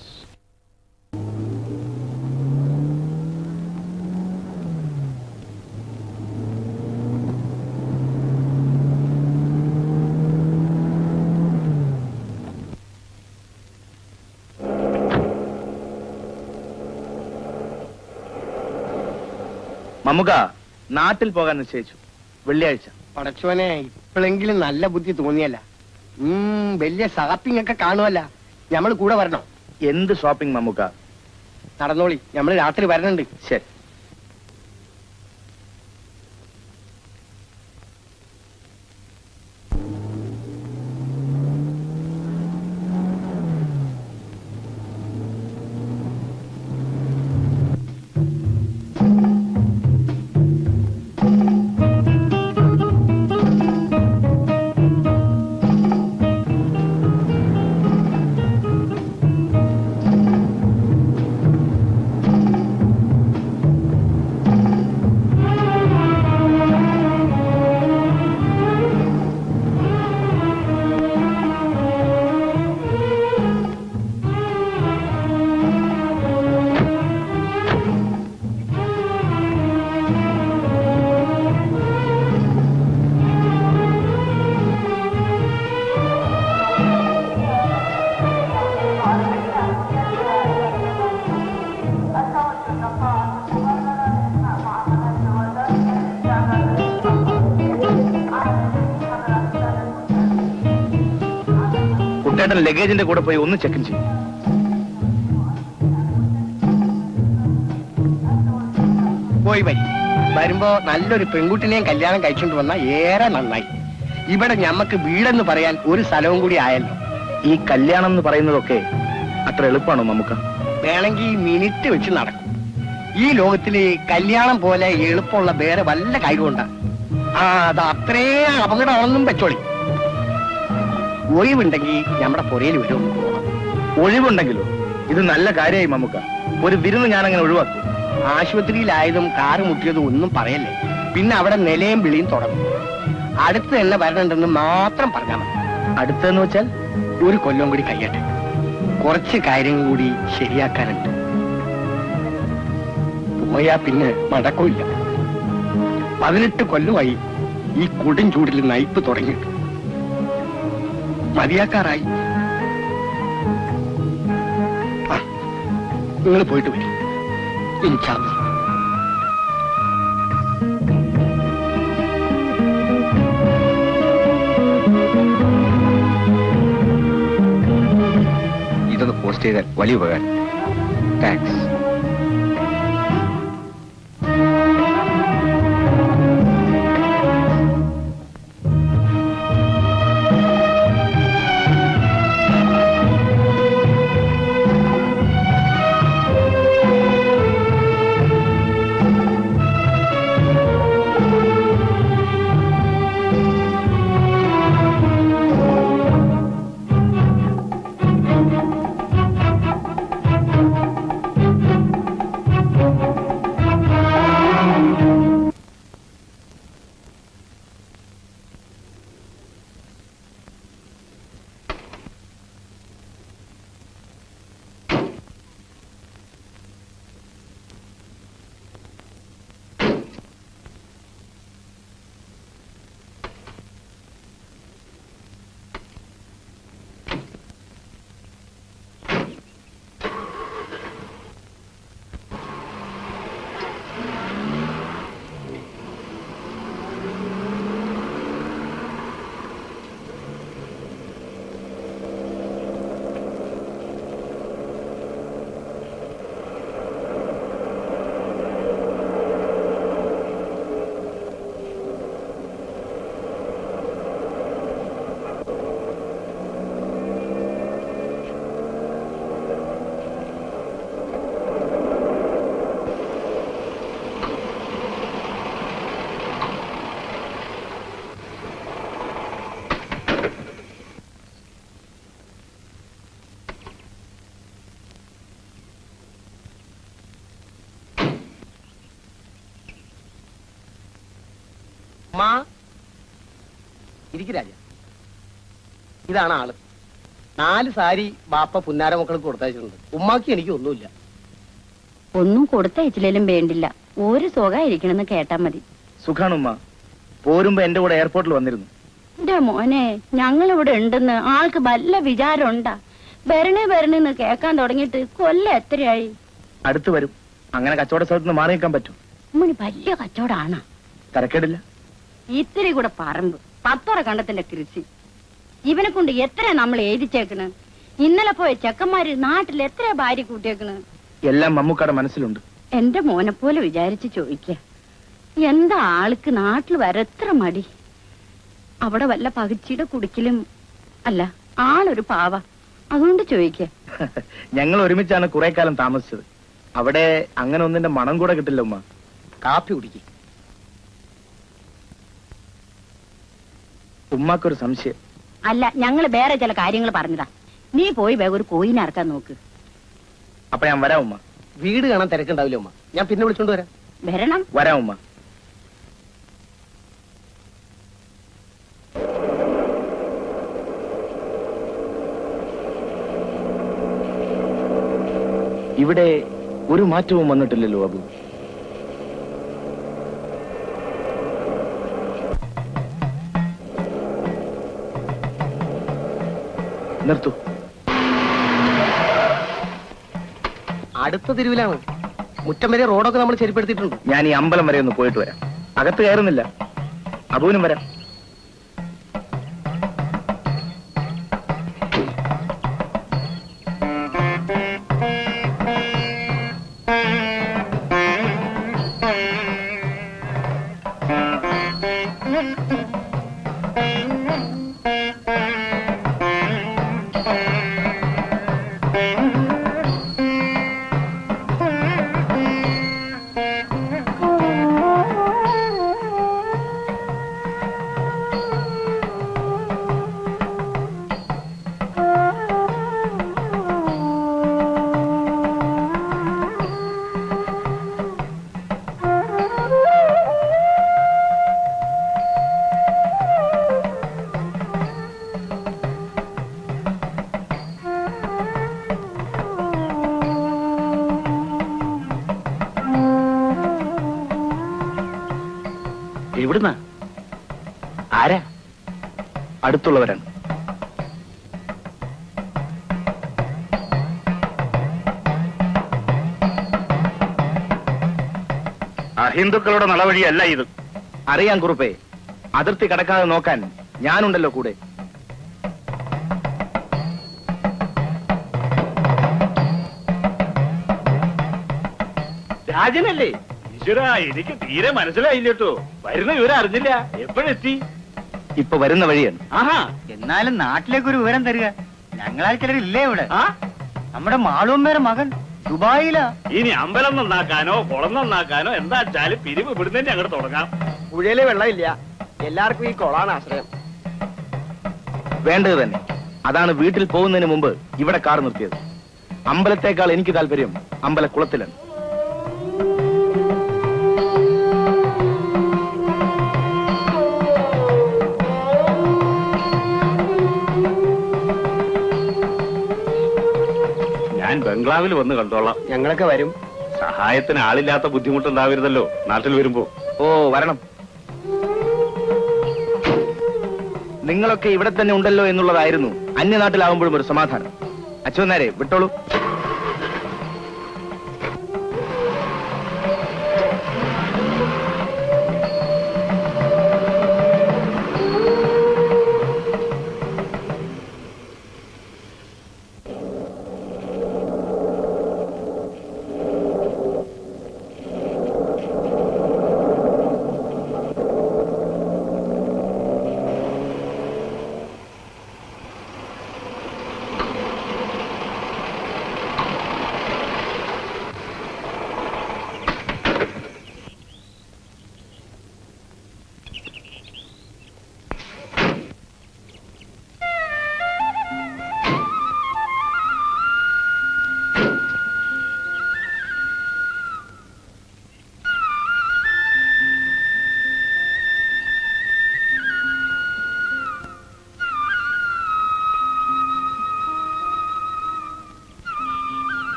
[SPEAKER 16] Mammukka നാട്ടിൽ പോകാൻ നിശ്ചയിച്ചു വെള്ളിയാഴ്ച
[SPEAKER 9] പടച്ചോനെ ഇപ്പോഴെങ്കിലും നല്ല ബുദ്ധി തോന്നിയല്ല ഉം വലിയ ഷാപ്പിംഗ് ഒക്കെ കാണുമല്ല ഞമ്മൾ കൂടെ വരണം
[SPEAKER 16] എന്ത് ഷോപ്പിംഗ് മമ്മുക്ക
[SPEAKER 9] നടന്നോളി ഞമ്മൾ രാത്രി വരണുണ്ട്
[SPEAKER 16] ശരി കുട്ടേട്ടൻ ലഗേജിന്റെ കൂടെ പോയി ഒന്ന് ചെക്ക് ചെയ്യും
[SPEAKER 9] പോയി വരി വരുമ്പോ നല്ലൊരു പെൺകുട്ടിനെയും കല്യാണം കഴിച്ചുകൊണ്ട് വന്ന ഏറെ നന്നായി ഇവിടെ ഞമ്മക്ക് വീടെന്ന് പറയാൻ ഒരു സ്ഥലവും കൂടി ആയല്ലോ
[SPEAKER 16] ഈ കല്യാണം എന്ന് പറയുന്നതൊക്കെ അത്ര എളുപ്പമാണോ നമുക്ക്
[SPEAKER 9] വേണമെങ്കിൽ മിനിറ്റ് വെച്ച് നടക്കും ഈ ലോകത്തില് കല്യാണം പോലെ എളുപ്പമുള്ള വേറെ വല്ല കാര്യമുണ്ടാ ആ അത് അത്രയും അപകടമാണെന്നും വെച്ചോളി ഒഴിവുണ്ടെങ്കിൽ നമ്മുടെ പുരയിൽ വരും
[SPEAKER 16] ഒഴിവുണ്ടെങ്കിലോ ഇത് നല്ല കാര്യമായി മമ്മുക്ക ഒരു വിരുന്ന് ഞാൻ അങ്ങനെ ഒഴിവാക്കും
[SPEAKER 9] ആശുപത്രിയിലായതും കാറ് മുട്ടിയതും ഒന്നും പറയല്ലേ പിന്നെ അവിടെ നിലയും വിളിയും തുടങ്ങും അടുത്ത് തന്നെ വരണുണ്ടെന്ന് മാത്രം പറഞ്ഞാൽ മതി
[SPEAKER 16] അടുത്തെന്ന് വെച്ചാൽ
[SPEAKER 9] ഒരു കൊല്ലം കൂടി കഴിയട്ടെ കുറച്ച് കാര്യങ്ങൾ കൂടി ശരിയാക്കാനുണ്ട് പോയാ പിന്നെ മടക്കില്ല പതിനെട്ട് കൊല്ലമായി ഈ കൊടും ചൂടിൽ നയിപ്പ് തുടങ്ങിയിട്ട് മതിയാക്കാറായി നിങ്ങൾ പോയിട്ട് വരും ഇൻഷാല്ല
[SPEAKER 2] ഇതൊന്ന് പോസ്റ്റ് ചെയ്താൽ വലിയ ഉപകാരം താങ്ക്സ്
[SPEAKER 17] Thank you.
[SPEAKER 13] മാ ഇരിക്കു രാജ ഇതാണ് ആള് നാല് സാരി ബാപ്പ പുന്നാര മക്കൾക്ക് കൊടുത്തയച്ചിട്ടുണ്ട് ഉമ്മാക്ക് എനിക്ക് ഒന്നുമില്ല
[SPEAKER 20] ഒന്നും കൊടുത്തയച്ചില്ലേലും വേണ്ടില്ല ഒരു സുഖമായിരിക്കണമെന്ന് കേട്ടാ മതി
[SPEAKER 16] സുഖാണുമ്മ പോരുമ്പോ എന്റെ കൂടെ എയർപോർട്ടിൽ വന്നിരുന്നു
[SPEAKER 20] എന്റെ മോനെ ഞങ്ങൾ ഇവിടെ ഉണ്ടെന്ന് ആൾക്ക് വല്ല വിചാരമുണ്ടാ വരണേ വരണേന്ന് കേക്കാൻ തുടങ്ങിയിട്ട് കൊല്ലം എത്രയായി
[SPEAKER 16] അടുത്ത് വരും അങ്ങനെ കച്ചവട സ്ഥലത്ത് നിന്ന് മാറി നിൽക്കാൻ പറ്റും
[SPEAKER 20] ഉമ്മണി വലിയ കച്ചവടാണ്
[SPEAKER 16] തരക്കേടില്ല
[SPEAKER 20] ഇത്തിരി കൂടെ പറമ്പ് പത്തോറ കണ്ടത്തിന്റെ കൃഷി ഇവനെ കൊണ്ട് എത്ര നമ്മൾ എഴുതിച്ചേക്കണ് ഇന്നലെ പോയ ചെക്കന്മാര് നാട്ടിൽ എത്ര ഭാര്യ കൂട്ടിയേക്കണ്
[SPEAKER 16] എല്ലാം മമ്മൂക്കാടെ മനസ്സിലുണ്ട്
[SPEAKER 20] എന്റെ മോനെ പോലെ വിചാരിച്ച് ചോദിക്ക എന്താ ആൾക്ക് നാട്ടിൽ വരെ എത്ര മടി അവിടെ വല്ല പകിച്ചിയുടെ കുടിക്കലും അല്ല ആളൊരു പാവ അതുകൊണ്ട് ചോദിക്ക
[SPEAKER 16] ഞങ്ങൾ ഒരുമിച്ചാണ് കുറെ കാലം താമസിച്ചത് അവിടെ അങ്ങനെ ഒന്നിന്റെ മണം കൂടെ കിട്ടില്ല ഉമ്മ
[SPEAKER 13] കാപ്പി കുടിക്കും
[SPEAKER 16] ഉമ്മാക്കൊരു സംശയം
[SPEAKER 20] അല്ല ഞങ്ങള് വേറെ ചില കാര്യങ്ങൾ പറഞ്ഞതാ നീ പോയി വേഗം ഒരു കോയിനെ ഇറക്കാൻ നോക്ക്
[SPEAKER 16] അപ്പൊ ഞാൻ വരാം ഉമ്മ
[SPEAKER 13] വീട് കാണാൻ തിരക്കുണ്ടാവില്ല ഉമ്മ ഞാൻ പിന്നെ വിളിച്ചോണ്ട് വരാം
[SPEAKER 20] വരണം
[SPEAKER 16] വരാം ഉമ്മ ഇവിടെ ഒരു മാറ്റവും വന്നിട്ടില്ലല്ലോ അബു നിർത്തു
[SPEAKER 13] അടുത്ത തെരുവിലാണ് മുറ്റം വരെ റോഡൊക്കെ നമ്മൾ ശരിപ്പെടുത്തിയിട്ടുണ്ട്
[SPEAKER 16] ഞാൻ ഈ അമ്പലം വരെ ഒന്ന് പോയിട്ട് വരാം അകത്ത് കയറുന്നില്ല അബുവിനും വരാം എവിടുന്നാ ആരാ അടുത്തുള്ളവരാണ്
[SPEAKER 12] അഹിന്ദുക്കളുടെ നടവഴിയല്ല ഇത്
[SPEAKER 16] അറിയാം കുറുപ്പേ അതിർത്തി കടക്കാതെ നോക്കാൻ ഞാനുണ്ടല്ലോ കൂടെ
[SPEAKER 12] രാജനല്ലേ ഈശ്വര എനിക്ക് തീരെ മനസ്സിലായില്ല കേട്ടോ വരുന്ന വിവരം അറിഞ്ഞില്ല എപ്പോഴെത്തി
[SPEAKER 16] ഇപ്പൊ വരുന്ന വഴിയാണ്
[SPEAKER 6] ആഹാ എന്നാലും നാട്ടിലേക്ക് ഒരു വിവരം തരിക ഞങ്ങളാൽ ചിലരില്ലേ ഇവിടെ നമ്മുടെ മാളൂമ്മയുടെ മകൻ ദുബായിലാ
[SPEAKER 12] ഇനി അമ്പലം നന്നാക്കാനോ കുളം നന്നാക്കാനോ എന്താ വെച്ചാല് പിരിവ് ഇവിടുന്ന് അങ്ങോട്ട് തുടങ്ങാം
[SPEAKER 13] പുഴയിലെ വെള്ളമില്ല എല്ലാവർക്കും ഈ കൊളാണ് ആശ്രയം
[SPEAKER 16] വേണ്ടത് തന്നെ അതാണ് വീട്ടിൽ പോകുന്നതിന് മുമ്പ് ഇവിടെ കാർ നിർത്തിയത് അമ്പലത്തേക്കാൾ എനിക്ക് താല്പര്യം അമ്പലക്കുളത്തിലാണ്
[SPEAKER 12] ഞാൻ ബംഗ്ലാവിൽ വന്ന് കണ്ടോളാം
[SPEAKER 13] ഞങ്ങളൊക്കെ വരും
[SPEAKER 12] സഹായത്തിന് ആളില്ലാത്ത ബുദ്ധിമുട്ടുണ്ടാവരുതല്ലോ നാട്ടിൽ വരുമ്പോ
[SPEAKER 16] ഓ വരണം നിങ്ങളൊക്കെ ഇവിടെ തന്നെ ഉണ്ടല്ലോ എന്നുള്ളതായിരുന്നു അന്യനാട്ടിലാവുമ്പോഴും ഒരു സമാധാനം അച്ഛനാരെ വിട്ടോളൂ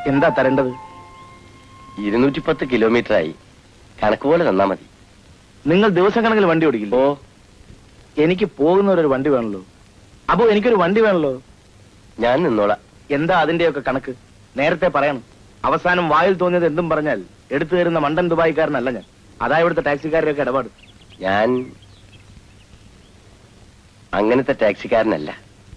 [SPEAKER 16] എന്താ തരേണ്ടത്
[SPEAKER 10] ഇരുന്നൂറ്റി പത്ത് കിലോമീറ്റർ ആയി കണക്ക് പോലെ തന്നാ മതി
[SPEAKER 16] നിങ്ങൾ ദിവസം കണക്കിൽ വണ്ടി ഓടിക്കില്ല
[SPEAKER 10] ഓ
[SPEAKER 16] എനിക്ക് പോകുന്നവരൊരു വണ്ടി വേണല്ലോ അപ്പോ എനിക്കൊരു വണ്ടി വേണല്ലോ
[SPEAKER 10] ഞാൻ നിന്നോളാം
[SPEAKER 16] എന്താ അതിന്റെയൊക്കെ കണക്ക് നേരത്തെ പറയണം അവസാനം വായിൽ തോന്നിയത് എന്തും പറഞ്ഞാൽ എടുത്തു തരുന്ന മണ്ടൻ ദുബായിക്കാരനല്ല ഞാൻ അതാ ഇവിടുത്തെ ടാക്സിക്കാരുടെയൊക്കെ ഇടപാട്
[SPEAKER 10] ഞാൻ അങ്ങനത്തെ ടാക്സിക്കാരനല്ല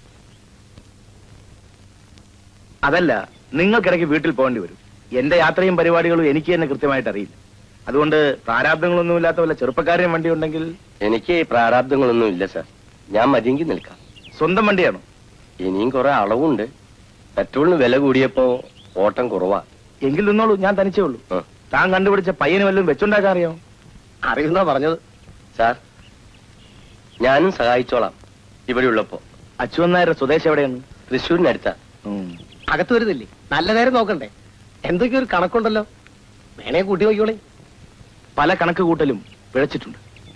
[SPEAKER 16] അതല്ല നിങ്ങൾക്കിടയ്ക്ക് വീട്ടിൽ പോകേണ്ടി വരും എന്റെ യാത്രയും പരിപാടികളും എനിക്ക് തന്നെ കൃത്യമായിട്ട് അറിയില്ല അതുകൊണ്ട് പ്രാരാബ്ദങ്ങളൊന്നും ഇല്ലാത്ത വല്ല ചെറുപ്പക്കാരെയും വണ്ടി ഉണ്ടെങ്കിൽ
[SPEAKER 10] എനിക്ക് പ്രാരാബ്ദങ്ങളൊന്നും ഇല്ല സാർ ഞാൻ മതിയെങ്കിൽ നിൽക്കാം
[SPEAKER 16] സ്വന്തം വണ്ടിയാണോ
[SPEAKER 10] ഇനിയും കുറെ അളവുണ്ട് പെട്രോളിന് വില കൂടിയപ്പോ ഓട്ടം കുറവാ
[SPEAKER 16] എങ്കിൽ നിന്നോളൂ ഞാൻ തനിച്ചേ ഉള്ളൂ താൻ കണ്ടുപിടിച്ച പയ്യന് വല്ലതും വെച്ചുണ്ടാക്കാൻ അറിയാമോ
[SPEAKER 10] അറിയുന്ന പറഞ്ഞത് സാർ ഞാനും സഹായിച്ചോളാം ഇവിടെ ഉള്ളപ്പോ
[SPEAKER 16] അച്ചുവന്നാരുടെ സ്വദേശം എവിടെയാണ്
[SPEAKER 10] തൃശ്ശൂരിനടുത്താ
[SPEAKER 13] അകത്ത് വരുന്നില്ലേ നല്ല നേരം നോക്കണ്ടേ എന്തൊക്കെ ഒരു കണക്കുണ്ടല്ലോ വേണേ കൂട്ടി നോക്കിയോളേ
[SPEAKER 16] പല കണക്ക് കൂട്ടലും പിഴച്ചിട്ടുണ്ട്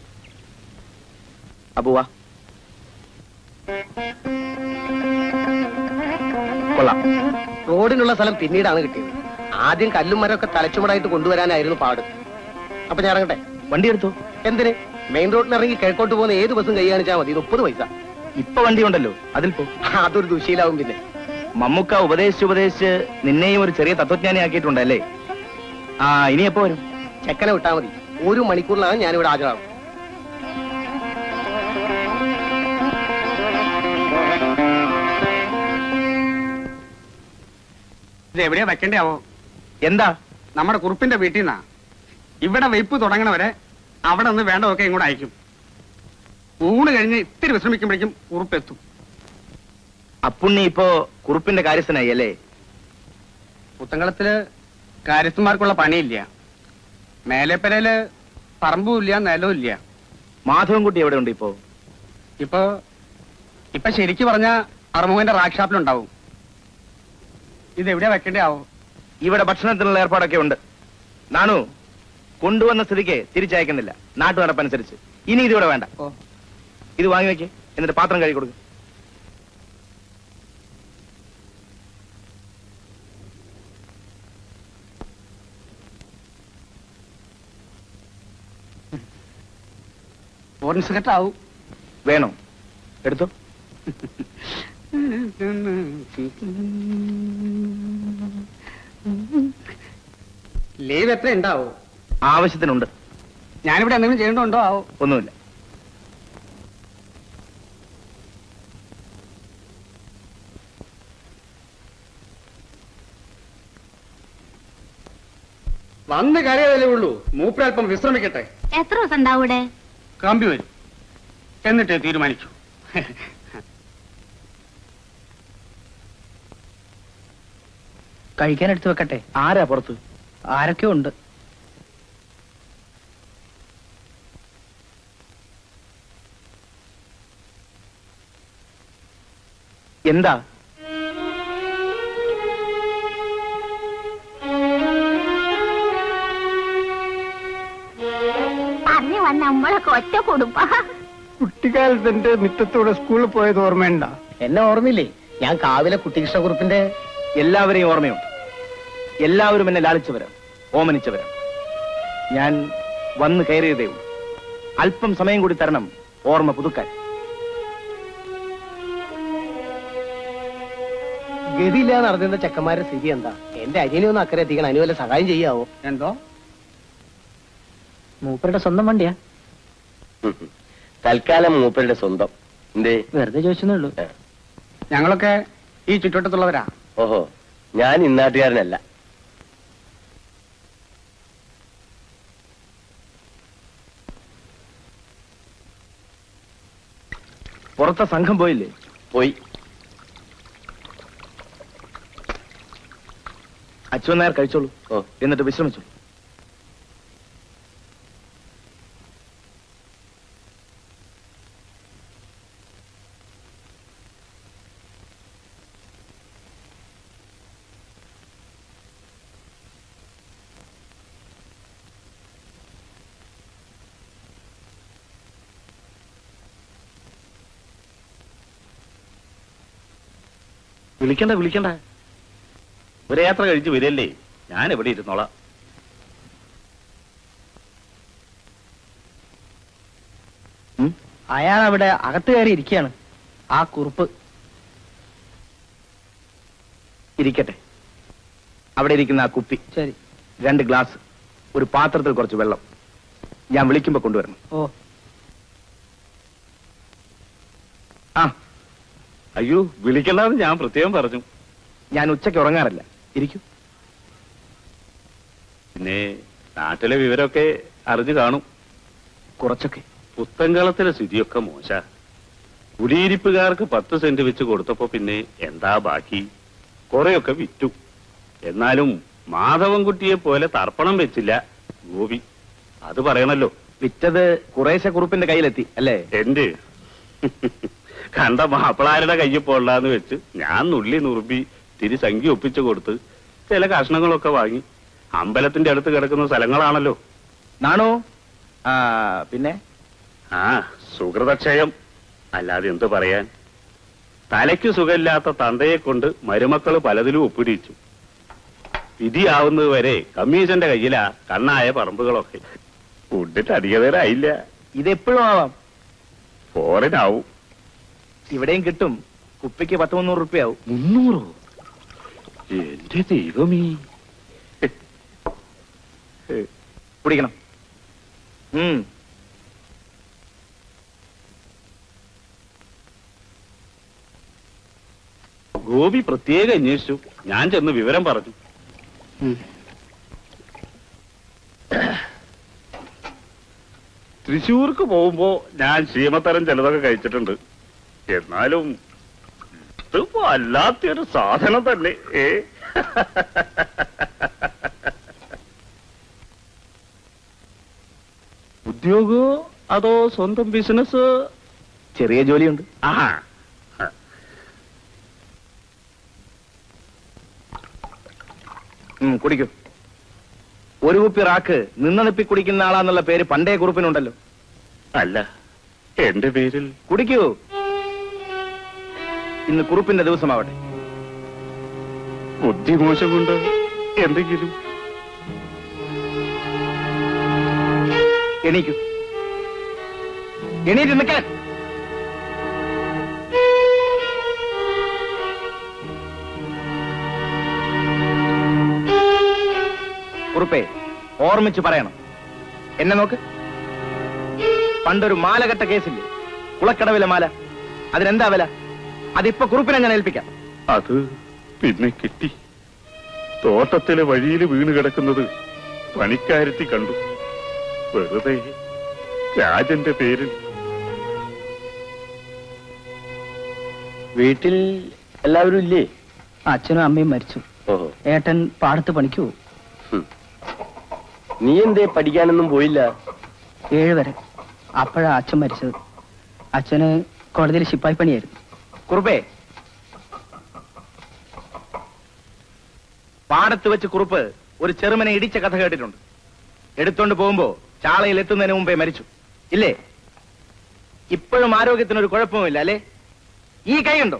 [SPEAKER 16] അബുവാ കൊള്ളാം
[SPEAKER 13] റോഡിനുള്ള സ്ഥലം പിന്നീടാണ് കിട്ടിയത് ആദ്യം കല്ലും മരമൊക്കെ തലച്ചുമടായിട്ട് കൊണ്ടുവരാനായിരുന്നു പാട് അപ്പൊ ഞാൻ ഇറങ്ങട്ടെ
[SPEAKER 16] വണ്ടി എടുത്തു
[SPEAKER 13] എന്തിന് മെയിൻ റോഡിൽ ഇറങ്ങി കിഴക്കോട്ട് പോകുന്ന ഏത് ബസ്സും കൈ കാണിച്ചാൽ മതി മുപ്പത് പൈസ
[SPEAKER 16] ഇപ്പൊ വണ്ടി ഉണ്ടല്ലോ അതിൽ പോ
[SPEAKER 13] അതൊരു ദുശീലാവും പിന്നെ
[SPEAKER 16] മമ്മൂക്ക ഉപദേശിച്ച് ഉപദേശിച്ച് നിന്നെയും ഒരു ചെറിയ തത്വജ്ഞാനി ആക്കിയിട്ടുണ്ടല്ലേ ആ ഇനി എപ്പോ വരും
[SPEAKER 13] ചെക്കനെ വിട്ടാ മതി ഒരു മണിക്കൂറിലാണ് ഞാനിവിടെ ഹാജരാകും
[SPEAKER 6] ഇത് എവിടെയാ വെക്കണ്ടാവോ
[SPEAKER 16] എന്താ
[SPEAKER 6] നമ്മുടെ കുറുപ്പിന്റെ വീട്ടിൽ നിന്നാ ഇവിടെ വെയ്പ്പ് തുടങ്ങണവരെ അവിടെ നിന്ന് വേണ്ടതൊക്കെ ഇങ്ങോട്ട് അയക്കും ഊണ് കഴിഞ്ഞ് ഇത്തിരി വിശ്രമിക്കുമ്പോഴേക്കും കുറുപ്പെത്തും
[SPEAKER 16] അപ്പുണ്ണി ഇപ്പോ കുറുപ്പിന്റെ കാര്യസ്ഥനായി അല്ലേ
[SPEAKER 6] പുത്തങ്കളത്തില് കാര്യസ്ഥന്മാർക്കുള്ള പണിയില്ല മേലെപ്പരയില് പറമ്പും ഇല്ല നിലവും ഇല്ല
[SPEAKER 16] മാധവൻകുട്ടി എവിടെ ഉണ്ട് ഇപ്പോ
[SPEAKER 6] ഇപ്പൊ ഇപ്പൊ ശരിക്ക് പറഞ്ഞ അറുമുഖന്റെ റാക്ക് ഷാപ്പിലുണ്ടാവും ഇത് എവിടെയാ വെക്കേണ്ടേ ആവോ
[SPEAKER 16] ഇവിടെ ഭക്ഷണത്തിനുള്ള ഏർപ്പാടൊക്കെ ഉണ്ട് നാണു കൊണ്ടുവന്ന സ്ഥിതിക്ക് തിരിച്ചയക്കുന്നില്ല നാട്ടു നടപ്പനുസരിച്ച് ഇനി ഇതിവിടെ വേണ്ട ഇത് വാങ്ങി വെക്ക് എന്നിട്ട് പാത്രം കഴുകി കൊടുക്കും
[SPEAKER 6] ഫോറിൻ സിഗരറ്റ് ആവും
[SPEAKER 16] വേണോ എടുത്തോ
[SPEAKER 6] ലീവ് എത്ര ഉണ്ടാവോ
[SPEAKER 16] ആവശ്യത്തിനുണ്ട്
[SPEAKER 6] ഞാനിവിടെ എന്തെങ്കിലും ചെയ്യേണ്ടതുണ്ടോ ആവോ
[SPEAKER 16] ഒന്നുമില്ല
[SPEAKER 6] വന്ന് കരയതല്ലേ ഉള്ളൂ മൂപ്പരൽപ്പം വിശ്രമിക്കട്ടെ
[SPEAKER 7] എത്ര ദിവസം ഉണ്ടാവും ഇവിടെ
[SPEAKER 6] കമ്പി വരും എന്നിട്ട് തീരുമാനിച്ചു
[SPEAKER 18] കഴിക്കാൻ എടുത്തു വെക്കട്ടെ
[SPEAKER 16] ആരാ പുറത്ത്
[SPEAKER 18] ആരൊക്കെ ഉണ്ട്
[SPEAKER 16] എന്താ
[SPEAKER 7] പറഞ്ഞു വന്ന നമ്മളൊക്കെ ഒറ്റ കുടുംബ
[SPEAKER 13] കുട്ടിക്കാലത്ത് എന്റെ മിറ്റത്തൂടെ സ്കൂളിൽ പോയത് ഓർമ്മയുണ്ട എന്നെ ഓർമ്മയില്ലേ ഞാൻ കാവിലെ കുട്ടികൃഷ്ണകുറുപ്പിന്റെ
[SPEAKER 16] എല്ലാവരെയും ഓർമ്മയുണ്ട് എല്ലാവരും എന്നെ ലാളിച്ചവരാണ് ഓമനിച്ചവരാണ് ഞാൻ വന്ന് കയറിയതേ ഉള്ളൂ അല്പം സമയം കൂടി തരണം ഓർമ്മ പുതുക്കാൻ
[SPEAKER 13] ഗതിയില്ലാതെ നടന്നിരുന്ന ചെക്കന്മാരുടെ സ്ഥിതി എന്താ എന്റെ അനിയനെ ഒന്ന് അക്കരെ എത്തിക്കണം അതിന് വല്ല സഹായം ചെയ്യാവോ
[SPEAKER 6] എന്തോ
[SPEAKER 18] മൂപ്പരുടെ സ്വന്തം വണ്ടിയാ
[SPEAKER 10] തൽക്കാലം മൂപ്പരുടെ സ്വന്തം എന്തേ
[SPEAKER 18] വെറുതെ ചോദിച്ചെന്നേ ഉള്ളൂ
[SPEAKER 6] ഞങ്ങളൊക്കെ ഈ ചുറ്റുവട്ടത്തുള്ളവരാ
[SPEAKER 10] ഓഹോ ഞാൻ ഇന്നാട്ടുകാരനല്ല
[SPEAKER 16] പുറത്തെ സംഘം പോയില്ലേ
[SPEAKER 10] പോയി
[SPEAKER 16] അച്യുവൻ നായർ കഴിച്ചോളൂ
[SPEAKER 10] ഓ
[SPEAKER 16] എന്നിട്ട് വിശ്രമിച്ചോളൂ വിളിക്കണ്ട വിളിക്കണ്ട
[SPEAKER 12] ദൂരയാത്ര കഴിച്ച് വരില്ലേ ഞാൻ എവിടെ ഇരുന്നോളാം
[SPEAKER 16] അയാൾ അവിടെ അകത്ത് കയറി ഇരിക്കുകയാണ് ആ കുറുപ്പ്
[SPEAKER 15] ഇരിക്കട്ടെ അവിടെ ഇരിക്കുന്ന ആ കുപ്പി
[SPEAKER 16] ശരി
[SPEAKER 15] രണ്ട് ഗ്ലാസ് ഒരു പാത്രത്തിൽ കുറച്ച് വെള്ളം ഞാൻ വിളിക്കുമ്പോ കൊണ്ടുവരണം
[SPEAKER 16] ഓ
[SPEAKER 15] ആ
[SPEAKER 12] അയ്യോ വിളിക്കണ്ടെന്ന് ഞാൻ പ്രത്യേകം പറഞ്ഞു
[SPEAKER 15] ഞാൻ ഉച്ചയ്ക്ക് ഉറങ്ങാറില്ല ഇരിക്കൂ
[SPEAKER 12] പിന്നെ നാട്ടിലെ വിവരമൊക്കെ അറിഞ്ഞു കാണും
[SPEAKER 15] കുറച്ചൊക്കെ
[SPEAKER 12] പുത്തങ്കളത്തിലെ സ്ഥിതിയൊക്കെ മോശ കുടിയിരിപ്പുകാർക്ക് പത്ത് സെന്റ് വെച്ച് കൊടുത്തപ്പോ പിന്നെ എന്താ ബാക്കി കുറെയൊക്കെ വിറ്റു എന്നാലും മാധവൻകുട്ടിയെ പോലെ തർപ്പണം വെച്ചില്ല ഗോപി അത് പറയണല്ലോ
[SPEAKER 15] വിറ്റത് കുറേശ്ശെ കുറുപ്പിന്റെ കയ്യിലെത്തി അല്ലേ
[SPEAKER 12] എന്റെ കണ്ട മാപ്പിളാരുടെ കയ്യിൽ പോണ്ടാന്ന് വെച്ച് ഞാൻ നുള്ളി നുറുമ്പി തിരി സംഖ്യ ഒപ്പിച്ചു കൊടുത്ത് ചില കഷ്ണങ്ങളൊക്കെ വാങ്ങി അമ്പലത്തിന്റെ അടുത്ത് കിടക്കുന്ന സ്ഥലങ്ങളാണല്ലോ
[SPEAKER 15] നാണോ ആ പിന്നെ
[SPEAKER 12] ആ സുഹൃതക്ഷയം അല്ലാതെ എന്ത് പറയാൻ തലയ്ക്ക് സുഖമില്ലാത്ത തന്തയെ കൊണ്ട് മരുമക്കള് പലതിലും ഒപ്പിടിച്ചു വിധിയാവുന്നത് വരെ കമ്മീഷന്റെ കയ്യിലാ കണ്ണായ പറമ്പുകളൊക്കെ ഫുഡിട്ട് അധിക നേരമായില്ല
[SPEAKER 15] ഇതെപ്പോഴും ആവാം
[SPEAKER 12] ഫോറിനാവും
[SPEAKER 15] ഇവിടെയും കിട്ടും കുപ്പിക്ക് പത്ത് മുന്നൂറ് റുപ്യാവും
[SPEAKER 12] മുന്നൂറോ എന്റെ ദൈവമേ
[SPEAKER 15] കുടിക്കണം ഉം
[SPEAKER 12] ഗോപി പ്രത്യേകം അന്വേഷിച്ചു ഞാൻ ചെന്ന് വിവരം പറഞ്ഞു തൃശൂർക്ക് പോകുമ്പോ ഞാൻ ക്ഷീമത്തരം ചിലതൊക്കെ കഴിച്ചിട്ടുണ്ട് എന്നാലും ഇത് വല്ലാത്തൊരു സാധനം തന്നെ ഏ ഉദ്യോഗോ അതോ സ്വന്തം ബിസിനസ്
[SPEAKER 15] ചെറിയ ജോലിയുണ്ട്
[SPEAKER 12] ആഹാ
[SPEAKER 15] ഉം, കുടിക്കൂ ഒരു കുപ്പി റാക്ക് നിന്ന നിപ്പി കുടിക്കുന്ന ആളാന്നുള്ള പേര് പണ്ടേ കുറുപ്പിനുണ്ടല്ലോ
[SPEAKER 12] അല്ല എന്റെ പേരിൽ
[SPEAKER 15] കുടിക്കൂ ഇന്ന് കുറുപ്പിന്റെ ദിവസമാവട്ടെ
[SPEAKER 12] ബുദ്ധിമോശം കൊണ്ട് എന്തെങ്കിലും
[SPEAKER 15] എണീക്കൂ എണീറ്റ് നിൽക്കാൻ കുറുപ്പേ ഓർമ്മിച്ച് പറയണം എന്നെ നോക്ക് പണ്ടൊരു മാല കെട്ട കേസില്ലേ കുളക്കടവിലെ മാല അതിനെന്താ വില അതിപ്പോ കുറുപ്പിനെ ഞാൻ ഏൽപ്പിക്കാം
[SPEAKER 12] അത് പിന്നെ കിട്ടി തോട്ടത്തിലെ വഴിയിൽ വീണ് കിടക്കുന്നത് പണിക്കാരത്തി കണ്ടു വെറുതെ രാജന്റെ പേരിൽ
[SPEAKER 10] വീട്ടിൽ എല്ലാവരും ഇല്ലേ
[SPEAKER 16] അച്ഛനും അമ്മയും മരിച്ചു
[SPEAKER 10] ഓഹോ
[SPEAKER 16] ഏട്ടൻ പാടത്ത് പണിക്ക് പോകും
[SPEAKER 10] നീ എന്തേ പഠിക്കാനൊന്നും പോയില്ല
[SPEAKER 16] ഏഴ് വരെ അപ്പോഴാ അച്ഛൻ മരിച്ചത് അച്ഛന് കോടതിയിൽ ശിപ്പായി പണിയായിരുന്നു
[SPEAKER 15] കുറുപ്പേ പാടത്ത് വെച്ച് കുറുപ്പ് ഒരു ചെറുമനെ ഇടിച്ച കഥ കേട്ടിട്ടുണ്ട് എടുത്തോണ്ട് പോകുമ്പോ ചാളയിൽ എത്തുന്നതിന് മുമ്പേ മരിച്ചു ഇല്ലേ ഇപ്പോഴും ആരോഗ്യത്തിനൊരു കുഴപ്പവുമില്ല അല്ലേ ഈ കൈയുണ്ടോ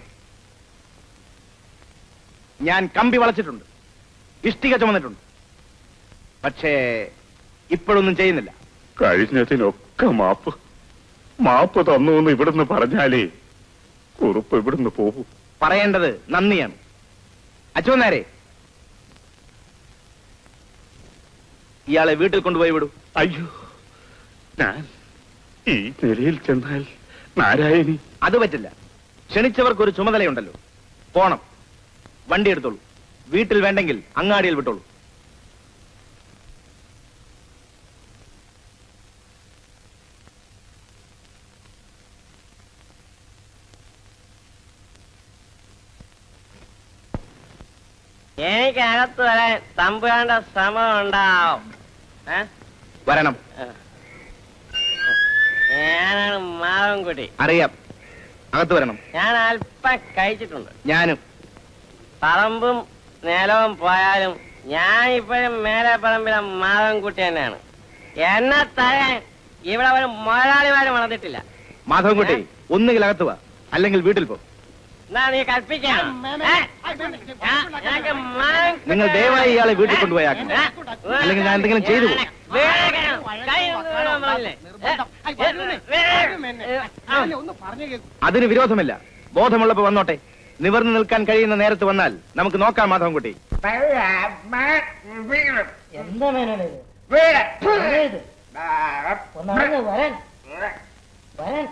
[SPEAKER 15] ഞാൻ കമ്പി വളച്ചിട്ടുണ്ട് ഇഷ്ടിക ചുമന്നിട്ടുണ്ട് പക്ഷേ ഇപ്പോഴൊന്നും ചെയ്യുന്നില്ല
[SPEAKER 12] കഴിഞ്ഞതിനൊക്കെ മാപ്പ് മാപ്പ് തന്നു എന്ന് ഇവിടുന്ന് പറഞ്ഞാലേ കുറുപ്പ് ഇവിടുന്ന് പോകും
[SPEAKER 15] പറയേണ്ടത് നന്ദിയാണ് അച്ഛനാരെ ഇയാളെ വീട്ടിൽ കൊണ്ടുപോയി വിടൂ
[SPEAKER 12] അയ്യോ ഞാൻ ഈ നിലയിൽ ചെന്നാൽ നാരായണി
[SPEAKER 15] അത് പറ്റില്ല ക്ഷണിച്ചവർക്ക് ഒരു ചുമതലയുണ്ടല്ലോ പോണം വണ്ടി എടുത്തോളൂ വീട്ടിൽ വേണ്ടെങ്കിൽ അങ്ങാടിയിൽ വിട്ടോളൂ
[SPEAKER 21] എനിക്ക് അകത്ത് വരാൻ തമ്പുരാന്റെ ശ്രമം ഉണ്ടാവും ഏ?
[SPEAKER 15] വരണം
[SPEAKER 21] ഞാനാണ് മാവൻകുട്ടി
[SPEAKER 15] അറിയാം അകത്ത് വരണം
[SPEAKER 21] ഞാൻ അല്പം കഴിച്ചിട്ടുണ്ട്
[SPEAKER 15] ഞാനും
[SPEAKER 21] പറമ്പും നിലവും പോയാലും ഞാൻ ഇപ്പോഴും മേലെ പറമ്പിലെ മാവൻകുട്ടി തന്നെയാണ് എന്നെ തരാൻ ഇവിടെ ഒരു മുതലാളിമാരും വളർന്നിട്ടില്ല
[SPEAKER 15] മാധവൻകുട്ടി ഒന്നുകിൽ അകത്ത് വാ അല്ലെങ്കിൽ വീട്ടിൽ പോ
[SPEAKER 21] എന്നാ നീ കൽപ്പിക്കണം ഏ? ഞാൻ- നിനക്ക് മാനം
[SPEAKER 16] നിങ്ങൾ ദയവായി ഇയാളെ വീട്ടിൽ കൊണ്ടുപോയാക്കണം അല്ലെങ്കിൽ ഞാൻ എന്തെങ്കിലും ചെയ്തു പോകും
[SPEAKER 21] വേഗം കൈ ഒന്ന് വീണാൻ പാടില്ലേ? ഏ?
[SPEAKER 16] അതിന് വിരോധമില്ല ബോധമുള്ളപ്പോ വന്നോട്ടെ നിവർന്നു നിൽക്കാൻ കഴിയുന്ന നേരത്ത് വന്നാൽ നമുക്ക് നോക്കാം മാധവൻകുട്ടി
[SPEAKER 21] എന്താ മേനോനെ ഇത്? ഒന്നറിഞ്ഞ് വരാൻ വരാൻ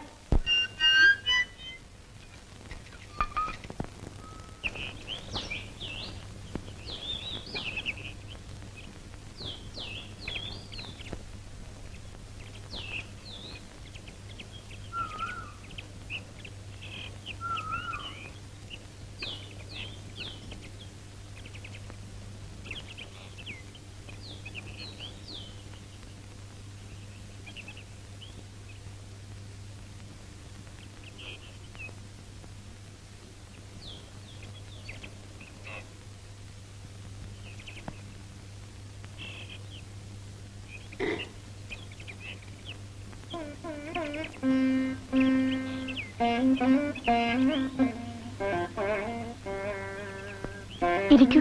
[SPEAKER 8] ഇരിക്കൂ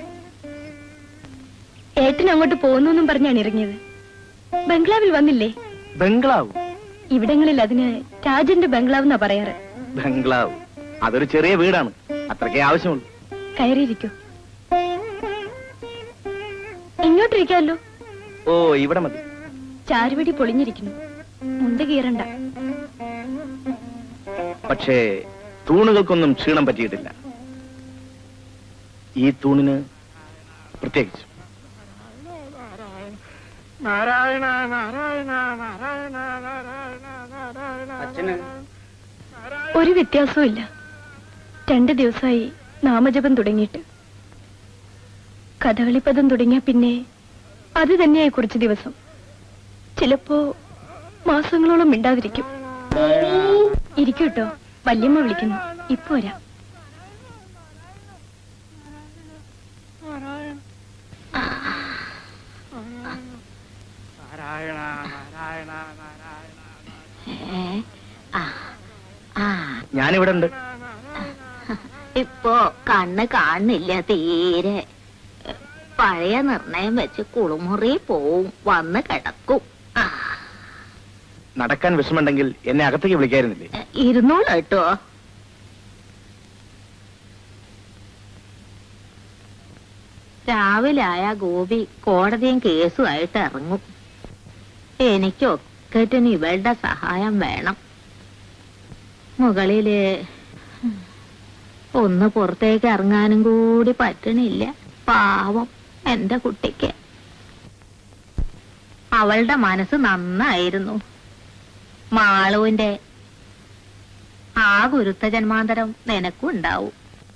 [SPEAKER 8] ഏട്ടൻ അങ്ങോട്ട് പോകുന്നു പറഞ്ഞാണ് ഇറങ്ങിയത് ബംഗ്ലാവിൽ വന്നില്ലേ
[SPEAKER 16] ബംഗ്ലാവ്
[SPEAKER 8] ഇവിടങ്ങളിൽ അതിന് രാജന്റെ ബംഗ്ലാവ് എന്നാ പറയാറ്
[SPEAKER 16] ബംഗ്ലാവ് അതൊരു ചെറിയ വീടാണ് അത്രക്കേ ആവശ്യമുള്ളൂ
[SPEAKER 8] കയറിയിരിക്കൂ ഇങ്ങോട്ടിരിക്കാമല്ലോ
[SPEAKER 16] ഓ ഇവിടെ മതി
[SPEAKER 8] ചാരുവടി പൊളിഞ്ഞിരിക്കുന്നു മുണ്ട് കീറണ്ട
[SPEAKER 16] പക്ഷേ തൂണുകൾക്കൊന്നും ക്ഷീണം പറ്റിയിട്ടില്ല ഈ തൂണിന് പ്രത്യേകിച്ച്
[SPEAKER 9] നാരായണ നാരായണ നാരായണ നാരായണ നാരായണ
[SPEAKER 13] അച്ഛന്
[SPEAKER 8] ഒരു വ്യത്യാസവും ഇല്ല രണ്ട് ദിവസമായി നാമജപം തുടങ്ങിയിട്ട് കഥകളിപ്പദം തുടങ്ങിയ പിന്നെ അത് തന്നെയായി കുറച്ച് ദിവസം ചിലപ്പോ മാസങ്ങളോളം മിണ്ടാതിരിക്കും ഇരിക്കൂട്ടോ വല്യമ്മ വിളിക്കുന്നു ഇപ്പൊ വരാം
[SPEAKER 9] നാരായണ നാരായണ നാരായണ
[SPEAKER 16] ഞാനിവിടെ ഉണ്ട്
[SPEAKER 7] ഇപ്പോ കണ്ണ് കാണുന്നില്ല തീരെ പഴയ നിർണയം വെച്ച് കുളിമുറി പോവും വന്ന് കിടക്കും ആ,
[SPEAKER 16] നടക്കാൻ വിഷമുണ്ടെങ്കിൽ എന്നെ അകത്തേക്ക് വിളിക്കായിരുന്നില്ലേ
[SPEAKER 7] ഇരുന്നോളൂ കേട്ടോ രാവിലെ ആയ ഗോപി കോടതിയും കേസുമായിട്ട് ഇറങ്ങും എനിക്കൊക്കറ്റിന് ഇവളുടെ സഹായം വേണം മുകളില് ഒന്ന് പുറത്തേക്ക് ഇറങ്ങാനും കൂടി പറ്റണില്ല പാവം എന്റെ കുട്ടിക്ക് അവളുടെ മനസ്സ് നന്നായിരുന്നു മാളുവിന്റെ ആ ഗുരുത്ത ജന്മാന്തരം നിനക്കും ഉണ്ടാവും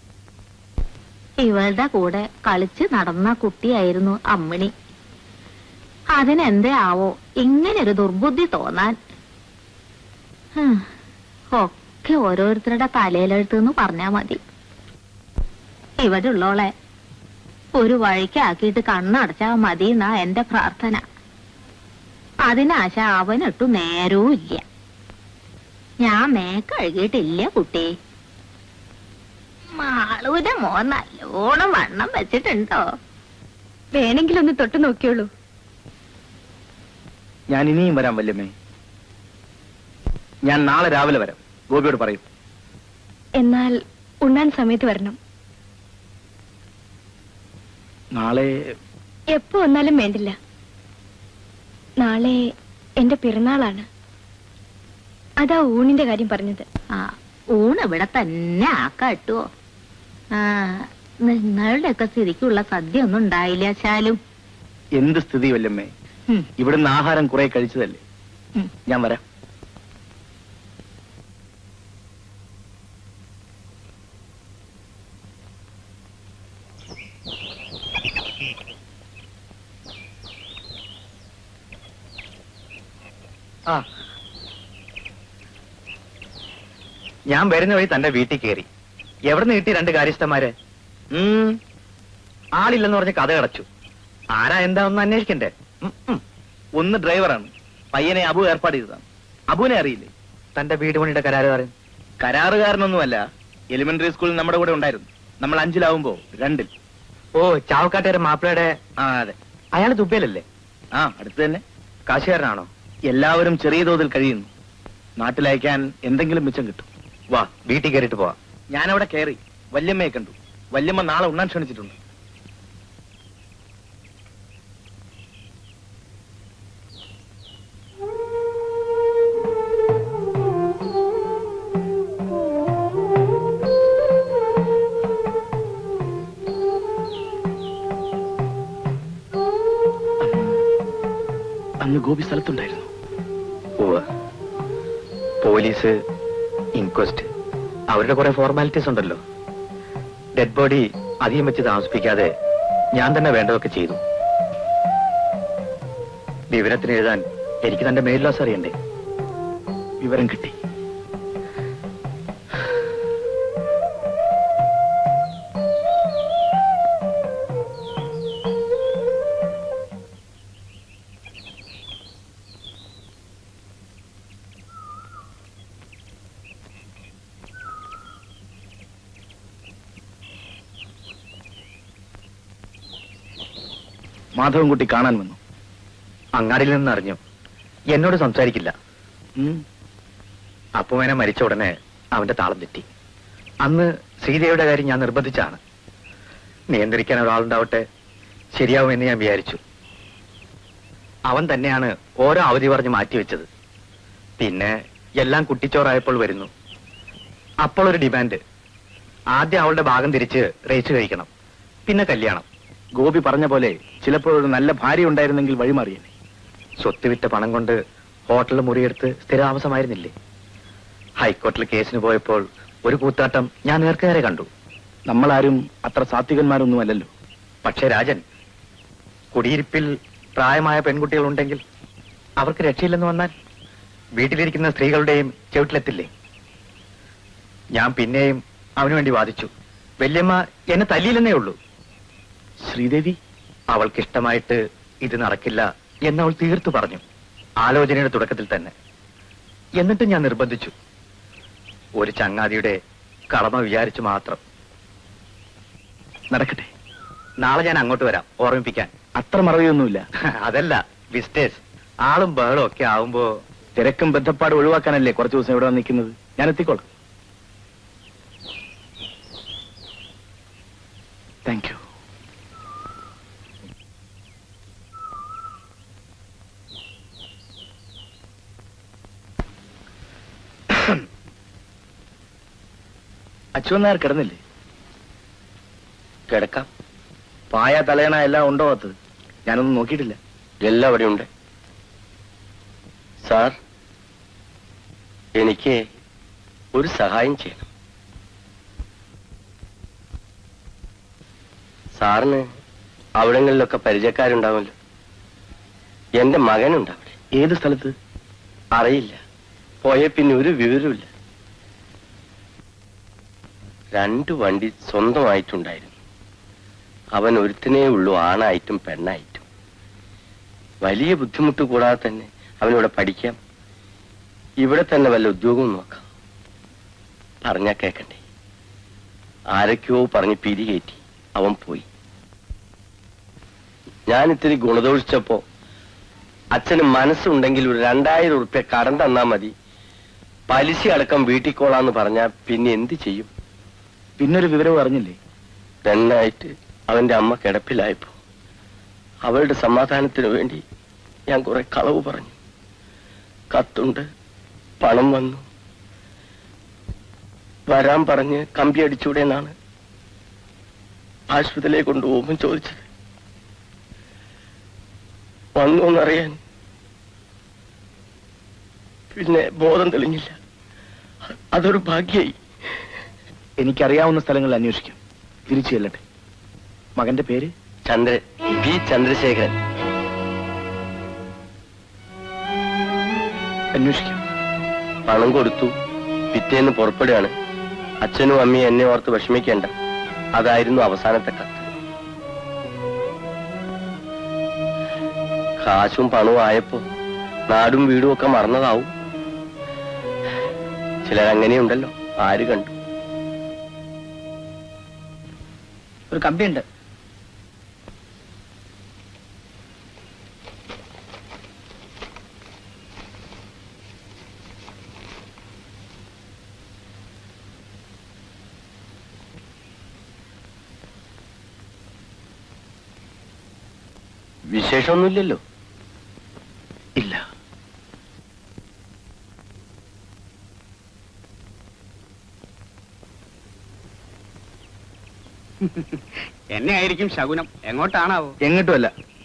[SPEAKER 7] ഇവളുടെ കൂടെ കളിച്ച് നടന്ന കുട്ടിയായിരുന്നു അമ്മിണി അതിനെന്തേ ആവോ ഇങ്ങനൊരു ദുർബുദ്ധി തോന്നാൻ ഹും, ഒക്കെ ഓരോരുത്തരുടെ തലയിലെഴുത്തെന്ന് പറഞ്ഞാ മതി ഇവിടെ ഉള്ളോളെ ഒരു വഴിക്കാക്കിയിട്ട് കണ്ണടച്ചാ മതി എന്നാ എന്റെ പ്രാർത്ഥന അതിനാശ അവനിട്ടു നേരവും ഇല്ല ഞാൻ മേക്കഴുകിയിട്ടില്ല കുട്ടി മാളൂന്റെ മോൻ നല്ലോണം വണ്ണം വെച്ചിട്ടുണ്ടോ
[SPEAKER 8] വേണമെങ്കിൽ ഒന്ന് തൊട്ടു നോക്കിയോളൂ
[SPEAKER 16] ഞാൻ ഇനിയും വരാം വല്യമ്മേ ഞാൻ നാളെ രാവിലെ വരാം ഗോപിയോട് പറയും
[SPEAKER 8] എന്നാൽ ഉണ്ണാൻ സമയത്ത് വരണം
[SPEAKER 16] നാളെ
[SPEAKER 8] എപ്പോ വന്നാലും വേണ്ടില്ല നാളെ എന്റെ പിറന്നാളാണ് അതാ ഊണിന്റെ കാര്യം പറഞ്ഞത്
[SPEAKER 7] ആ ഊണ് ഇവിടെ തന്നെ ആക്കാട്ടോ ആ നിങ്ങളുടെ ഒക്കെ സ്ഥിതിക്കുള്ള സദ്യ ഒന്നും ഉണ്ടായില്ല ശാലും
[SPEAKER 16] എന്ത് സ്ഥിതി വല്യമ്മേ
[SPEAKER 7] ഉം.
[SPEAKER 16] ഇവിടുന്ന് ആഹാരം കുറെ കഴിച്ചതല്ലേ
[SPEAKER 7] ഉം.
[SPEAKER 16] ഞാൻ വരാം
[SPEAKER 5] ആ ഞാൻ വരുന്ന വഴി തന്റെ വീട്ടിൽ കയറി എവിടെ നിന്ന് കിട്ടി രണ്ട് കാര്യസ്ഥന്മാര് ഉം, ആളില്ലെന്ന് പറഞ്ഞ് കഥ അടച്ചു ആരാ എന്താണെന്ന് അന്വേഷിക്കണ്ടേ ഉം, ഉം.
[SPEAKER 16] ഒന്ന് ഡ്രൈവറാണ് പയ്യനെ അബു ഏർപ്പാട് ചെയ്തതാണ് അബുവിനെ അറിയില്ലേ
[SPEAKER 5] തന്റെ വീട് പണിയുടെ കരാറുകാരൻ
[SPEAKER 16] കരാറുകാരനൊന്നുമല്ല എലിമെന്ററി സ്കൂളിൽ നമ്മുടെ കൂടെ ഉണ്ടായിരുന്നു നമ്മൾ അഞ്ചിലാവുമ്പോ രണ്ടിൽ
[SPEAKER 5] ഓ ചാവക്കാട്ടുകാരൻ മാപ്പിളയുടെ
[SPEAKER 16] ആ അതെ
[SPEAKER 5] അയാൾ ദുബൈയിലല്ലേ
[SPEAKER 16] ആ അടുത്ത് തന്നെ
[SPEAKER 5] കാശുകാരനാണോ
[SPEAKER 16] എല്ലാവരും ചെറിയ തോതിൽ കഴിയുന്നു നാട്ടിലയക്കാൻ എന്തെങ്കിലും മിച്ചം കിട്ടും
[SPEAKER 5] വാ വീട്ടിൽ കയറിയിട്ട് പോവാ
[SPEAKER 16] ഞാനവിടെ കയറി വല്യമ്മയെ കണ്ടു വല്യമ്മ നാളെ ഉണ്ണാൻ ക്ഷണിച്ചിട്ടുണ്ട് അന്ന് ഗോപി സ്ഥലത്തുണ്ടായിരുന്നു
[SPEAKER 5] ഉവ്വ്. പോലീസ് ഇൻക്വസ്റ്റ് അവരുടെ കുറെ ഫോർമാലിറ്റീസ് ഉണ്ടല്ലോ ഡെഡ് ബോഡി അധികം വെച്ച് താമസിപ്പിക്കാതെ ഞാൻ തന്നെ വേണ്ടതൊക്കെ ചെയ്തു വിവരത്തിന് എഴുതാൻ എനിക്ക് തന്റെ മേൽലോസ് അറിയണ്ടേ
[SPEAKER 16] വിവരം കിട്ടി മാധവൻകുട്ടി കാണാൻ വന്നു
[SPEAKER 5] അങ്ങാടിയിൽ നിന്ന് അറിഞ്ഞു എന്നോട് സംസാരിക്കില്ല
[SPEAKER 16] ഉം.
[SPEAKER 5] അപ്പുവേനെ മരിച്ച ഉടനെ അവന്റെ താളം തെറ്റി അന്ന് ശ്രീദേവിയുടെ കാര്യം ഞാൻ നിർബന്ധിച്ചാണ് നിയന്ത്രിക്കാൻ ഒരാളുണ്ടാവട്ടെ ശരിയാവുമെന്ന് ഞാൻ വിചാരിച്ചു അവൻ തന്നെയാണ് ഓരോ അവധി പറഞ്ഞ് മാറ്റിവെച്ചത് പിന്നെ എല്ലാം കുട്ടിച്ചോറായപ്പോൾ വരുന്നു അപ്പോൾ ഒരു ഡിമാൻഡ് ആദ്യം അവളുടെ ഭാഗം തിരിച്ച് റേച്ച് കഴിക്കണം പിന്നെ കല്യാണം
[SPEAKER 16] ഗോപി പറഞ്ഞ പോലെ ചിലപ്പോൾ ഒരു നല്ല ഭാര്യ ഉണ്ടായിരുന്നെങ്കിൽ വഴിമാറിയേനെ
[SPEAKER 5] സ്വത്ത് വിറ്റ പണം കൊണ്ട് ഹോട്ടലിൽ മുറിയെടുത്ത് സ്ഥിരതാമസമായിരുന്നില്ലേ ഹൈക്കോടതിയിൽ കേസിന് പോയപ്പോൾ ഒരു കൂത്താട്ടം ഞാൻ നേർക്കേറെ കണ്ടു
[SPEAKER 16] നമ്മളാരും അത്ര സാത്വികന്മാരൊന്നും അല്ലല്ലോ
[SPEAKER 5] പക്ഷേ രാജൻ കുടിയിരിപ്പിൽ പ്രായമായ പെൺകുട്ടികളുണ്ടെങ്കിൽ അവർക്ക് രക്ഷയില്ലെന്ന് വന്നാൽ വീട്ടിലിരിക്കുന്ന സ്ത്രീകളുടെയും ചവിട്ടിലെത്തില്ലേ ഞാൻ പിന്നെയും അവനു വേണ്ടി വാദിച്ചു വല്യമ്മ എന്നെ തല്ലിയില്ലെന്നേ ഉള്ളൂ
[SPEAKER 16] ശ്രീദേവി
[SPEAKER 5] അവൾക്കിഷ്ടമായിട്ട് ഇത് നടക്കില്ല എന്നവൾ തീർത്തു പറഞ്ഞു ആലോചനയുടെ തുടക്കത്തിൽ തന്നെ എന്നിട്ട് ഞാൻ നിർബന്ധിച്ചു ഒരു ചങ്ങാതിയുടെ കടമ വിചാരിച്ചു മാത്രം
[SPEAKER 16] നടക്കട്ടെ
[SPEAKER 5] നാളെ ഞാൻ അങ്ങോട്ട് വരാം ഓർമ്മിപ്പിക്കാൻ
[SPEAKER 16] അത്ര മറവിയൊന്നുമില്ല
[SPEAKER 5] അതല്ല വിസ്റ്റേഴ്സ് ആളും ബഹളും ഒക്കെ ആവുമ്പോ
[SPEAKER 16] തിരക്കും ബന്ധപ്പാട് ഒഴിവാക്കാനല്ലേ കുറച്ച് ദിവസം ഇവിടെ നിൽക്കുന്നത് ഞാൻ എത്തിക്കോളാം താങ്ക് യു അച്യുവൻ നായർ കിടന്നില്ലേ
[SPEAKER 10] കിടക്കാം
[SPEAKER 16] പായ തലയണ എല്ലാം ഉണ്ടോ അത് ഞാനൊന്നും നോക്കിയിട്ടില്ല
[SPEAKER 10] എല്ലാം അവിടെ ഉണ്ട് സാർ എനിക്ക് ഒരു സഹായം ചെയ്യണം സാറിന് അവിടങ്ങളിലൊക്കെ പരിചയക്കാരുണ്ടാവുമല്ലോ എന്റെ മകനുണ്ട് അവിടെ
[SPEAKER 16] ഏത് സ്ഥലത്ത്
[SPEAKER 10] അറിയില്ല പോയ പിന്നെ ഒരു വിവരമില്ല രണ്ടു വണ്ടി സ്വന്തമായിട്ടുണ്ടായിരുന്നു അവൻ ഒരുത്തനേ ഉള്ളൂ ആണായിട്ടും പെണ്ണായിട്ടും വലിയ ബുദ്ധിമുട്ട് കൂടാതെ തന്നെ അവനിവിടെ പഠിക്കാം ഇവിടെ തന്നെ വല്ല ഉദ്യോഗവും നോക്കാം പറഞ്ഞാ കേക്കണ്ടേ ആരൊക്കെയോ പറഞ്ഞ് പിരികേറ്റി അവൻ പോയി ഞാൻ ഇത്തിരി ഗുണദോഷിച്ചപ്പോ അച്ഛന് മനസ്സുണ്ടെങ്കിൽ ഒരു രണ്ടായിരം ഉറുപ്യ കടം തന്നാ മതി പലിശ അടക്കം വീട്ടിക്കോളാന്ന് പറഞ്ഞാ പിന്നെ എന്ത് ചെയ്യും
[SPEAKER 16] പിന്നൊരു വിവരവും അറിഞ്ഞില്ലേ
[SPEAKER 10] പെണ്ണായിട്ട് അവന്റെ അമ്മ കിടപ്പിലായപ്പോ അവളുടെ സമാധാനത്തിന് വേണ്ടി ഞാൻ കുറെ കളവ് പറഞ്ഞു കത്തുണ്ട് പണം വന്നു വരാൻ പറഞ്ഞ് കമ്പി അടിച്ചൂടെ എന്നാണ് ആശുപത്രിയിലേക്ക് കൊണ്ടുപോകുമ്പോൾ ചോദിച്ചത് വന്നു എന്നറിയാൻ പിന്നെ ബോധം തെളിഞ്ഞില്ല അതൊരു ഭാഗ്യായി
[SPEAKER 16] എനിക്കറിയാവുന്ന സ്ഥലങ്ങളിൽ അന്വേഷിക്കാം തിരിച്ചു ചെല്ലട്ടെ മകന്റെ പേര്
[SPEAKER 10] ചന്ദ്രൻ പി ചന്ദ്രശേഖരൻ
[SPEAKER 16] അന്വേഷിക്കാം
[SPEAKER 10] പണം കൊടുത്തു പിറ്റേന്ന് പുറപ്പെടുകയാണ് അച്ഛനും അമ്മയും എന്നെ ഓർത്ത് വിഷമിക്കേണ്ട അതായിരുന്നു അവസാനത്തെ കത്ത് കാശും പണവും ആയപ്പോ നാടും വീടും ഒക്കെ മറന്നതാവും ചിലരങ്ങനെയുണ്ടല്ലോ ആര് കണ്ടു
[SPEAKER 18] ഒരു കമ്പിയുണ്ട്
[SPEAKER 10] വിശേഷമൊന്നുമില്ലല്ലോ
[SPEAKER 16] ഇല്ല
[SPEAKER 6] എന്നെ ആയിരിക്കും ശകുനം എങ്ങോട്ടാണാവോ
[SPEAKER 16] എങ്ങോട്ടുമല്ല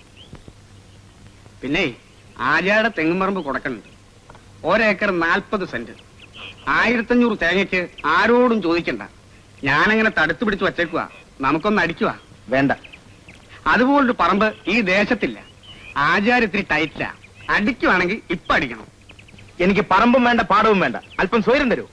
[SPEAKER 6] പിന്നെ ആര്യാടെ തെങ്ങുംപറമ്പ് കൊടുക്കണുണ്ട് ഒരേക്കർ നാൽപ്പത് സെന്റ് ആയിരത്തഞ്ഞൂറ് തേങ്ങയ്ക്ക് ആരോടും ചോദിക്കണ്ട ഞാനങ്ങനെ തടുത്തു പിടിച്ച് വച്ചേക്കുക നമുക്കൊന്ന് അടിക്കുക
[SPEAKER 16] വേണ്ട
[SPEAKER 6] അതുപോലൊരു പറമ്പ് ഈ ദേശത്തില്ല ആചാരം ഇത്തിരി ടൈറ്റില്ല അടിക്കുവാണെങ്കിൽ ഇപ്പൊ അടിക്കണം
[SPEAKER 16] എനിക്ക് പറമ്പും വേണ്ട പാടവും വേണ്ട അല്പം സ്വൈരം തരൂ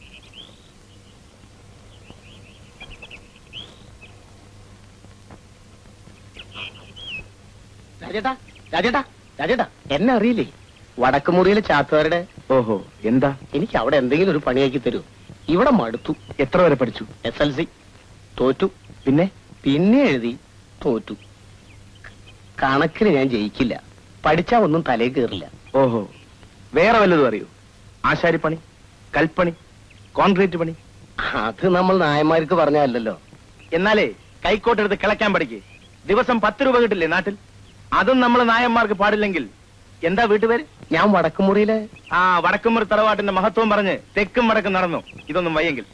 [SPEAKER 13] രാജേട്ടാ രാജേട്ടാ രാജേട്ടാ എന്നെ അറിയില്ലേ വടക്കുമുറിയിലെ ചാത്തുകാരുടെ
[SPEAKER 16] ഓഹോ എന്താ
[SPEAKER 13] എനിക്ക് അവിടെ എന്തെങ്കിലും ഒരു പണിയാക്കി തരൂ ഇവിടെ മടുത്തു
[SPEAKER 16] എത്ര വരെ പഠിച്ചു
[SPEAKER 13] എസ് എൽ സി തോറ്റു
[SPEAKER 16] പിന്നെ
[SPEAKER 13] പിന്നെ എഴുതി തോറ്റു കണക്കിന് ഞാൻ ജയിക്കില്ല പഠിച്ചാ ഒന്നും തലേ കയറില്ല
[SPEAKER 16] ഓഹോ വേറെ വല്ലതും അറിയൂ ആശാരിപ്പണി കൽപ്പണി കോൺക്രീറ്റ് പണി
[SPEAKER 13] അത് നമ്മൾ നായന്മാർക്ക് പറഞ്ഞല്ലോ
[SPEAKER 16] എന്നാലേ കൈക്കോട്ടെടുത്ത് കിളയ്ക്കാൻ പഠിക്കേ ദിവസം പത്ത് രൂപ കിട്ടില്ലേ നാട്ടിൽ അതും നമ്മൾ നായന്മാർക്ക് പാടില്ലെങ്കിൽ എന്താ വീട്ടുപേര്
[SPEAKER 13] ഞാൻ വടക്കുമുറിയിലെ
[SPEAKER 16] ആ വടക്കുമുറി തറവാട്ടിന്റെ മഹത്വം പറഞ്ഞ് തെക്കും വടക്കും നടന്നു ഇതൊന്നും വയ്യെങ്കിൽ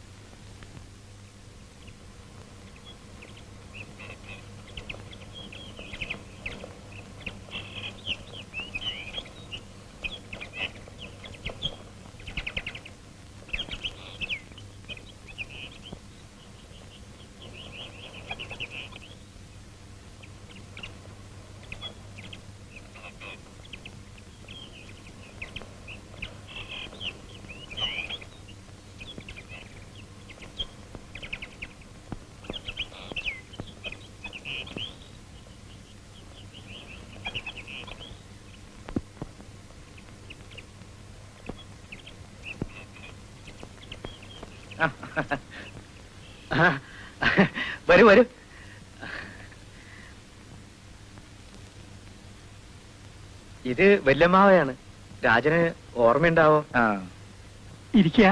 [SPEAKER 5] വരൂ വരൂ ഇത് വല്യമ്മാവയാണ് രാജന് ഓർമ്മയുണ്ടാവോ
[SPEAKER 6] ഇരിക്കുക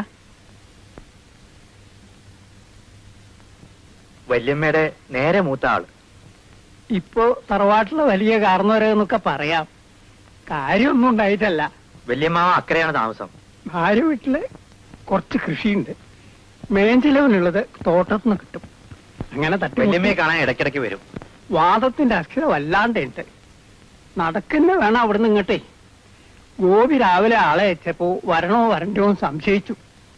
[SPEAKER 5] വല്യമ്മയുടെ നേരെ മൂത്ത ആള്
[SPEAKER 6] ഇപ്പോ തറവാട്ടിലെ വലിയ കാരണവരെന്നൊക്കെ പറയാം കാര്യമൊന്നും ഉണ്ടായിട്ടല്ല
[SPEAKER 5] വല്യമ്മാവ അക്കരെയാണ് താമസം
[SPEAKER 6] ഭാര്യ വീട്ടില് കുറച്ച് കൃഷിയുണ്ട് മേഞ്ചിലവനുള്ളത് തോട്ടത്തിൽ നിന്ന് കിട്ടും അങ്ങനെ തട്ടി
[SPEAKER 5] വല്യമ്മയെ കാണാൻ ഇടയ്ക്കിടയ്ക്ക് വരും
[SPEAKER 6] വാദത്തിന്റെ അക്ഷര വല്ലാണ്ടുണ്ട് നടക്കുന്ന വേണം അവിടുന്ന് ഇങ്ങട്ടെ ഗോപി രാവിലെ ആളെ അയച്ചപ്പോ വരണോ വരണ്ടോ എന്ന് സംശയിച്ചു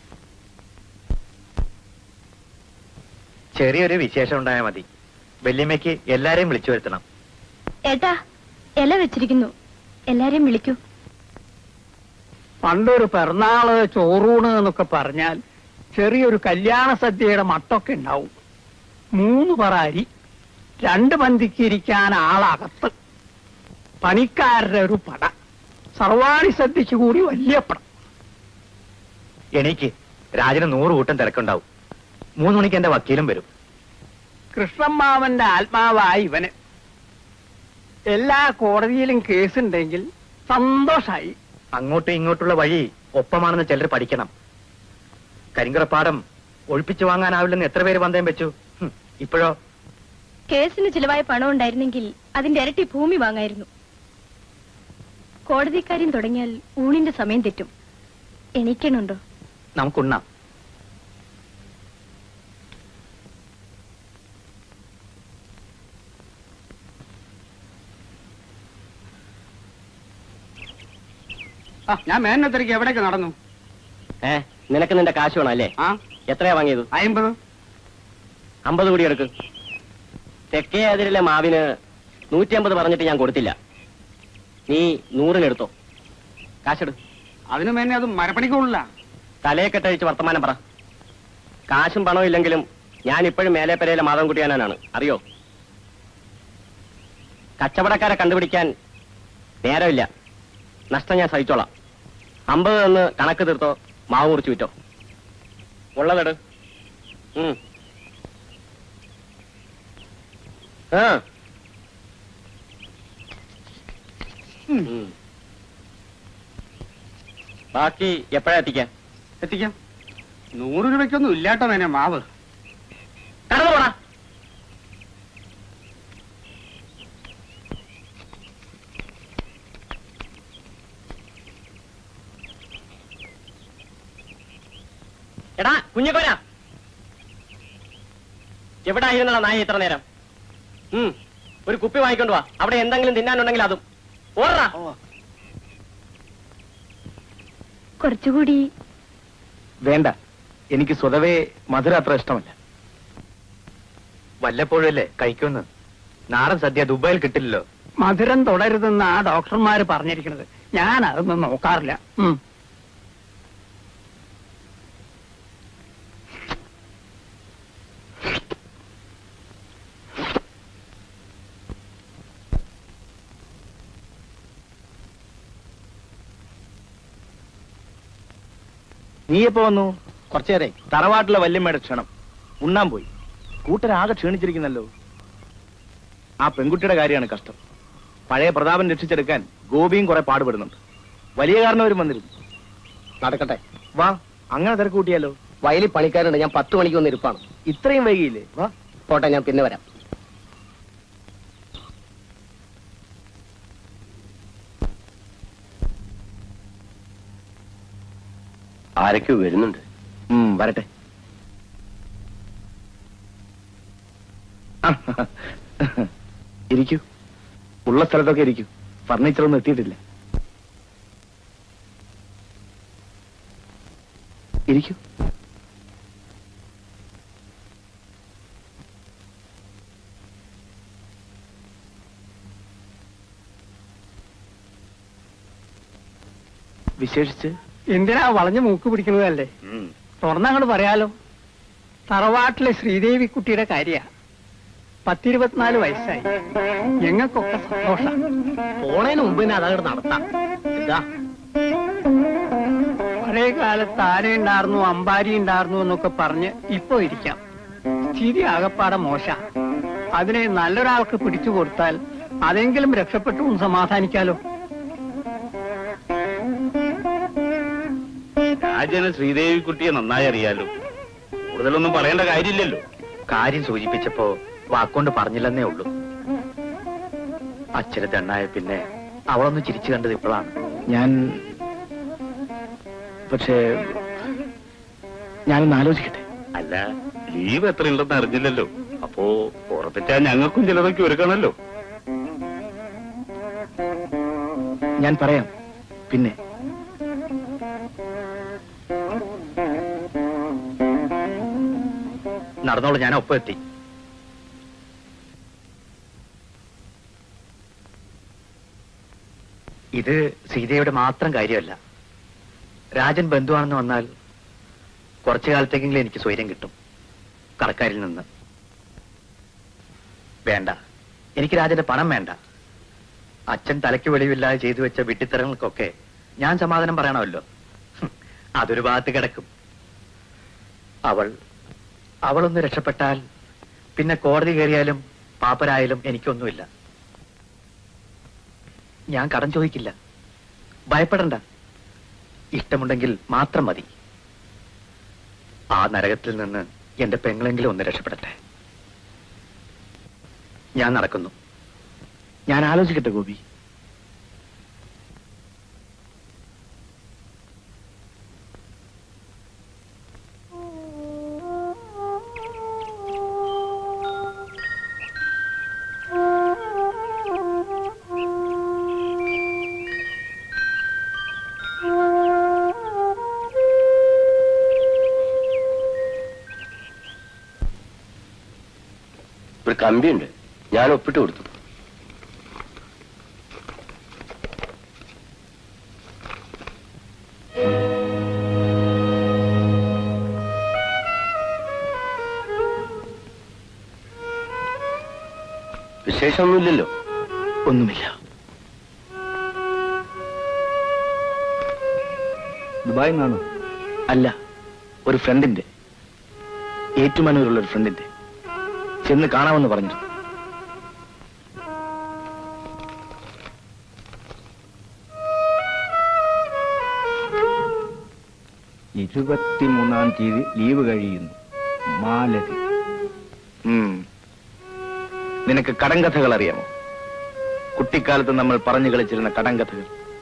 [SPEAKER 5] ചെറിയൊരു വിശേഷം ഉണ്ടായാൽ മതി വല്യമ്മയ്ക്ക് എല്ലാരെയും വിളിച്ചു വരുത്തണം
[SPEAKER 19] ഏട്ടാ ഇല വെച്ചിരിക്കുന്നു എല്ലാരെയും വിളിക്കൂ
[SPEAKER 6] പണ്ടൊരു പിറന്നാള് ചോറൂണ് എന്നൊക്കെ പറഞ്ഞാൽ ചെറിയൊരു കല്യാണ സദ്യയുടെ മട്ടൊക്കെ ഉണ്ടാവും മൂന്ന് പറ അരി രണ്ട് പന്തിക്ക് ഇരിക്കാൻ ആളകത്ത് പണിക്കാരുടെ ഒരു പട സർവാണി സദ്യക്ക് കൂടി വലിയ പട
[SPEAKER 5] എനിക്ക് രാജന് നൂറ് കൂട്ടം തിരക്കുണ്ടാവും മൂന്ന് മണിക്ക് എന്റെ വക്കീലും വരും
[SPEAKER 6] കൃഷ്ണമ്മാവന്റെ ആത്മാവായി ഇവന് എല്ലാ കോടതിയിലും കേസുണ്ടെങ്കിൽ സന്തോഷായി
[SPEAKER 5] അങ്ങോട്ടും ഇങ്ങോട്ടുള്ള വഴി ഒപ്പമാണെന്ന് ചിലർ പഠിക്കണം കരിങ്കറപ്പാടം ഒഴിപ്പിച്ചു വാങ്ങാനാവില്ലെന്ന് എത്ര പേര് പന്തയം വെച്ചു ഹും, ഇപ്പോഴോ
[SPEAKER 8] കേസിന് ചിലവായ പണം ഉണ്ടായിരുന്നെങ്കിൽ അതിന്റെ ഇരട്ടി ഭൂമി വാങ്ങായിരുന്നു കോടതിക്കാര്യം തുടങ്ങിയാൽ ഊണിന്റെ സമയം തെറ്റും എണീക്കണുണ്ടോ
[SPEAKER 5] നമുക്കുണ്ണാം
[SPEAKER 6] ആ ഞാൻ മേനത്തിരിക്ക് എവിടേക്ക് നടന്നു
[SPEAKER 18] ഏ നിനക്ക് നിന്റെ കാശ് വേണം അല്ലേ
[SPEAKER 6] ആ
[SPEAKER 18] എത്രയാ വാങ്ങിയത്
[SPEAKER 6] അമ്പത്
[SPEAKER 18] അമ്പത് കൂടി എടുക്ക് തെക്കേ അതിരിലെ മാവിന് നൂറ്റി അമ്പത് പറഞ്ഞിട്ട് ഞാൻ കൊടുത്തില്ല നീ നൂറിനെടുത്തോ കാശെടു
[SPEAKER 6] അതിനു മേനെ അത് മരപ്പണിക്കുള്ള
[SPEAKER 18] തലയെ കെട്ടഴിച്ച് വർത്തമാനം പറ കാശും പണവും ഇല്ലെങ്കിലും ഞാൻ ഇപ്പോഴും മേലേപ്പരയിലെ മാധവൻ കുട്ടിയാനാണ് അറിയോ കച്ചവടക്കാരെ കണ്ടുപിടിക്കാൻ നേരമില്ല നഷ്ടം ഞാൻ സഹിച്ചോളാം അമ്പത് എന്ന് കണക്ക് തീർത്തോ മാവ് മുറിച്ച് വിറ്റോ ഉള്ളതെട് ഉം
[SPEAKER 13] ആ
[SPEAKER 14] ബാക്കി എപ്പോഴാ എത്തിക്കാൻ
[SPEAKER 4] എത്തിക്കാം നൂറ് രൂപയ്ക്കൊന്നും ഇല്ലാട്ടോ മേനെ മാവ്
[SPEAKER 14] കടന്നു പോടാ എടാ കുഞ്ഞിക്കോന എവിടെ ആയിരുന്നടാ നായ ഇത്ര നേരം ഉം, ഒരു കുപ്പി വാങ്ങിക്കൊണ്ട് വാ അവിടെ എന്തെങ്കിലും തിന്നാനുണ്ടെങ്കിൽ അതും ഓടാ
[SPEAKER 19] കുറച്ചുകൂടി
[SPEAKER 16] വേണ്ട എനിക്ക് സ്വതവേ മധുര അത്ര ഇഷ്ടമല്ല
[SPEAKER 5] വല്ലപ്പോഴും അല്ലേ കഴിക്കുമെന്ന് നാടൻ സദ്യ ദുബായിൽ കിട്ടില്ലല്ലോ
[SPEAKER 4] മധുരം തുടരുതെന്ന് ആ ഡോക്ടർമാര് പറഞ്ഞിരിക്കുന്നത് ഞാൻ അതൊന്നും നോക്കാറില്ല ഉം.
[SPEAKER 16] നീ എപ്പോ വന്നു
[SPEAKER 13] കുറച്ചേരെ
[SPEAKER 16] തറവാട്ടിലെ വല്യമ്മയുടെ ക്ഷണം ഉണ്ണാൻ പോയി കൂട്ടരാകെ ക്ഷീണിച്ചിരിക്കുന്നല്ലോ ആ പെൺകുട്ടിയുടെ കാര്യമാണ് കഷ്ടം പഴയ പ്രതാപൻ രക്ഷിച്ചെടുക്കാൻ ഗോപിയും കുറെ പാടുപെടുന്നുണ്ട് വലിയ കാരണവരും വന്നിരുന്നു
[SPEAKER 13] നടക്കട്ടെ
[SPEAKER 16] വാ അങ്ങനെ തിരക്ക് കൂട്ടിയാലോ
[SPEAKER 13] വയലിൽ പണിക്കാരുണ്ട് ഞാൻ പത്ത് മണിക്ക് വന്ന് ഇരിപ്പാണ്
[SPEAKER 16] ഇത്രയും വൈകിയില്ലേ വാ
[SPEAKER 13] പോട്ടെ ഞാൻ പിന്നെ വരാം
[SPEAKER 10] ആരൊക്കെ വരുന്നുണ്ട്
[SPEAKER 16] ഉം, വരട്ടെ ഇരിക്കൂ ഉള്ള സ്ഥലത്തൊക്കെ ഇരിക്കൂ ഫർണിച്ചർ ഒന്നും എത്തിയിട്ടില്ല ഇരിക്കൂ വിശേഷിച്ച്
[SPEAKER 4] എന്തിനാ വളഞ്ഞു മൂക്ക് പിടിക്കുന്നതല്ലേ തുറന്നങ്ങോട്ട് പറയാലോ തറവാട്ടിലെ ശ്രീദേവി കുട്ടിയുടെ കാര്യ പത്തിരുപത്തിനാല് വയസ്സായി ഞങ്ങൾക്കൊക്കെ സന്തോഷം
[SPEAKER 13] പോണേന് മുമ്പ് തന്നെ അതങ്ങോട്ട് നടത്താം എന്താ
[SPEAKER 4] പഴയ കാലത്ത് ആന ഉണ്ടായിരുന്നു അമ്പാരി ഉണ്ടായിരുന്നു എന്നൊക്കെ പറഞ്ഞ് ഇപ്പൊ ഇരിക്കാം സ്ഥിതി ആകപ്പാടെ മോശ അതിനെ നല്ലൊരാൾക്ക് പിടിച്ചു കൊടുത്താൽ അതെങ്കിലും രക്ഷപ്പെട്ടു എന്ന് സമാധാനിക്കാലോ
[SPEAKER 12] രാജന് ശ്രീദേവി കുട്ടിയെ നന്നായി അറിയാലോ കൂടുതലൊന്നും പറയേണ്ട കാര്യമില്ലല്ലോ
[SPEAKER 5] കാര്യം സൂചിപ്പിച്ചപ്പോ വാക്കുകൊണ്ട് പറഞ്ഞില്ലെന്നേ ഉള്ളൂ അച്ഛന് ദണ്ണായ പിന്നെ അവളൊന്ന് ചിരിച്ചു കണ്ടത് ഇപ്പോഴാണ്
[SPEAKER 16] ഞാൻ പക്ഷേ ഞാനൊന്ന് ആലോചിക്കട്ടെ
[SPEAKER 12] അല്ല ലീവ് എത്ര ഉണ്ടെന്ന് അറിഞ്ഞില്ലല്ലോ അപ്പോ പുറത്തെറ്റാ ഞങ്ങൾക്കും ചിലതൊക്കെ ഒരുക്കണല്ലോ
[SPEAKER 16] ഞാൻ പറയാം പിന്നെ
[SPEAKER 5] നടന്നോളൂ ഞാൻ ഒപ്പം എത്തി ഇത് സീതയുടെ മാത്രം കാര്യമല്ല രാജൻ ബന്ധുവാണെന്ന് വന്നാൽ കുറച്ചു കാലത്തേക്കെങ്കിലും എനിക്ക് സ്വൈര്യം കിട്ടും കടക്കാരിൽ നിന്ന് വേണ്ട എനിക്ക് രാജന്റെ പണം വേണ്ട അച്ഛൻ തലയ്ക്ക് വെളിവില്ലാതെ ചെയ്തു വെച്ച വിട്ടിത്തരങ്ങൾക്കൊക്കെ ഞാൻ സമാധാനം പറയണമല്ലോ ഹും, അതൊരു ഭാഗത്ത് കിടക്കും അവൾ അവളൊന്ന് രക്ഷപ്പെട്ടാൽ പിന്നെ കോടതി കയറിയാലും പാപ്പരായാലും എനിക്കൊന്നുമില്ല ഞാൻ കടം ചോദിക്കില്ല ഭയപ്പെടണ്ട ഇഷ്ടമുണ്ടെങ്കിൽ മാത്രം മതി ആ നരകത്തിൽ നിന്ന് എന്റെ പെങ്ങളെങ്കിലും ഒന്ന് രക്ഷപ്പെടട്ടെ ഞാൻ നടക്കുന്നു
[SPEAKER 16] ഞാൻ ആലോചിക്കട്ടെ ഗോപി
[SPEAKER 10] ഒരു കമ്പിയുണ്ട് ഞാൻ ഒപ്പിട്ട് കൊടുത്തു വിശേഷമൊന്നുമില്ലല്ലോ
[SPEAKER 16] ഒന്നുമില്ല ദുബായിൽ നിന്നാണോ അല്ല ഒരു ഫ്രണ്ടിന്റെ ഏറ്റുമാനൂരുള്ള ഒരു ഫ്രണ്ടിന്റെ ചെന്ന് കാണാമെന്ന് പറഞ്ഞിരുന്നു
[SPEAKER 11] ഇരുപത്തിമൂന്നാം തീയതി ലീവ് കഴിയുന്നു മാലതി
[SPEAKER 16] ഉം. നിനക്ക് കടങ്കഥകൾ അറിയാമോ കുട്ടിക്കാലത്ത് നമ്മൾ പറഞ്ഞു കളിച്ചിരുന്ന കടങ്കഥകൾ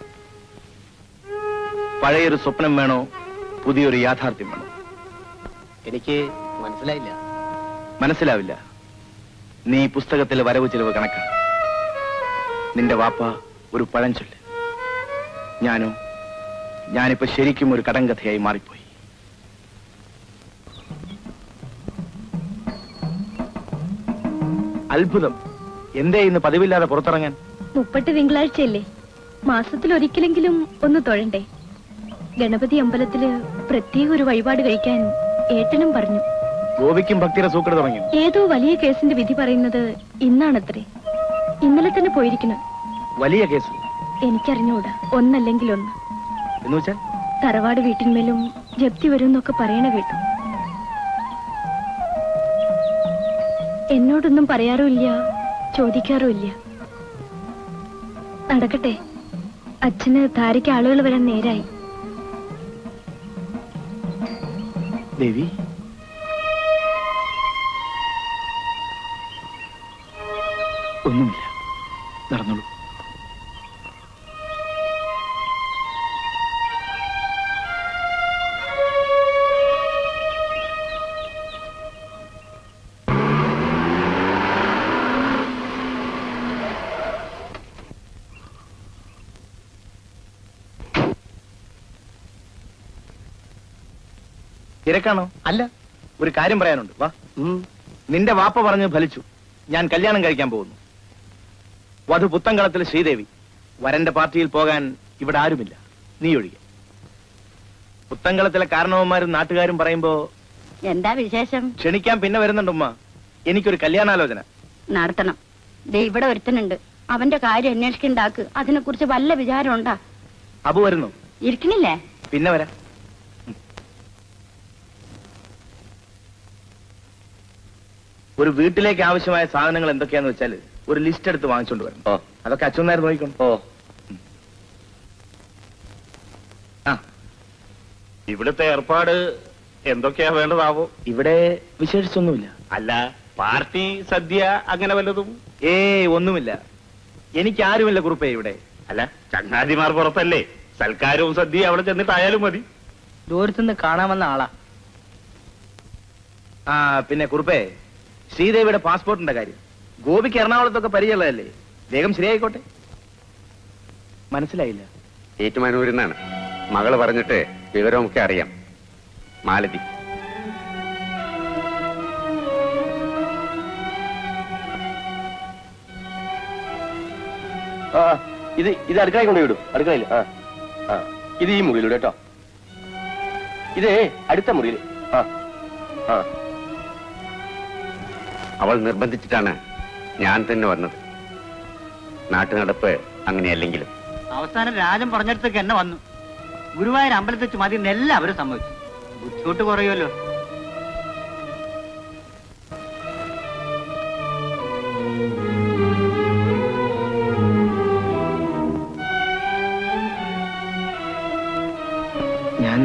[SPEAKER 16] പഴയൊരു സ്വപ്നം വേണോ പുതിയൊരു യാഥാർത്ഥ്യം വേണോ
[SPEAKER 13] എനിക്ക് മനസ്സിലായില്ല
[SPEAKER 16] മനസ്സിലാവില്ല നീ പുസ്തകത്തിലെ വരവ് ചിലവ് കണക്കാണ് നിന്റെ വാപ്പ ഒരു പഴഞ്ചൊല്ല് ഞാനോ ഞാനിപ്പോ ശരിക്കും ഒരു കടങ്കഥയായി മാറിപ്പോയി അത്ഭുതം എന്തേ ഇന്ന് പതിവില്ലാതെ പുറത്തിറങ്ങാൻ
[SPEAKER 8] മുപ്പട്ട് തിങ്കളാഴ്ചയല്ലേ മാസത്തിൽ ഒരിക്കലെങ്കിലും ഒന്ന് തൊഴണ്ടേ ഗണപതി അമ്പലത്തില് പ്രത്യേക ഒരു വഴിപാട് കഴിക്കാൻ ഏട്ടനും പറഞ്ഞു
[SPEAKER 16] ഗോപിക്കും ഭക്തിയുടെ സൂക്കട് തുടങ്ങി
[SPEAKER 8] ഏതോ വലിയ കേസിന്റെ വിധി പറയുന്നത് ഇന്നാണത്രേ ഇന്നലെ തന്നെ പോയിരിക്കണം
[SPEAKER 16] വലിയ കേസ്
[SPEAKER 8] എനിക്കറിഞ്ഞൂടാ ഒന്നല്ലെങ്കിൽ ഒന്ന്
[SPEAKER 16] എന്ന് വെച്ചാൽ
[SPEAKER 8] തറവാട് വീട്ടിന്മേലും ജപ്തി വരും എന്നൊക്കെ പറയണ കേട്ടു എന്നോടൊന്നും പറയാറുമില്ല ചോദിക്കാറുമില്ല നടക്കട്ടെ അച്ഛന് ധാരയ്ക്ക് ആളുകൾ വരാൻ നേരായി
[SPEAKER 16] ദേവി ഒന്നുമില്ല നടന്നോളൂ തിരക്കാണോ
[SPEAKER 13] അല്ല
[SPEAKER 16] ഒരു കാര്യം പറയാനുണ്ട് വാ നിന്റെ വാപ്പ പറഞ്ഞ് ഫലിച്ചു ഞാൻ കല്യാണം കഴിക്കാൻ പോകുന്നു വധു പുത്തങ്കളത്തിൽ ശ്രീദേവി വരന്റെ പാർട്ടിയിൽ പോകാൻ ഇവിടെ ആരുമില്ല നീ ഒഴികെ പുത്തങ്കളത്തിലെ കാരണവന്മാരും നാട്ടുകാരും പറയുമ്പോ
[SPEAKER 20] എന്താ വിശേഷം
[SPEAKER 16] ക്ഷണിക്കാൻ പിന്നെ വരുന്നുണ്ടുമ്മ എനിക്കൊരു കല്യാണാലോചന
[SPEAKER 20] നടത്തണം ദേ ഇവിടെ ഒരുത്തനുണ്ട് അവന്റെ കാര്യം അന്വേഷിക്കണ്ടാക്ക് അതിനെ കുറിച്ച് വല്ല വിചാരം ഉണ്ടാ
[SPEAKER 16] അബു വരുന്നു
[SPEAKER 20] ഇരിക്കണില്ലേ
[SPEAKER 16] പിന്നെ വരാം ഒരു വീട്ടിലേക്ക് ആവശ്യമായ സാധനങ്ങൾ എന്തൊക്കെയാന്ന് വെച്ചാൽ ഒരു ലിസ്റ്റ് എടുത്ത് വാങ്ങിച്ചോണ്ട് വരണം അതൊക്കെ അച്ഛൻ നേരം നോക്കിക്കൊണ്ട്
[SPEAKER 10] ഓ
[SPEAKER 12] ഇവിടുത്തെ ഏർപ്പാട് എന്തൊക്കെയാ വേണ്ടതാവോ
[SPEAKER 16] ഇവിടെ വിശേഷിച്ചൊന്നുമില്ല
[SPEAKER 12] അല്ല പാർട്ടി സദ്യ അങ്ങനെ വല്ലതും
[SPEAKER 16] ഏ ഒന്നുമില്ല എനിക്ക് ആരുമില്ല കുറുപ്പേ ഇവിടെ
[SPEAKER 12] അല്ല ചങ്ങാതിമാർ പുറത്തല്ലേ സൽക്കാരവും സദ്യ അവിടെ ചെന്നിട്ടായാലും മതി
[SPEAKER 18] ദൂരത്തുനിന്ന് കാണാമെന്ന ആളാ
[SPEAKER 16] ആ പിന്നെ കുറുപ്പേ ശ്രീദേവിയുടെ പാസ്പോർട്ടിന്റെ കാര്യം ഗോപിക്ക് എറണാകുളത്തൊക്കെ പരിചയമുള്ളതല്ലേ വേഗം ശരിയായിക്കോട്ടെ മനസ്സിലായില്ല
[SPEAKER 1] ഏറ്റുമാനൂരിൽ നിന്നാണ് മകള് പറഞ്ഞിട്ട് വിവരമൊക്കെ അറിയാം മാലതി
[SPEAKER 10] ആ ഇത് ഇത് അടുക്കളയിൽ കൊണ്ടുപോയി വിടും അടുക്കളയിൽ ആ ആ ഇത് ഈ മുറിയിലൂടെ കേട്ടോ ഇത് അടുത്ത മുറിയിൽ ആ ആ
[SPEAKER 1] അവൾ നിർബന്ധിച്ചിട്ടാണ് ഞാൻ തന്നെ വന്നത് നാട്ടുനടപ്പ് അങ്ങനെയല്ലെങ്കിലും
[SPEAKER 6] അവസാനം രാജൻ പറഞ്ഞിടത്തേക്ക് എന്നെ വന്നു ഗുരുവായൂർ അമ്പലത്തിൽ വെച്ച് മതി എന്ന് എല്ലാവരും സമ്മതിച്ചു ബുദ്ധിമുട്ട് കുറയുമല്ലോ
[SPEAKER 16] ഞാൻ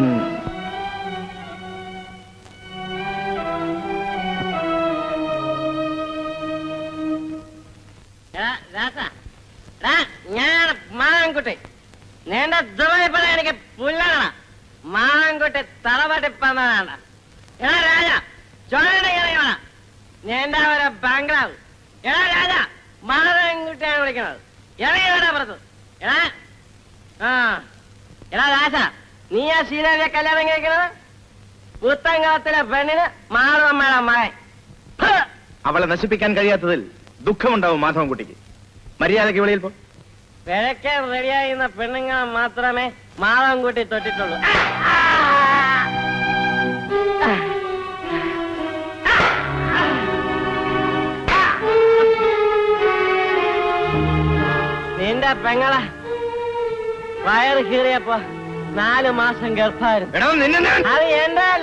[SPEAKER 21] ഞാൻ മാങ്കുട്ടി നിന്റെ ദുബൈപ്പണ എനിക്ക് പുല്ലണ മാങ്കുട്ടി തറപട്ടിപ്പന്നാണ് എടാ രാജ ചോരണിക്കണ നിന്റെ ഒരു ബംഗ്ലാവ് എടാ രാജ മാതൻകുട്ടിയാണ് വിളിക്കണത് ഇറങ്ങി വേടാ പുറത്ത് എടാ ആ എടാ രാജ നീ ആ ശ്രീദേവിയെ കല്യാണം കഴിക്കണത് പുത്തങ്കാലത്തിലെ പെണ്ണിന് മാറുമ്മയുടെ മകൻ
[SPEAKER 16] അവളെ നശിപ്പിക്കാൻ കഴിയാത്തതിൽ ദുഃഖമുണ്ടാവും മാധവൻകുട്ടിക്ക് മര്യാദയ്ക്ക് വെളിയിൽ പോ
[SPEAKER 21] പിഴയ്ക്കാൻ റെഡിയായിരുന്ന പെണ്ണുങ്ങളെ മാത്രമേ മാളം കൂട്ടി തൊട്ടിട്ടുള്ളൂ നിന്റെ പെങ്ങളെ വയറ് കീറിയപ്പോ നാല് മാസം ഗർഭായിരുന്നു അത് എന്റെ അല്ല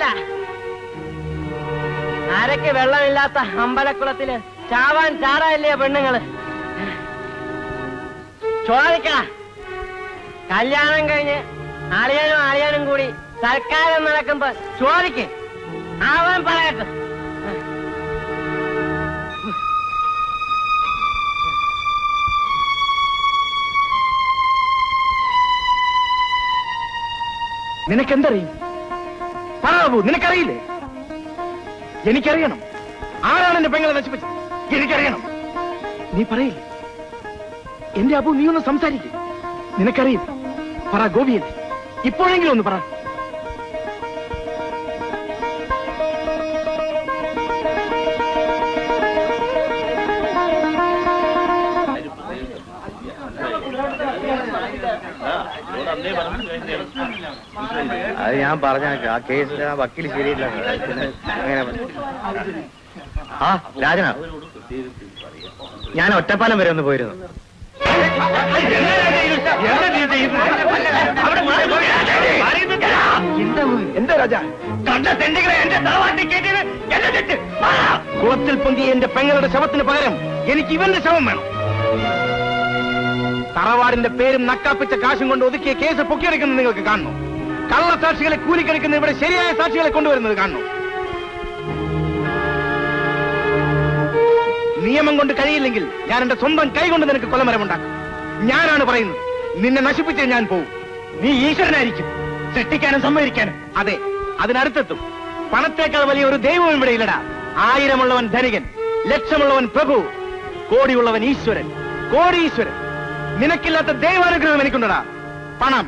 [SPEAKER 21] അരക്ക് വെള്ളമില്ലാത്ത അമ്പലക്കുളത്തില് ചാവാൻ ചാടായില്ലേ പെണ്ണുങ്ങള് ചോദിക്ക കല്യാണം കഴിഞ്ഞ് അളിയനും അളിയനും കൂടി തൽക്കാലം നടക്കുമ്പോ ചോദിക്ക് അവൻ പറയട്ടെ
[SPEAKER 16] നിനക്കെന്തറിയും പറവൂ നിനക്കറിയില്ലേ എനിക്കറിയണം ആരാണ് എന്റെ പെങ്ങളെ നശിപ്പിച്ചത് എനിക്കറിയണം നീ പറയില്ലേ എന്റെ അബു നീ ഒന്ന് സംസാരിക്കും നിനക്കറിയും പറ ഗോപിയല്ലേ ഇപ്പോഴെങ്കിലും ഒന്ന് പറ
[SPEAKER 5] അത് ഞാൻ പറഞ്ഞ ആ കേസിൽ ആ വക്കീൽ ശരിയില്ല പിന്നെ അങ്ങനെ ആ രാജനാ ഞാൻ ഒറ്റപ്പാലം വരെ ഒന്ന് പോയിരുന്നു
[SPEAKER 16] എന്താ രാജ കണ്ട തെണ്ടികളെ എന്റെ തറവാട്ടിൽ കയറ്റിയത് എന്റെ തെറ്റ് കുളത്തിൽ പൊന്തിയ എന്റെ പെങ്ങളുടെ ശവത്തിന് പകരം എനിക്ക് ഇവന്റെ ശവം വേണം തറവാടിന്റെ പേരും നക്കാപ്പിച്ച കാശും കൊണ്ട് ഒതുക്കിയ കേസ് പൊക്കിയെടുക്കുന്നത് നിങ്ങൾക്ക് കാണണം കള്ളസാക്ഷികളെ കൂലിക്കെടുക്കുന്ന ഇവിടെ ശരിയായ സാക്ഷികളെ കൊണ്ടുവരുന്നത് കാണണം നിയമം കൊണ്ട് കഴിയില്ലെങ്കിൽ ഞാൻ എന്റെ സ്വന്തം കൈ കൊണ്ട് നിനക്ക് കൊലമരമുണ്ടാക്കും ഞാനാണ് പറയുന്നത് നിന്നെ നശിപ്പിച്ചേ ഞാൻ പോവും നീ ഈശ്വരനായിരിക്കും സൃഷ്ടിക്കാനും സംവദിക്കാനും അതെ അതിനടുത്തെത്തും പണത്തേക്കാൾ വലിയ ഒരു ദൈവവും ഇവിടെ ഇല്ലടാ ആയിരമുള്ളവൻ ധനികൻ ലക്ഷമുള്ളവൻ പ്രഭു കോടിയുള്ളവൻ ഈശ്വരൻ കോടി ഈശ്വരൻ നിനക്കില്ലാത്ത ദൈവാനുഗ്രഹം എനിക്കുണ്ടടാ പണം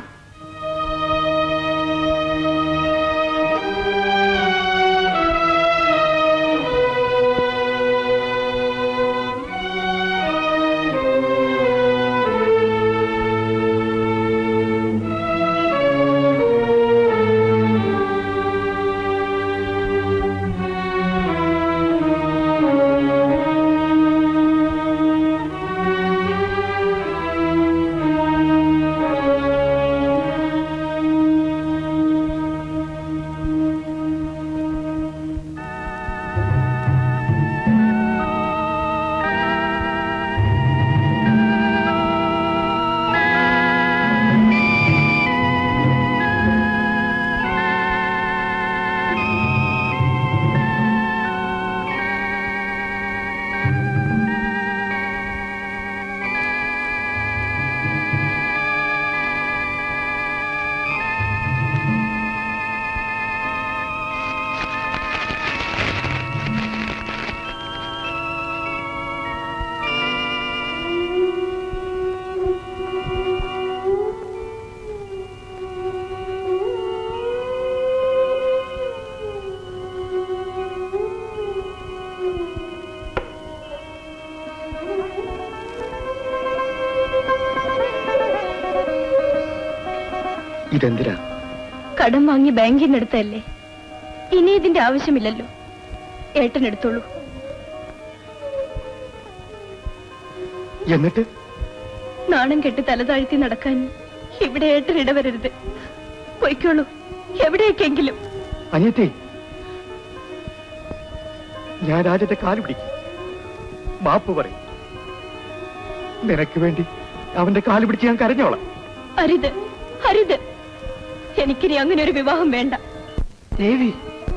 [SPEAKER 5] ഇതെന്തിനാ
[SPEAKER 8] കടം വാങ്ങി ബാങ്കിൽ നിന്ന് എടുത്തല്ലേ ഇനി ഇതിന്റെ ആവശ്യമില്ലല്ലോ ഏട്ടൻ എടുത്തോളൂ
[SPEAKER 5] എന്നിട്ട്
[SPEAKER 8] നാണം കെട്ടി തല താഴ്ത്തി നടക്കാൻ ഇവിടെ ഏട്ടൻ ഇടവരരുത് പൊയ്ക്കോളൂ എവിടേക്കെങ്കിലും
[SPEAKER 5] അനിയത്തി ഞാൻ രാജന്റെ കാല് പിടിക്കും മാപ്പ് പറയും നിനക്ക് വേണ്ടി അവന്റെ കാല് പിടിച്ച് ഞാൻ കരഞ്ഞോളാം
[SPEAKER 8] അരുത് അരുത് എനിക്കിനി അങ്ങനെ ഒരു വിവാഹം വേണ്ട
[SPEAKER 16] ദേവി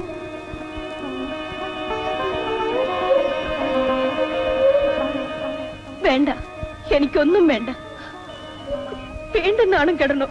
[SPEAKER 8] വേണ്ട എനിക്കൊന്നും വേണ്ട വീണ്ടും നാണം കിടന്നു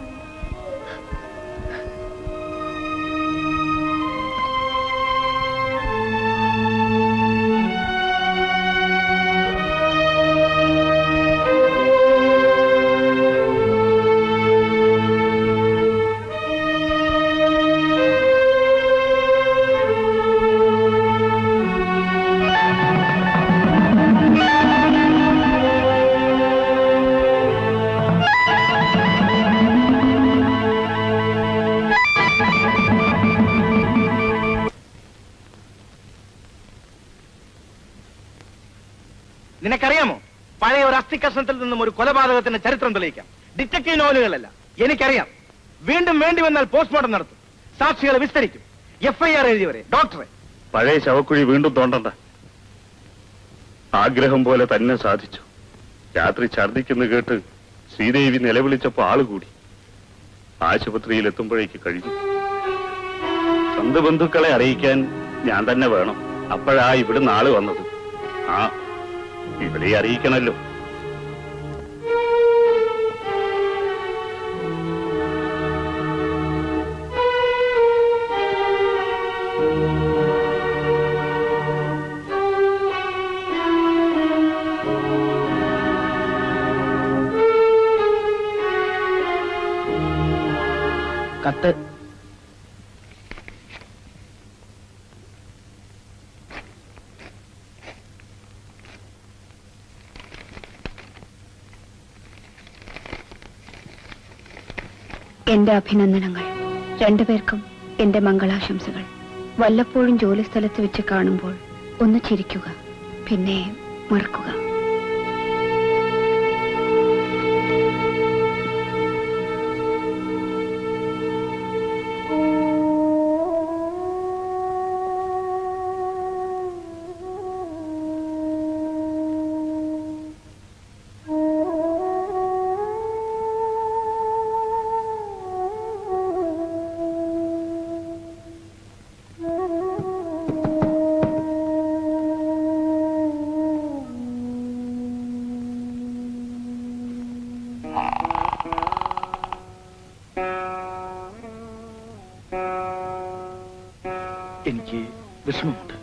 [SPEAKER 16] നിനക്കറിയാമോ പഴയ ഒരു അസ്ഥികഷ്ണത്തിൽ നിന്നും ഒരു കൊലപാതകത്തിന്റെ ചരിത്രം തെളിയിക്കാം ഡിറ്റക്റ്റീവ് നോവലുകളല്ല എനിക്കറിയാം വീണ്ടും വേണ്ടി വന്നാൽ പോസ്റ്റ്മോർട്ടം നടത്തും സാക്ഷികളെ വിസ്തരിക്കും എഫ്ഐആർ എഴുതിയവരെ ഡോക്ടറെ
[SPEAKER 12] പഴയ ശവക്കുഴി വീണ്ടും തോണ്ടണ്ട ആഗ്രഹം പോലെ തന്നെ സാധിച്ചു രാത്രി ഛർദിക്കുന്നു കേട്ട് ശ്രീദേവി നിലവിളിച്ചപ്പോ ആള് കൂടി ആശുപത്രിയിൽ എത്തുമ്പോഴേക്ക് കഴിഞ്ഞു ബന്ധുബന്ധുക്കളെ അറിയിക്കാൻ ഞാൻ തന്നെ വേണം അപ്പോഴാ ഇവിടുന്ന് ആള് വന്നത് ആ ഇവിടെ അറിയിക്കണല്ലോ
[SPEAKER 15] കത്ത്
[SPEAKER 19] എന്റെ അഭിനന്ദനങ്ങൾ രണ്ടുപേർക്കും എന്റെ മംഗളാശംസകൾ വല്ലപ്പോഴും ജോലി സ്ഥലത്ത് വെച്ച് കാണുമ്പോൾ ഒന്ന് ചിരിക്കുക പിന്നെ മറക്കുക
[SPEAKER 15] എനിക്ക് വിഷമമുണ്ട്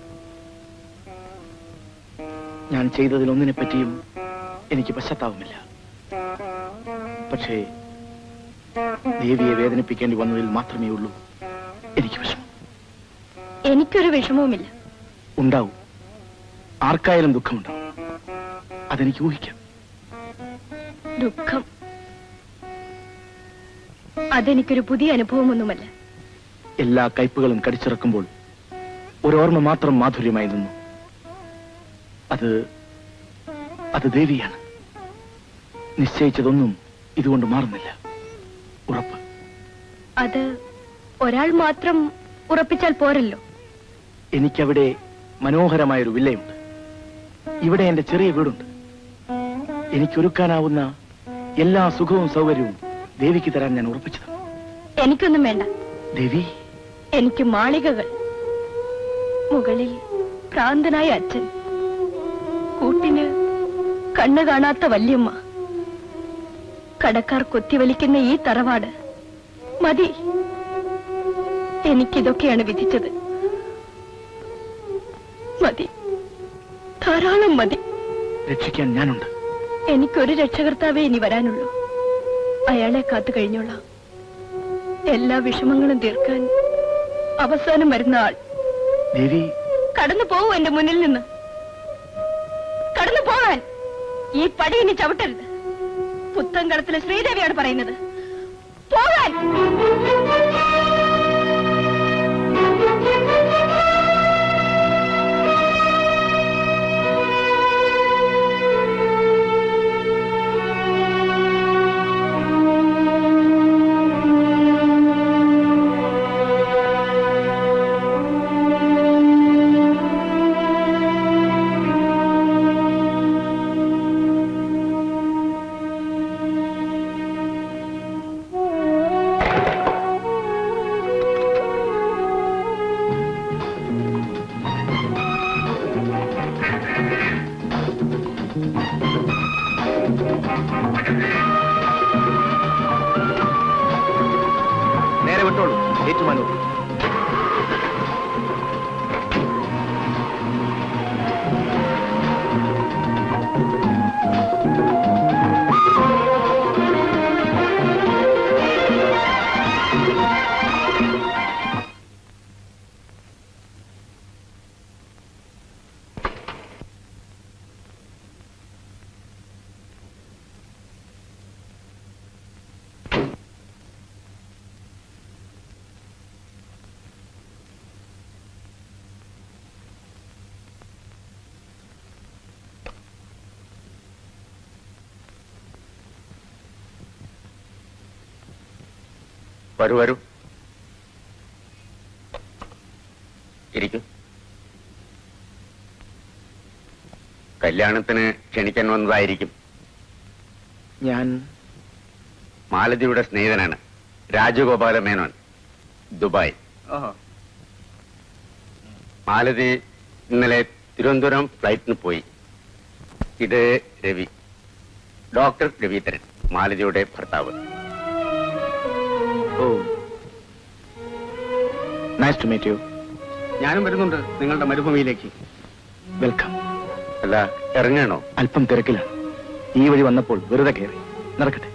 [SPEAKER 15] ഞാൻ ചെയ്തതിലൊന്നിനെ പറ്റിയും എനിക്ക് പശ്ചാത്താപമില്ല പക്ഷേ ദേവിയെ വേദനിപ്പിക്കേണ്ടി വന്നതിൽ മാത്രമേ ഉള്ളൂ എനിക്ക് വിഷമം
[SPEAKER 8] എനിക്കൊരു വിഷമവുമില്ല
[SPEAKER 15] ഉണ്ടാവും ആർക്കായാലും ദുഃഖമുണ്ടാവും അതെനിക്ക് ഊഹിക്കാം
[SPEAKER 8] ദുഃഖം അതെനിക്കൊരു പുതിയ അനുഭവമൊന്നുമല്ല
[SPEAKER 15] എല്ലാ കയ്പുകളും കടിച്ചിറക്കുമ്പോൾ ഒരോർമ്മ മാത്രം മാധുര്യമായി നിന്നു അത് അത് ദേവിയാണ് നിശ്ചയിച്ചതൊന്നും ഇതുകൊണ്ട് മാറുന്നില്ല ഉറപ്പ്
[SPEAKER 8] അത് ഒരാൾ മാത്രം ഉറപ്പിച്ചാൽ പോരല്ലോ
[SPEAKER 15] എനിക്കവിടെ മനോഹരമായൊരു വില്ലയുണ്ട് ഇവിടെ എന്റെ ചെറിയ വീടുണ്ട് എനിക്കൊരുക്കാനാവുന്ന എല്ലാ സുഖവും സൗകര്യവും ദേവിക്ക് തരാൻ ഞാൻ ഉറപ്പിച്ചത്
[SPEAKER 8] എനിക്കൊന്നും വേണ്ട
[SPEAKER 15] ദേവി
[SPEAKER 8] എനിക്ക് മാളികകൾ മുകളിൽ ഭ്രാന്തനായ അച്ഛൻ കൂട്ടിന് കണ്ണു കാണാത്ത വല്യമ്മ കടക്കാർ കൊത്തിവലിക്കുന്ന ഈ തറവാട് മതി എനിക്കിതൊക്കെയാണ് വിധിച്ചത് മതി ധാരാളം മതി
[SPEAKER 15] രക്ഷിക്കാൻ ഞാനുണ്ട്
[SPEAKER 8] എനിക്കൊരു രക്ഷകർത്താവേ ഇനി വരാനുള്ളൂ അയാളെ കാത്തു കഴിഞ്ഞോളാം എല്ലാ വിഷമങ്ങളും തീർക്കാൻ അവസാനം വരുന്ന ആൾ
[SPEAKER 15] ദേവി
[SPEAKER 8] കടന്നു പോവൂ എന്റെ മുന്നിൽ നിന്ന് കടന്നു പോകാൻ ഈ പടി ഇനി ചവിട്ടരുത് പുത്തൻകടത്തിലെ ശ്രീദേവിയാണ് പറയുന്നത് പോകാൻ
[SPEAKER 15] നേരെ വിട്ടോളൂ ഏറ്റുമാനൂർ
[SPEAKER 1] വരൂ വരൂ ഇരിക്കും കല്യാണത്തിന് ക്ഷണിക്കാൻ വന്നതായിരിക്കും
[SPEAKER 15] ഞാൻ
[SPEAKER 1] മാലതിയുടെ സ്നേഹിതനാണ് രാജഗോപാല മേനോൻ ദുബായ്
[SPEAKER 18] ഓഹോ
[SPEAKER 1] മാലതി ഇന്നലെ തിരുവനന്തപുരം ഫ്ലൈറ്റിന് പോയി ഇത് രവി ഡോക്ടർ രവീന്ദ്രൻ മാലതിയുടെ ഭർത്താവ്
[SPEAKER 16] oh nice to meet you
[SPEAKER 4] ഞാനും വരുന്നുണ്ട് നിങ്ങളുടെ മരുഭൂമിയിലേക്ക്
[SPEAKER 16] വെൽക്കം
[SPEAKER 1] അല്ല ഇറങ്ങണോ
[SPEAKER 16] അല്പം തിരക്കിലാണ് ഈ വഴി വന്നപ്പോൾ വെറുതെ കയറി നടക്കട്ടെ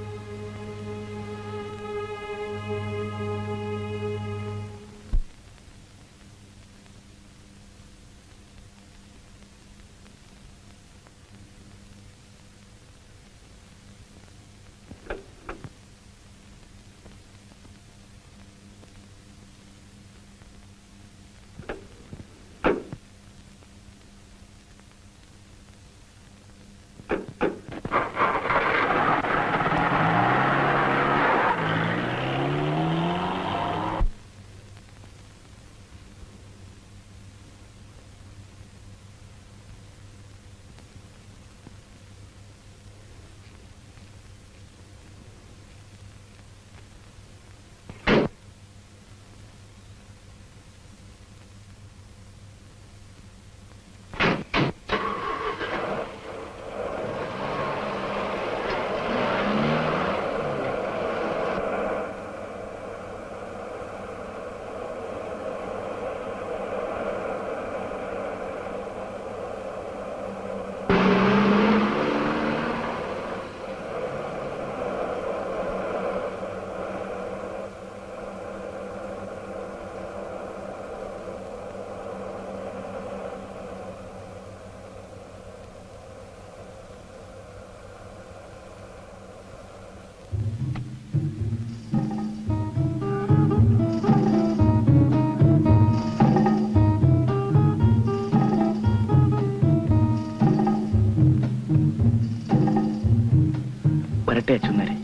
[SPEAKER 16] വരട്ടെ അച്ഛനരെ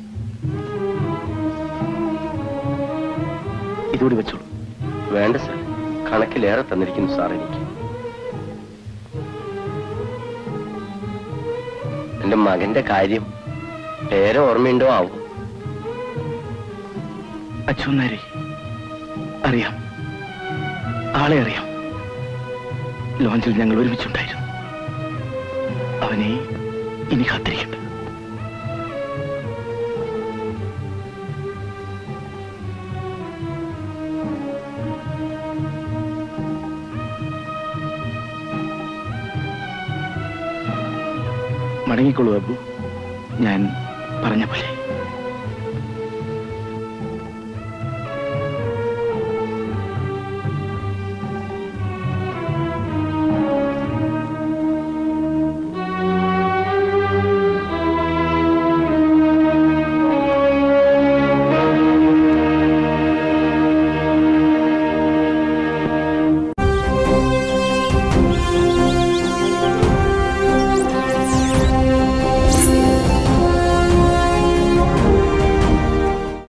[SPEAKER 16] ഇതുകൂടി വെച്ചോളൂ
[SPEAKER 10] വേണ്ട സാർ കണക്കിലേറെ തന്നിരിക്കുന്നു സാർ എനിക്ക് എന്റെ മകന്റെ കാര്യം പേരെ ഓർമ്മയുണ്ടോ ആവും
[SPEAKER 16] അച്ഛനരെ അറിയാം ആളെ അറിയാം ലോഞ്ചിൽ ഞങ്ങൾ ഒരുമിച്ചുണ്ടായിരുന്നു അവനെ ഇനി കാത്തിരിക്കണ്ട മടങ്ങിക്കൊള്ളൂ അബു ഞാൻ പറഞ്ഞ പോലെ